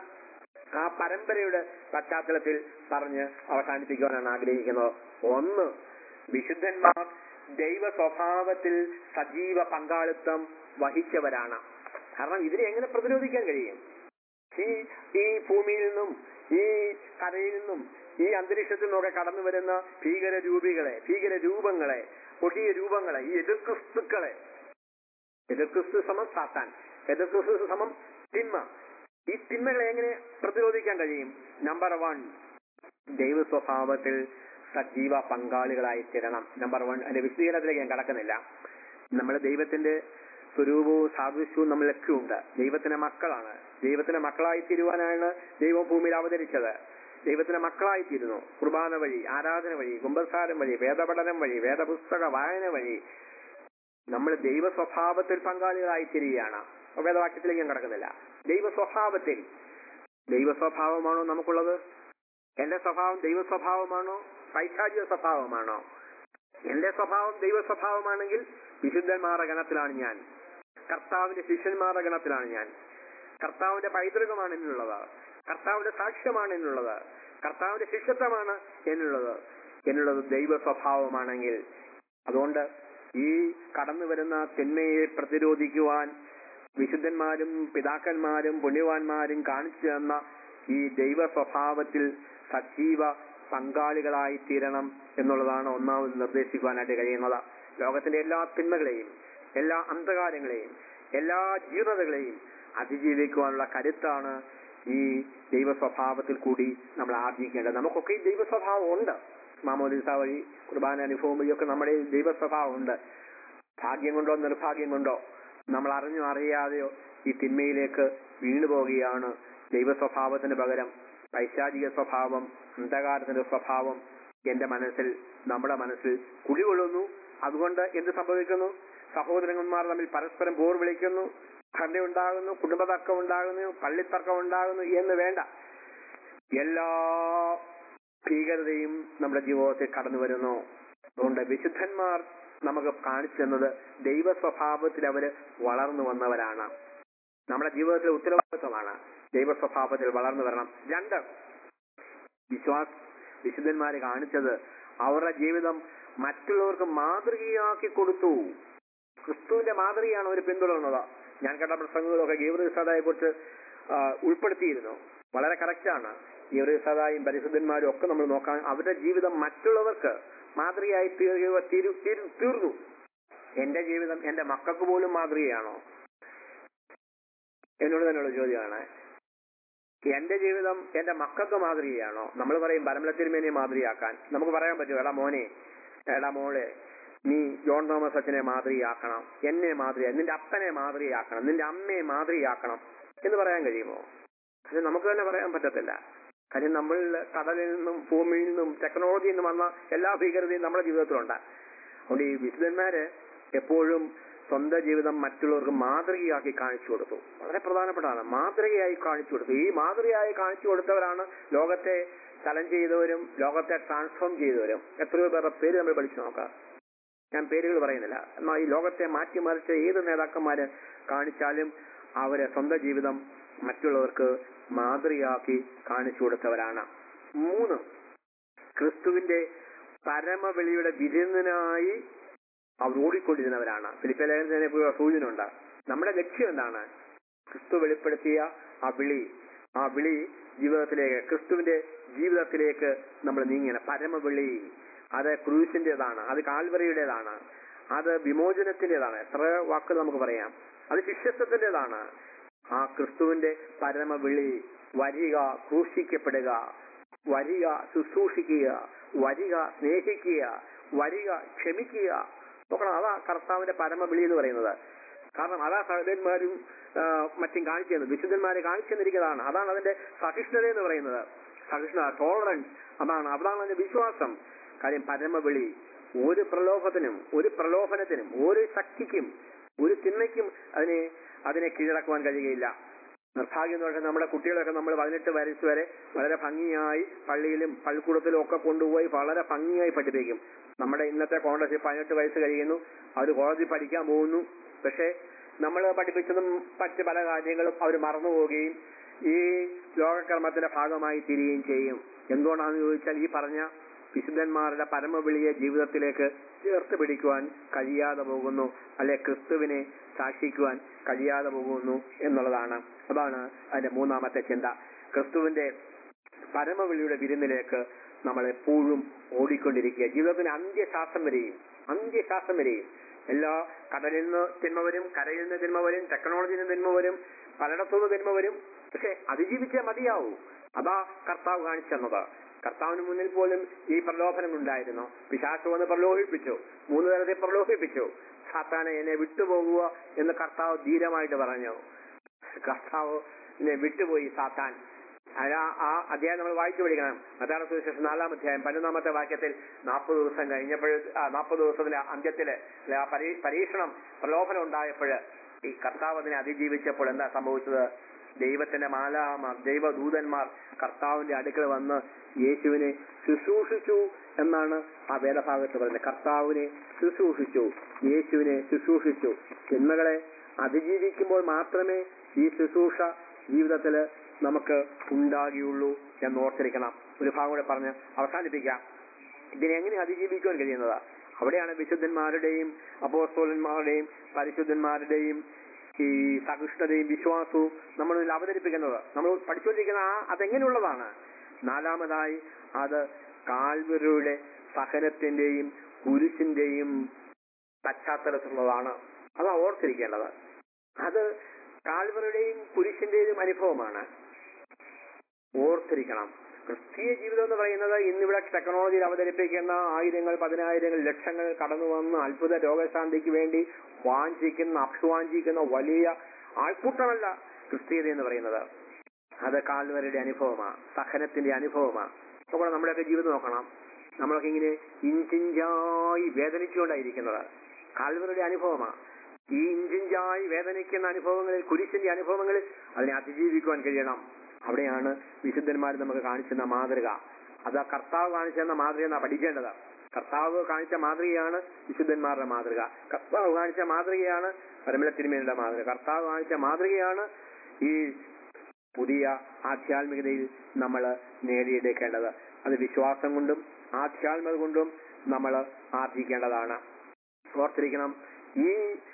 ആ പരമ്പരയുടെ പശ്ചാത്തലത്തിൽ പറഞ്ഞ് അവസാനിപ്പിക്കുവാനാണ് ആഗ്രഹിക്കുന്നത് ഒന്ന് വിശുദ്ധന്മാർ ദൈവ സ്വഭാവത്തിൽ സജീവ പങ്കാളിത്തം വഹിച്ചവരാണ് കാരണം ഇതിനെ എങ്ങനെ പ്രതിരോധിക്കാൻ കഴിയും ഈ ഈ ഭൂമിയിൽ നിന്നും ഈ കരയിൽ നിന്നും ഈ അന്തരീക്ഷത്തിൽ നിന്നൊക്കെ കടന്നു വരുന്ന ഭീകര രൂപികളെ ഭീകര രൂപങ്ങളെ കൊടിയ രൂപങ്ങളെ ഈ എതിർക്രിസ്തുക്കളെ എതിർക്രിസ്തു സമം സാത്താൻ എതിർക്രിസ്തു സമം തിന്മ ഈ തിന്മകളെ എങ്ങനെ പ്രതിരോധിക്കാൻ കഴിയും നമ്പർ വൺ ദൈവ സ്വഭാവത്തിൽ സജീവ പങ്കാളികളായി തീരണം നമ്പർ വൺ അതിന്റെ വിശദീകരണത്തിലേക്ക് ഞാൻ കടക്കുന്നില്ല നമ്മൾ ദൈവത്തിന്റെ സ്വരൂപവും സാദൃശ്യവും നമ്മളൊക്കെ ഉണ്ട് ദൈവത്തിന്റെ മക്കളാണ് ദൈവത്തിന്റെ മക്കളായി തീരുവാനാണ് ദൈവം ഭൂമിയിൽ അവതരിച്ചത് ദൈവത്തിന്റെ മക്കളായി തീരുന്നു കുർബാന വഴി ആരാധന വഴി കുംഭസാരം വഴി വേദപഠനം വഴി വേദപുസ്തക വായന വഴി നമ്മൾ ദൈവ സ്വഭാവത്തിൽ പങ്കാളികളായി തീരുകയാണ് അപ്പൊ വേദവാക്യത്തിലേക്ക് ഞാൻ കിടക്കുന്നില്ല ദൈവ സ്വഭാവത്തിൽ ദൈവ സ്വഭാവമാണോ നമുക്കുള്ളത് എന്റെ സ്വഭാവം ദൈവ സ്വഭാവമാണോ പൈശാചിക സ്വഭാവമാണോ എന്റെ സ്വഭാവം ദൈവ സ്വഭാവമാണെങ്കിൽ വിശുദ്ധന്മാരുടെ ഗണത്തിലാണ് ഞാൻ കർത്താവിന്റെ ശിഷ്യന്മാരുടെ ഗണത്തിലാണ് ഞാൻ കർത്താവിന്റെ പൈതൃകമാണ് എന്നുള്ളത് കർത്താവിന്റെ സാക്ഷ്യമാണ് എന്നുള്ളത് കർത്താവിന്റെ ശിഷ്യത്വമാണ് എന്നുള്ളത് എന്നുള്ളത് ദൈവ സ്വഭാവമാണെങ്കിൽ അതുകൊണ്ട് ഈ കടന്നു വരുന്ന തിന്മയെ പ്രതിരോധിക്കുവാൻ വിശുദ്ധന്മാരും പിതാക്കന്മാരും പുണ്യവാന്മാരും കാണിച്ചു തന്ന ഈ ദൈവ സ്വഭാവത്തിൽ സജീവ പങ്കാളികളായി തീരണം എന്നുള്ളതാണ് ഒന്നാമത് നിർദ്ദേശിക്കുവാനായിട്ട് കഴിയുന്നത് ലോകത്തിന്റെ എല്ലാ തിന്മകളെയും എല്ലാ അന്ധകാരങ്ങളെയും എല്ലാ ജീർണതകളെയും അതിജീവിക്കുവാനുള്ള കരുത്താണ് ഈ ദൈവ സ്വഭാവത്തിൽ കൂടി നമ്മൾ ആർജിക്കേണ്ടത് നമുക്കൊക്കെ ഈ ദൈവ സ്വഭാവം ഉണ്ട് മാമോദിസ വഴി കുർബാന അനുഭവം വഴിയൊക്കെ നമ്മുടെ ഈ ദൈവ സ്വഭാവം ഉണ്ട് ഭാഗ്യം കൊണ്ടോ നിർഭാഗ്യം കൊണ്ടോ നമ്മൾ അറിഞ്ഞോ അറിയാതെയോ ഈ തിന്മയിലേക്ക് വീണു പോവുകയാണ് ദൈവ സ്വഭാവത്തിന് പകരം പൈശാചിക സ്വഭാവം അന്ധകാരത്തിന്റെ സ്വഭാവം എന്റെ മനസ്സിൽ നമ്മുടെ മനസ്സിൽ കുടികൊള്ളുന്നു അതുകൊണ്ട് എന്ത് സംഭവിക്കുന്നു സഹോദരന്മാർ തമ്മിൽ പരസ്പരം പോർ വിളിക്കുന്നു ഖണ്ഡ ഉണ്ടാകുന്നു കുടുംബതർക്കം ഉണ്ടാകുന്നു പള്ളിത്തർക്കം ഉണ്ടാകുന്നു എന്ന് വേണ്ട എല്ലാ ഭീകരതയും നമ്മുടെ ജീവിതത്തിൽ കടന്നു വരുന്നു അതുകൊണ്ട് വിശുദ്ധന്മാർ നമുക്ക് കാണിച്ചു തന്നത് ദൈവ സ്വഭാവത്തിൽ അവര് വളർന്നു വന്നവരാണ് നമ്മുടെ ജീവിതത്തിലെ ഉത്തരവാദിത്വമാണ് ദൈവ സ്വഭാവത്തിൽ വളർന്നു വരണം രണ്ട് വിശ്വാസ വിശുദ്ധന്മാരെ കാണിച്ചത് അവരുടെ ജീവിതം മറ്റുള്ളവർക്ക് മാതൃകയാക്കി കൊടുത്തു ക്രിസ്തുവിന്റെ മാതൃകയാണ് അവർ പിന്തുടർന്നത് ഞാൻ കണ്ട പ്രസംഗങ്ങളൊക്കെ ഗീവൃസദായെ കുറിച്ച് ഉൾപ്പെടുത്തിയിരുന്നു വളരെ കറക്റ്റാണ് ഗീവൃസദായും പരിശുദ്ധന്മാരും ഒക്കെ നമ്മൾ നോക്കാൻ അവരുടെ ജീവിതം മറ്റുള്ളവർക്ക് മാതൃകയായി തീരുക തീരു- തീരു- തീർന്നു എന്റെ ജീവിതം എന്റെ മക്കൾക്ക് പോലും മാതൃകയാണോ എന്നോട് തന്നെയുള്ള ചോദ്യമാണ് എന്റെ ജീവിതം എന്റെ മക്കൾക്ക് മാതൃകയാണോ നമ്മൾ പറയും പരമലത്തിരുമേനെ മാതൃകയാക്കാൻ നമുക്ക് പറയാൻ പറ്റുമോ എടാ മോനെ എടാ മോളെ നീ ജോൺ തോമസ് അച്ഛനെ മാതൃകയാക്കണം എന്നെ മാതൃക നിന്റെ അപ്പനെ മാതൃകയാക്കണം നിന്റെ അമ്മയെ മാതൃകയാക്കണം എന്ന് പറയാൻ കഴിയുമോ അത് നമുക്ക് തന്നെ പറയാൻ പറ്റത്തില്ല കാര്യം നമ്മൾ കടലിൽ നിന്നും ഭൂമിയിൽ നിന്നും ടെക്നോളജിയിൽ നിന്നും വന്ന എല്ലാ ഭീകരതയും നമ്മുടെ ജീവിതത്തിലുണ്ട് അതുകൊണ്ട് ഈ വിശുദ്ധന്മാര് എപ്പോഴും സ്വന്തം ജീവിതം മറ്റുള്ളവർക്ക് മാതൃകയാക്കി കാണിച്ചു കൊടുത്തു വളരെ പ്രധാനപ്പെട്ടതാണ് മാതൃകയായി കാണിച്ചു കൊടുത്തു ഈ മാതൃകയായി കാണിച്ചു കൊടുത്തവരാണ് ലോകത്തെ ചലഞ്ച് ചെയ്തവരും ലോകത്തെ ട്രാൻസ്ഫോം ചെയ്തവരും എത്രയോ പേരുടെ പേര് നമ്മൾ പഠിച്ചു നോക്കാം ഞാൻ പേരുകൾ പറയുന്നില്ല എന്നാൽ ഈ ലോകത്തെ മാറ്റിമറിച്ച ഏത് നേതാക്കന്മാര് കാണിച്ചാലും അവരെ സ്വന്തം ജീവിതം മറ്റുള്ളവർക്ക് മാതൃകയാക്കി കാണിച്ചു കൊടുത്തവരാണ് മൂന്ന് ക്രിസ്തുവിന്റെ പരമവിളിയുടെ വിരുന്നിനായി അവർ ഓടിക്കൊണ്ടിരുന്നവരാണ് ഫിലിപ്പ ലേഖനത്തിനെ പോലുള്ള സൂചനയുണ്ട് നമ്മുടെ ലക്ഷ്യം എന്താണ് ക്രിസ്തു വെളിപ്പെടുത്തിയ ആ വിളി ആ വിളി ജീവിതത്തിലേക്ക് ക്രിസ്തുവിന്റെ ജീവിതത്തിലേക്ക് നമ്മൾ നീങ്ങണം പരമവിളി അത് ക്രൂസിന്റേതാണ് അത് കാൽവറിയുടേതാണ് അത് വിമോചനത്തിന്റേതാണ് എത്ര വാക്കുകൾ നമുക്ക് പറയാം അത് ശിഷ്യത്വത്തിന്റേതാണ് ആ ക്രിസ്തുവിന്റെ പരമവിളി വരിക ക്രൂശിക്കപ്പെടുക വരിക ശുശ്രൂഷിക്കുക വരിക സ്നേഹിക്കുക വരിക ക്ഷമിക്കുക നോക്കണം അതാ കർത്താവിന്റെ പരമവിളി എന്ന് പറയുന്നത് കാരണം അതാ സഹോദരന്മാരും ആ, മറ്റും കാണിച്ചു തന്നത് വിശുദ്ധന്മാരെ കാണിച്ചു തന്നിരിക്കുന്നതാണ് അതാണ് അതിന്റെ സഹിഷ്ണുത എന്ന് പറയുന്നത് സഹിഷ്ണുത ടോളറൻസ് അതാണ് അതാണ് അതിന്റെ വിശ്വാസം കാര്യം പരമവിളി ഒരു പ്രലോഭത്തിനും ഒരു പ്രലോഭനത്തിനും ഒരു ശക്തിക്കും ഒരു തിന്മയ്ക്കും അതിനെ അതിനെ കീഴടക്കുവാൻ കഴിയുകയില്ല നിർഭാഗ്യം എന്ന് പറഞ്ഞാൽ നമ്മുടെ കുട്ടികളൊക്കെ നമ്മൾ പതിനെട്ട് വയസ്സ് വരെ വളരെ ഭംഗിയായി പള്ളിയിലും പള്ളിക്കൂടത്തിലും ഒക്കെ കൊണ്ടുപോയി വളരെ ഭംഗിയായി പഠിപ്പിക്കും നമ്മുടെ ഇന്നത്തെ കോൺഗ്രസിൽ പതിനെട്ട് വയസ്സ് കഴിയുന്നു അവർ കോളേജിൽ പഠിക്കാൻ പോകുന്നു പക്ഷേ നമ്മൾ പഠിപ്പിച്ചതും മറ്റ് പല കാര്യങ്ങളും അവർ മറന്നുപോവുകയും ഈ ലോകകർമ്മത്തിന്റെ ഭാഗമായി തീരുകയും ചെയ്യും എന്തുകൊണ്ടാണെന്ന് ചോദിച്ചാൽ ഈ പറഞ്ഞ വിശുദ്ധന്മാരുടെ പരമവിളിയെ ജീവിതത്തിലേക്ക് ചേർത്ത് പിടിക്കുവാൻ കഴിയാതെ പോകുന്നു അല്ലെ ക്രിസ്തുവിനെ സാക്ഷിക്കുവാൻ കഴിയാതെ പോകുന്നു എന്നുള്ളതാണ് അതാണ് അതിന്റെ മൂന്നാമത്തെ ചിന്ത ക്രിസ്തുവിന്റെ പരമവിളിയുടെ വിരുന്നിലേക്ക് നമ്മൾ എപ്പോഴും ഓടിക്കൊണ്ടിരിക്കുക ജീവിതത്തിന് അന്ത്യശ്വാസം വരെയും അന്ത്യശ്വാസം വരെയും എല്ലാ കടലിൽ നിന്ന് തിന്മ വരും കരയിൽ നിന്ന് തിന്മ വരും ടെക്നോളജിയിൽ നിന്ന് തിന്മ വരും പലയിടത്തുനിന്ന് തിന്മ വരും പക്ഷെ അതിജീവിച്ചേ മതിയാവൂ അതാ കർത്താവ് കാണിച്ചെന്നത് കർത്താവിന് മുന്നിൽ പോലും ഈ പ്രലോഭനം ഉണ്ടായിരുന്നു പിശാചു വന്ന് പ്രലോഭിപ്പിച്ചു മൂന്ന് തരത്തിൽ പ്രലോഭിപ്പിച്ചു സാത്താനെ എന്നെ വിട്ടുപോകുക എന്ന് കർത്താവ് ധീരമായിട്ട് പറഞ്ഞു കർത്താവിനെ വിട്ടുപോയി സാത്താൻ ആ ആ അധ്യായം നമ്മൾ വായിച്ചു പഠിക്കണം അതാണ് സുവിശേഷം നാലാം അധ്യായം പതിനൊന്നാമത്തെ വാക്യത്തിൽ നാൽപ്പത് ദിവസം കഴിഞ്ഞപ്പോൾ നാൽപ്പത് ദിവസത്തിലെ അന്ത്യത്തില് അല്ലെ ആ പരീ- പരീക്ഷണം പ്രലോഭനം ഉണ്ടായപ്പോൾ ഈ കർത്താവ് അതിനെ അതിജീവിച്ചപ്പോൾ എന്താ സംഭവിച്ചത് ദൈവത്തിന്റെ മാലാമാർ ദൈവദൂതന്മാർ കർത്താവിന്റെ അടുക്കൽ വന്ന് യേശുവിനെ ശുശ്രൂഷിച്ചു എന്നാണ് ആ വേദഭാഗത്ത് പറയുന്നത് കർത്താവിനെ ശുശ്രൂഷിച്ചു യേശുവിനെ ശുശ്രൂഷിച്ചു തിന്മകളെ അതിജീവിക്കുമ്പോൾ മാത്രമേ ഈ ശുശ്രൂഷ ജീവിതത്തില് നമുക്ക് ഉണ്ടാകുകയുള്ളൂ എന്ന് ഓർത്തിരിക്കണം ഒരു ഭാഗം കൂടെ പറഞ്ഞ് അവസാനിപ്പിക്കാം ഇതിനെ എങ്ങനെ അതിജീവിക്കുവാൻ കഴിയുന്നത് അവിടെയാണ് വിശുദ്ധന്മാരുടെയും അപ്പോസ്തോലന്മാരുടെയും പരിശുദ്ധന്മാരുടെയും ഈ സഹിഷ്ണുതയും വിശ്വാസവും നമ്മൾ ഇതിൽ അവതരിപ്പിക്കുന്നത് നമ്മൾ പഠിച്ചുകൊണ്ടിരിക്കുന്ന ആ അതെങ്ങനെയുള്ളതാണ് നാലാമതായി അത് കാൽവരുടെ സഹനത്തിന്റെയും കുരിശിന്റെയും പശ്ചാത്തലത്തിലുള്ളതാണ് അത് ഓർത്തിരിക്കേണ്ടത് അത് കാൽവരുടെയും കുരിശിന്റെയും അനുഭവമാണ് ഓർത്തിരിക്കണം ക്രിസ്തീയ ജീവിതം എന്ന് പറയുന്നത് ഇന്നിവിടെ ടെക്നോളജിയിൽ അവതരിപ്പിക്കുന്ന ആയിരങ്ങൾ പതിനായിരങ്ങൾ ലക്ഷങ്ങൾ കടന്നു വന്ന് അത്ഭുത രോഗശാന്തിക്ക് വേണ്ടി വാഞ്ചിക്കുന്ന അഭിവാഞ്ചിക്കുന്ന വലിയ ആൾക്കൂട്ടമല്ല ക്രിസ്തീയത എന്ന് പറയുന്നത് അത് കാൽവരുടെ അനുഭവമാണ് സഹനത്തിന്റെ അനുഭവമാണ് അപ്പോൾ നമ്മുടെയൊക്കെ ജീവിതം നോക്കണം നമ്മളൊക്കെ ഇങ്ങനെ ഇഞ്ചിഞ്ചായി വേദനിച്ചുകൊണ്ടായിരിക്കുന്നത് കാൽവരുടെ അനുഭവമാണ് ഈ ഇഞ്ചിഞ്ചായി വേദനിക്കുന്ന അനുഭവങ്ങളിൽ കുരിശിന്റെ അനുഭവങ്ങളിൽ അതിനെ അതിജീവിക്കുവാൻ കഴിയണം അവിടെയാണ് വിശുദ്ധന്മാർ നമുക്ക് കാണിച്ചെന്ന മാതൃക അത് ആ കർത്താവ് കാണിച്ചെന്ന മാതൃക എന്നാ പഠിക്കേണ്ടത് കർത്താവ് കാണിച്ച മാതൃകയാണ് വിശുദ്ധന്മാരുടെ മാതൃക കർത്താവ് കാണിച്ച മാതൃകയാണ് പരമല തിരുമേനിയുടെ മാതൃക കർത്താവ് കാണിച്ച മാതൃകയാണ് ഈ പുതിയ ആധ്യാത്മികതയിൽ നമ്മൾ നേടിയെടുക്കേണ്ടത് അത് വിശ്വാസം കൊണ്ടും ആധ്യാത്മികത കൊണ്ടും നമ്മൾ ആർജിക്കേണ്ടതാണ് ഓർത്തിരിക്കണം ഈ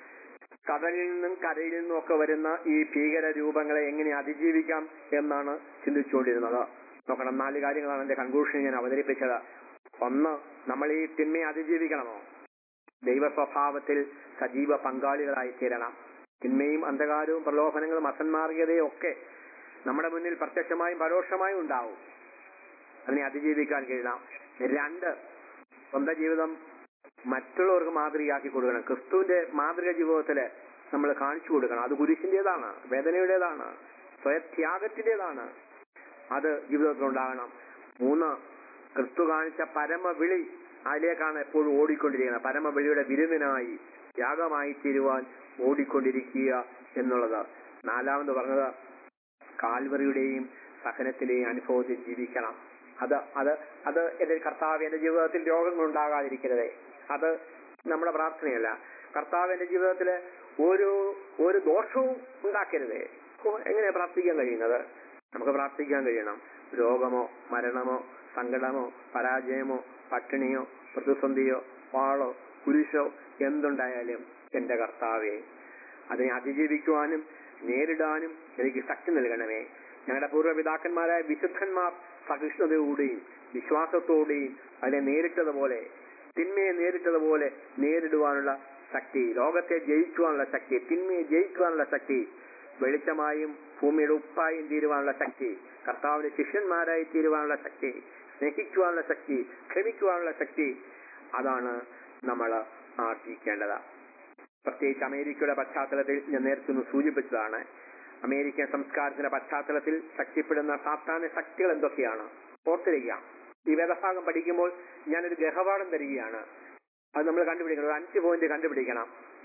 കടലിൽ നിന്നും കരയിൽ നിന്നും ഒക്കെ വരുന്ന ഈ ഭീകര രൂപങ്ങളെ എങ്ങനെ അതിജീവിക്കാം എന്നാണ് ചിന്തിച്ചുകൊണ്ടിരുന്നത് നോക്കണം നാല് കാര്യങ്ങളാണ് എന്റെ കൺക്ലൂഷൻ ഞാൻ അവതരിപ്പിച്ചത് ഒന്ന് നമ്മൾ ഈ തിന്മയെ അതിജീവിക്കണമോ ദൈവ സ്വഭാവത്തിൽ സജീവ പങ്കാളികളായി തീരണം തിന്മയും അന്ധകാരവും പ്രലോഭനങ്ങളും അസന്മാർഗതയും ഒക്കെ നമ്മുടെ മുന്നിൽ പ്രത്യക്ഷമായും പരോക്ഷമായും ഉണ്ടാവും അതിനെ അതിജീവിക്കാൻ കഴിയണം രണ്ട് സ്വന്തം ജീവിതം മറ്റുള്ളവർക്ക് മാതൃകയാക്കി കൊടുക്കണം ക്രിസ്തുവിന്റെ മാതൃക ജീവിതത്തില് നമ്മൾ കാണിച്ചു കൊടുക്കണം അത് കുരിശിന്റേതാണ് വേദനയുടേതാണ് സ്വയത്യാഗത്തിന്റേതാണ് അത് ജീവിതത്തിൽ ഉണ്ടാകണം മൂന്ന് ക്രിസ്തു കാണിച്ച പരമവിളി അതിലേക്കാണ് എപ്പോഴും ഓടിക്കൊണ്ടിരിക്കുന്നത് പരമവിളിയുടെ വിരുന്നിനായി യാഗമായി തീരുവാൻ ഓടിക്കൊണ്ടിരിക്കുക എന്നുള്ളത് നാലാമത് പറഞ്ഞത് കാൽവറിയുടെയും സഹനത്തിന്റെയും അനുഭവത്തിൽ ജീവിക്കണം അത് അത് അത് എന്റെ കർത്താവ് എന്റെ ജീവിതത്തിൽ രോഗങ്ങൾ ഉണ്ടാകാതിരിക്കരുത് അത് നമ്മുടെ പ്രാർത്ഥനയല്ല കർത്താവ് എന്റെ ജീവിതത്തിൽ ഒരു ഒരു ദോഷവും ഉണ്ടാക്കരുതേ ഓ, എങ്ങനെയാ പ്രാർത്ഥിക്കാൻ കഴിയുന്നത് നമുക്ക് പ്രാർത്ഥിക്കാൻ കഴിയണം രോഗമോ മരണമോ സങ്കടമോ പരാജയമോ പട്ടിണിയോ പ്രതിസന്ധിയോ വാളോ കുരിശോ എന്തുണ്ടായാലും എന്റെ കർത്താവേ അതിനെ അതിജീവിക്കുവാനും നേരിടാനും എനിക്ക് ശക്തി നൽകണമേ ഞങ്ങളുടെ പൂർവ്വപിതാക്കന്മാരായ വിശുദ്ധന്മാർ സഹിഷ്ണുതയോടെയും വിശ്വാസത്തോടെയും അതിനെ നേരിട്ടതുപോലെ തിന്മയെ നേരിട്ടതുപോലെ നേരിടുവാനുള്ള ശക്തി ലോകത്തെ ജയിക്കുവാനുള്ള ശക്തി തിന്മയെ ജയിക്കുവാനുള്ള ശക്തി വെളിച്ചമായും ഭൂമിയുടെ ഉപ്പായും തീരുവാനുള്ള ശക്തി കർത്താവിന്റെ ശിഷ്യന്മാരായി തീരുവാനുള്ള ശക്തി സ്നേഹിക്കുവാനുള്ള ശക്തി ക്ഷമിക്കുവാനുള്ള ശക്തി അതാണ് നമ്മൾ ആർജിക്കേണ്ടത് പ്രത്യേകിച്ച് അമേരിക്കയുടെ പശ്ചാത്തലത്തിൽ ഞാൻ നേരത്തെ ഒന്ന് സൂചിപ്പിച്ചതാണ് അമേരിക്കൻ സംസ്കാരത്തിന്റെ പശ്ചാത്തലത്തിൽ ശക്തിപ്പെടുന്ന സാത്താന്യ ശക്തികൾ എന്തൊക്കെയാണ് ഓർത്തിരിക്കുക ഈ വേദഭാഗം പഠിക്കുമ്പോൾ ഞാനൊരു ഗ്രഹപാഠം തരികയാണ് അത് നമ്മൾ കണ്ടുപിടിക്കണം ഒരു അഞ്ച് പോയിന്റ് കണ്ടുപിടിക്കണം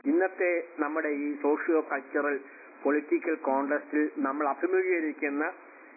ഇന്നത്തെ നമ്മുടെ ഈ സോഷ്യോ കൾച്ചറൽ പൊളിറ്റിക്കൽ കോണ്ടസ്റ്റിൽ നമ്മൾ അഭിമുഖീകരിക്കുന്ന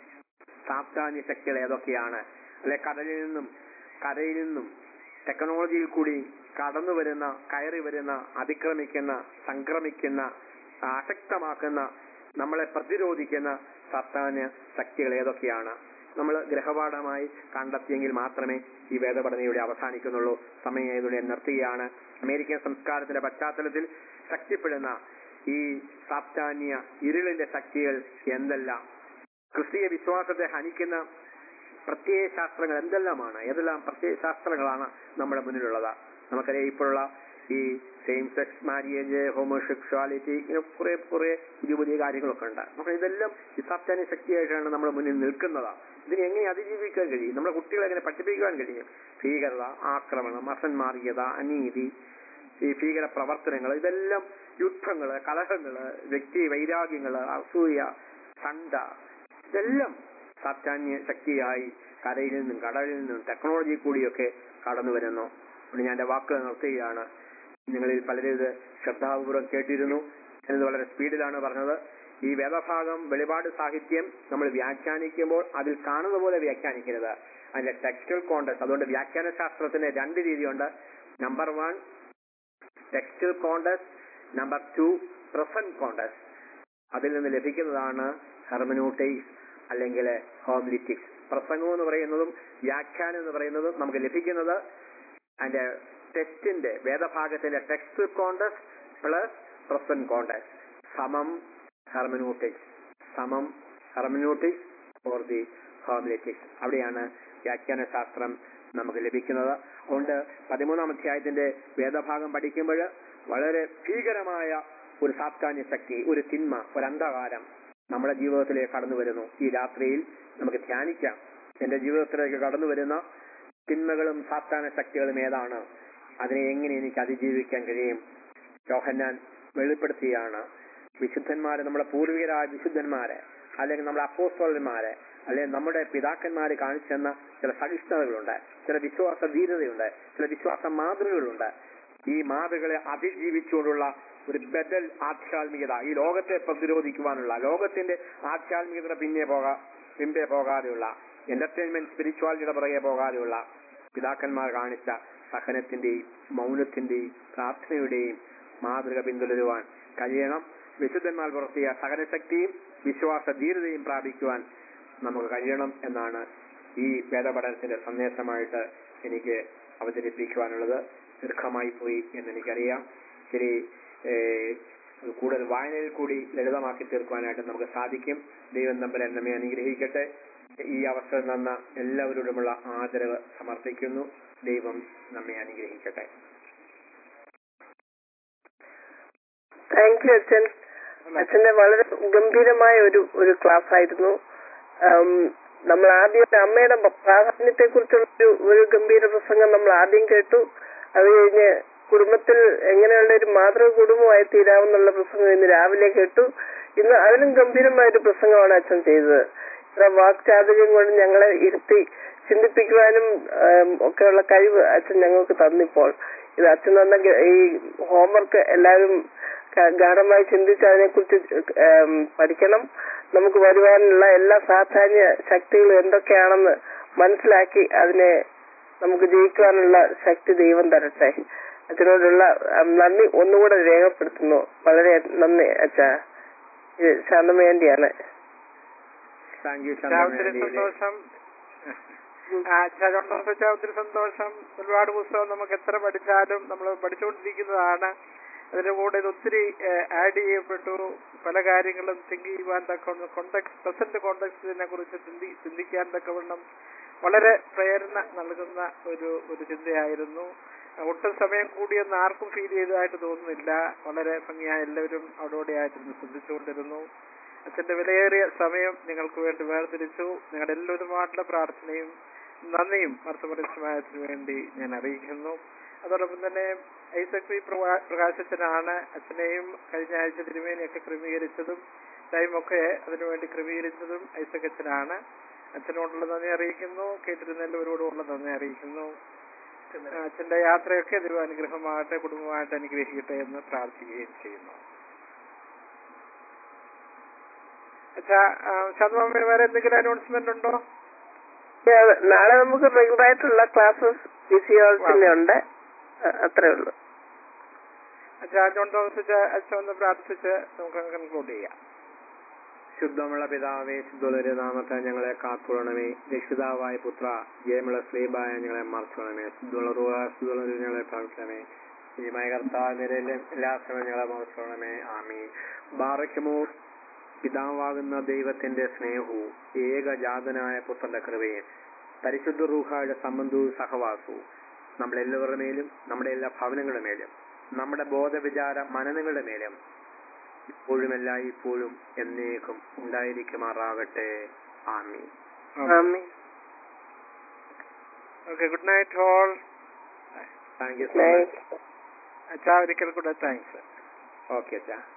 സാപ്താന്യ ശക്തികൾ ഏതൊക്കെയാണ് അല്ലെ കടലിൽ നിന്നും കരയിൽ നിന്നും ടെക്നോളജിയിൽ കൂടി കടന്നു വരുന്ന കയറി വരുന്ന അതിക്രമിക്കുന്ന സംക്രമിക്കുന്ന അശക്തമാക്കുന്ന നമ്മളെ പ്രതിരോധിക്കുന്ന സാത്താന്യ ശക്തികൾ ഏതൊക്കെയാണ് നമ്മൾ ഗ്രഹപാഠമായി കണ്ടെത്തിയെങ്കിൽ മാത്രമേ ഈ വേദപഠനം ഇവിടെ അവസാനിക്കുന്നുള്ളൂ സമയം ഇതിലൂടെ നിർത്തുകയാണ് അമേരിക്കൻ സംസ്കാരത്തിന്റെ പശ്ചാത്തലത്തിൽ ശക്തിപ്പെടുന്ന ഈ സാപ്താന്യ ഇരുളിന്റെ ശക്തികൾ എന്തെല്ലാം ക്രിസ്തീയ വിശ്വാസത്തെ ഹനിക്കുന്ന പ്രത്യയ ശാസ്ത്രങ്ങൾ എന്തെല്ലാമാണ് ഏതെല്ലാം പ്രത്യയ ശാസ്ത്രങ്ങളാണ് നമ്മുടെ മുന്നിലുള്ളത് നമുക്കറിയാം ഇപ്പോഴുള്ള ഈ സെയിം സെക്സ് മാരിയേജ് ഹോമോസെക്ഷുവാലിറ്റി ഇങ്ങനെ കുറെ കുറെ പുതിയ പുതിയ കാര്യങ്ങളൊക്കെ ഉണ്ട് നമുക്ക് ഇതെല്ലാം ഈ സാപ്താന്യ ശക്തിയായിട്ടാണ് നമ്മുടെ മുന്നിൽ നിൽക്കുന്നത് ഇതിനെ എങ്ങനെ അതിജീവിക്കാൻ കഴിയും നമ്മുടെ കുട്ടികളെ എങ്ങനെ പഠിപ്പിക്കാൻ കഴിയും ഭീകരത ആക്രമണം അസന്മാർഗീയത അനീതി ഈ ഭീകര പ്രവർത്തനങ്ങൾ ഇതെല്ലാം യുദ്ധങ്ങള് കലഹങ്ങള് വ്യക്തി വൈരാഗ്യങ്ങള് അസൂയ ചണ്ട ഇതെല്ലാം സാറ്റാന്യ ശക്തിയായി കരയിൽ നിന്നും കടലിൽ നിന്നും ടെക്നോളജി കൂടിയൊക്കെ കടന്നു വരുന്നു അതുകൊണ്ട് ഞാൻ എന്റെ വാക്കുകൾ നിർത്തുകയാണ് നിങ്ങളിൽ പലരും ഇത് ശ്രദ്ധാപൂർവ്വം കേട്ടിരുന്നു എന്നത് വളരെ സ്പീഡിലാണ് പറഞ്ഞത് ഈ വേദഭാഗം വെളിപാട് സാഹിത്യം നമ്മൾ വ്യാഖ്യാനിക്കുമ്പോൾ അതിൽ കാണുന്ന പോലെ വ്യാഖ്യാനിക്കരുത് അതിന്റെ ടെക്സ്റ്റൽ കോണ്ടസ്റ്റ് അതുകൊണ്ട് വ്യാഖ്യാന ശാസ്ത്രത്തിന് രണ്ട് രീതിയുണ്ട് number one textual context number two present context അതിൽ നിന്ന് ലഭിക്കുന്നതാണ് ഹെർമനൂട്ടൈസ് അല്ലെങ്കിൽ ഹോംലിറ്റിക്സ് പ്രസംഗം എന്ന് പറയുന്നതും വ്യാഖ്യാനം എന്ന് പറയുന്നതും നമുക്ക് ലഭിക്കുന്നത് അതിന്റെ ടെക്സ്റ്റിന്റെ വേദഭാഗത്തിന്റെ text context plus present context സമം ഹെർമനൂട്ടിക്സ് സമം ഹെർമനൂട്ടിക്സ് ഫോർ ദി ഹോംലിറ്റിക്സ് അവിടെയാണ് വ്യാഖ്യാന ശാസ്ത്രം നമുക്ക് ലഭിക്കുന്നത് അതുകൊണ്ട് പതിമൂന്നാം അധ്യായത്തിന്റെ വേദഭാഗം പഠിക്കുമ്പോൾ വളരെ ഭീകരമായ ഒരു സാപ്താന്യ ശക്തി ഒരു തിന്മ ഒരു അന്ധകാരം നമ്മുടെ ജീവിതത്തിലേക്ക് കടന്നു വരുന്നു ഈ രാത്രിയിൽ നമുക്ക് ധ്യാനിക്കാം എന്റെ ജീവിതത്തിലേക്ക് കടന്നു വരുന്ന തിന്മകളും സാത്താന ശക്തികളും ഏതാണ് അതിനെ എങ്ങനെ എനിക്ക് അതിജീവിക്കാൻ കഴിയും യോഹന്നാൻ വെളിപ്പെടുത്തിയാണ് വിശുദ്ധന്മാരെ നമ്മുടെ പൂർവികരായ വിശുദ്ധന്മാരെ അല്ലെങ്കിൽ നമ്മുടെ അപ്പോസ്തോലന്മാരെ അല്ലെങ്കിൽ നമ്മുടെ പിതാക്കന്മാര് കാണിച്ചെന്ന ചില സഹിഷ്ണുതകളുണ്ട് ചില വിശ്വാസ ധീരതയുണ്ട് ചില വിശ്വാസ മാതൃകകളുണ്ട് ഈ മാതൃകളെ അതിജീവിച്ചുകൊണ്ടുള്ള ഒരു ബദൽ ആധ്യാത്മികത ഈ ലോകത്തെ പ്രതിരോധിക്കുവാനുള്ള ലോകത്തിന്റെ ആധ്യാത്മികത പിന്നെ പോകാ പിമ്പെ പോകാതെയുള്ള എന്റർടൈൻമെന്റ് സ്പിരിച്വാലിറ്റിയുടെ പുറകെ പോകാതെയുള്ള പിതാക്കന്മാർ കാണിച്ച സഹനത്തിന്റെയും മൗനത്തിന്റെയും പ്രാർത്ഥനയുടെയും മാതൃക പിന്തുടരുവാൻ കഴിയണം വിശുദ്ധന്മാർ പുറത്തിയ സഹനശക്തിയും വിശ്വാസ ധീരതയും പ്രാപിക്കുവാൻ നമുക്ക് കഴിയണം എന്നാണ് ഈ വേദപഠനത്തിന്റെ സന്ദേശമായിട്ട് എനിക്ക് അവതരിപ്പിക്കുവാനുള്ളത് ദീർഘമായി പോയി എന്ന് എനിക്കറിയാം ശരി ഏഹ്, കൂടുതൽ വായനയിൽ കൂടി ലളിതമാക്കി തീർക്കുവാനായിട്ട് നമുക്ക് സാധിക്കും ദൈവം തമ്പലൻ നമ്മെ അനുഗ്രഹിക്കട്ടെ ഈ അവസരം തന്ന എല്ലാവരോടുമുള്ള ആദരവ് സമർപ്പിക്കുന്നു ദൈവം നമ്മെ അനുഗ്രഹിക്കട്ടെ താങ്ക് യു അച്ഛൻ അച്ഛന്റെ വളരെ ഗംഭീരമായ ഒരു ഒരു ക്ലാസ് ആയിരുന്നു ആം, നമ്മൾ ആദ്യം അമ്മയുടെ പ്രാധാന്യത്തെ കുറിച്ചുള്ള ഒരു ഒരു ഗംഭീര പ്രസംഗം നമ്മൾ ആദ്യം കേട്ടു അത് കഴിഞ്ഞ് കുടുംബത്തിൽ എങ്ങനെയുള്ള ഒരു മാതൃക കുടുംബമായി തീരാമെന്നുള്ള പ്രസംഗം ഇന്ന് രാവിലെ കേട്ടു ഇന്ന് അതിലും ഗംഭീരമായ ഒരു പ്രസംഗമാണ് അച്ഛൻ ചെയ്തത് ഇത്ര വാക്ചാതുര്യം കൊണ്ട് ഞങ്ങളെ ഇരുത്തി ചിന്തിപ്പിക്കുവാനും ആം, ഒക്കെയുള്ള കഴിവ് അച്ഛൻ ഞങ്ങൾക്ക് തന്നിപ്പോൾ ഇത് അച്ഛൻ തന്ന ഗ- ഈ ഹോംവർക്ക് എല്ലാവരും ക- ഗാഠമായി ചിന്തിച്ച് അതിനെക്കുറിച്ച് ആം, പഠിക്കണം നമുക്ക് വരുവാനുള്ള എല്ലാ സാധാന്യ ശക്തികളും എന്തൊക്കെയാണെന്ന് മനസ്സിലാക്കി അതിനെ നമുക്ക് ജയിക്കുവാനുള്ള ശക്തി ദൈവം തരട്ടെ അച്ഛനോടുള്ള ആം, നന്ദി ഒന്നുകൂടെ രേഖപ്പെടുത്തുന്നു വളരെ നന്ദി അച്ഛാ ഇത് ശാന്തമേന്റെയാണ് താങ്ക് യു ഒത്തിരി സന്തോഷം ആ, ചാചോട്ടം വെച്ചാൽ ഒത്തിരി സന്തോഷം ഒരുപാട് പുസ്തകം നമുക്ക് എത്ര പഠിച്ചാലും നമ്മൾ പഠിച്ചുകൊണ്ടിരിക്കുന്നതാണ് അതിന്റെ കൂടെ ഇത് ഒത്തിരി ആഡ് ചെയ്യപ്പെട്ടു പല കാര്യങ്ങളും തിങ്ക് ചെയ്യുവാൻ തക്കവണ്ണം കോണ്ടക്സ് പ്രസന്റ് കോണ്ടക്സ്റ്റിനെ കുറിച്ച് ചിന്തി ചിന്തിക്കാൻ തക്കവണ്ണം വളരെ പ്രേരണ നൽകുന്ന ഒരു ഒരു ചിന്തയായിരുന്നു ഒട്ടും സമയം കൂടിയെന്ന് ആർക്കും ഫീൽ ചെയ്തതായിട്ട് തോന്നുന്നില്ല വളരെ ഭംഗിയായി എല്ലാവരും അവിടെ ആയിട്ടിരുന്ന് ശ്രദ്ധിച്ചുകൊണ്ടിരുന്നു അച്ഛന്റെ വിലയേറിയ സമയം നിങ്ങൾക്ക് വേണ്ടി വേർതിരിച്ചു നിങ്ങളുടെ എല്ലാവരുമായിട്ടുള്ള പ്രാർത്ഥനയും നന്ദിയും അർത്ഥപരിശ്രമത്തിന് വേണ്ടി ഞാൻ അറിയിക്കുന്നു അതോടൊപ്പം തന്നെ ഐസക് വി പ്രകാ- പ്രകാശച്ചനാണ് അച്ഛനെയും കഴിഞ്ഞ ആഴ്ച തിരുമേനിയൊക്കെ ക്രമീകരിച്ചതും ടൈമൊക്കെ അതിനുവേണ്ടി ക്രമീകരിച്ചതും ഐസക് അച്ഛനാണ് അച്ഛനോടുള്ള നന്ദി അറിയിക്കുന്നു കേട്ടിരുന്ന എല്ലാവരോടുമുള്ള നന്ദി അറിയിക്കുന്നു അച്ഛന്റെ യാത്രയൊക്കെ ദൈവം അനുഗ്രഹമാകട്ടെ കുടുംബമായിട്ട് അനുഗ്രഹിക്കട്ടെ എന്ന് പ്രാർത്ഥിക്കുകയും ചെയ്യുന്നു അച്ഛാ ശതമാനം വേറെ എന്തെങ്കിലും അനൗൺസ്മെന്റ് ഉണ്ടോ ഞാൻ- നാളെ നമുക്ക് റെഗുലർ ആയിട്ടുള്ള ക്ലാസ്സസ് ഫിസിയോളജിന്റെ ഉണ്ട് അ- അത്രേ ഉള്ളൂ അച്ഛാ ജോൺ തോമസ് അച്ഛാ അച്ഛൻ ഒന്ന് പ്രാർത്ഥിച്ച് നമുക്ക് കൺക്ലൂഡ് ചെയ്യാം ശുദ്ധമുള്ള പിതാവേ ശുദ്ധമുള്ളൊരു നാമത്തെ ഞങ്ങളെ കാത്തുകൊള്ളണമേ രക്ഷിതാവായ പുത്ര ജയമുള്ള സ്ലീബായ ഞങ്ങളെ മറച്ചുകൊള്ളണമേ ശുദ്ധമുള്ള റൂഹ ശുദ്ധമുള്ള ഞങ്ങളെ പ്രാപിക്കണമേ ഈ കർത്താവിനെ എല്ലാ സമയം ഞങ്ങളെ മറച്ചുകൊള്ളണമേ ആമീ ബാറയ്ക്കുമോ പിതാവാകുന്ന ദൈവത്തിന്റെ സ്നേഹവും ഏകജാതനായ പുത്രന്റെ കൃപയും പരിശുദ്ധ റൂഹായുടെ സംബന്ധവും സഹവാസവും നമ്മളെല്ലാവരുടെ മേലും നമ്മുടെ എല്ലാ ഭവനങ്ങളുടെ മേലും നമ്മുടെ ബോധവിചാര മനനങ്ങളുടെ മേലും ഇപ്പോഴും എല്ലാം ഇപ്പോഴും എന്നേക്കും ഉണ്ടായിരിക്കുമാറാകട്ടെ ആമീൻ ആമീൻ okay good night all thank you so much അച്ഛാ ഒരിക്കൽ കൂടെ താങ്ക്സ് ഓക്കെ അച്ഛാ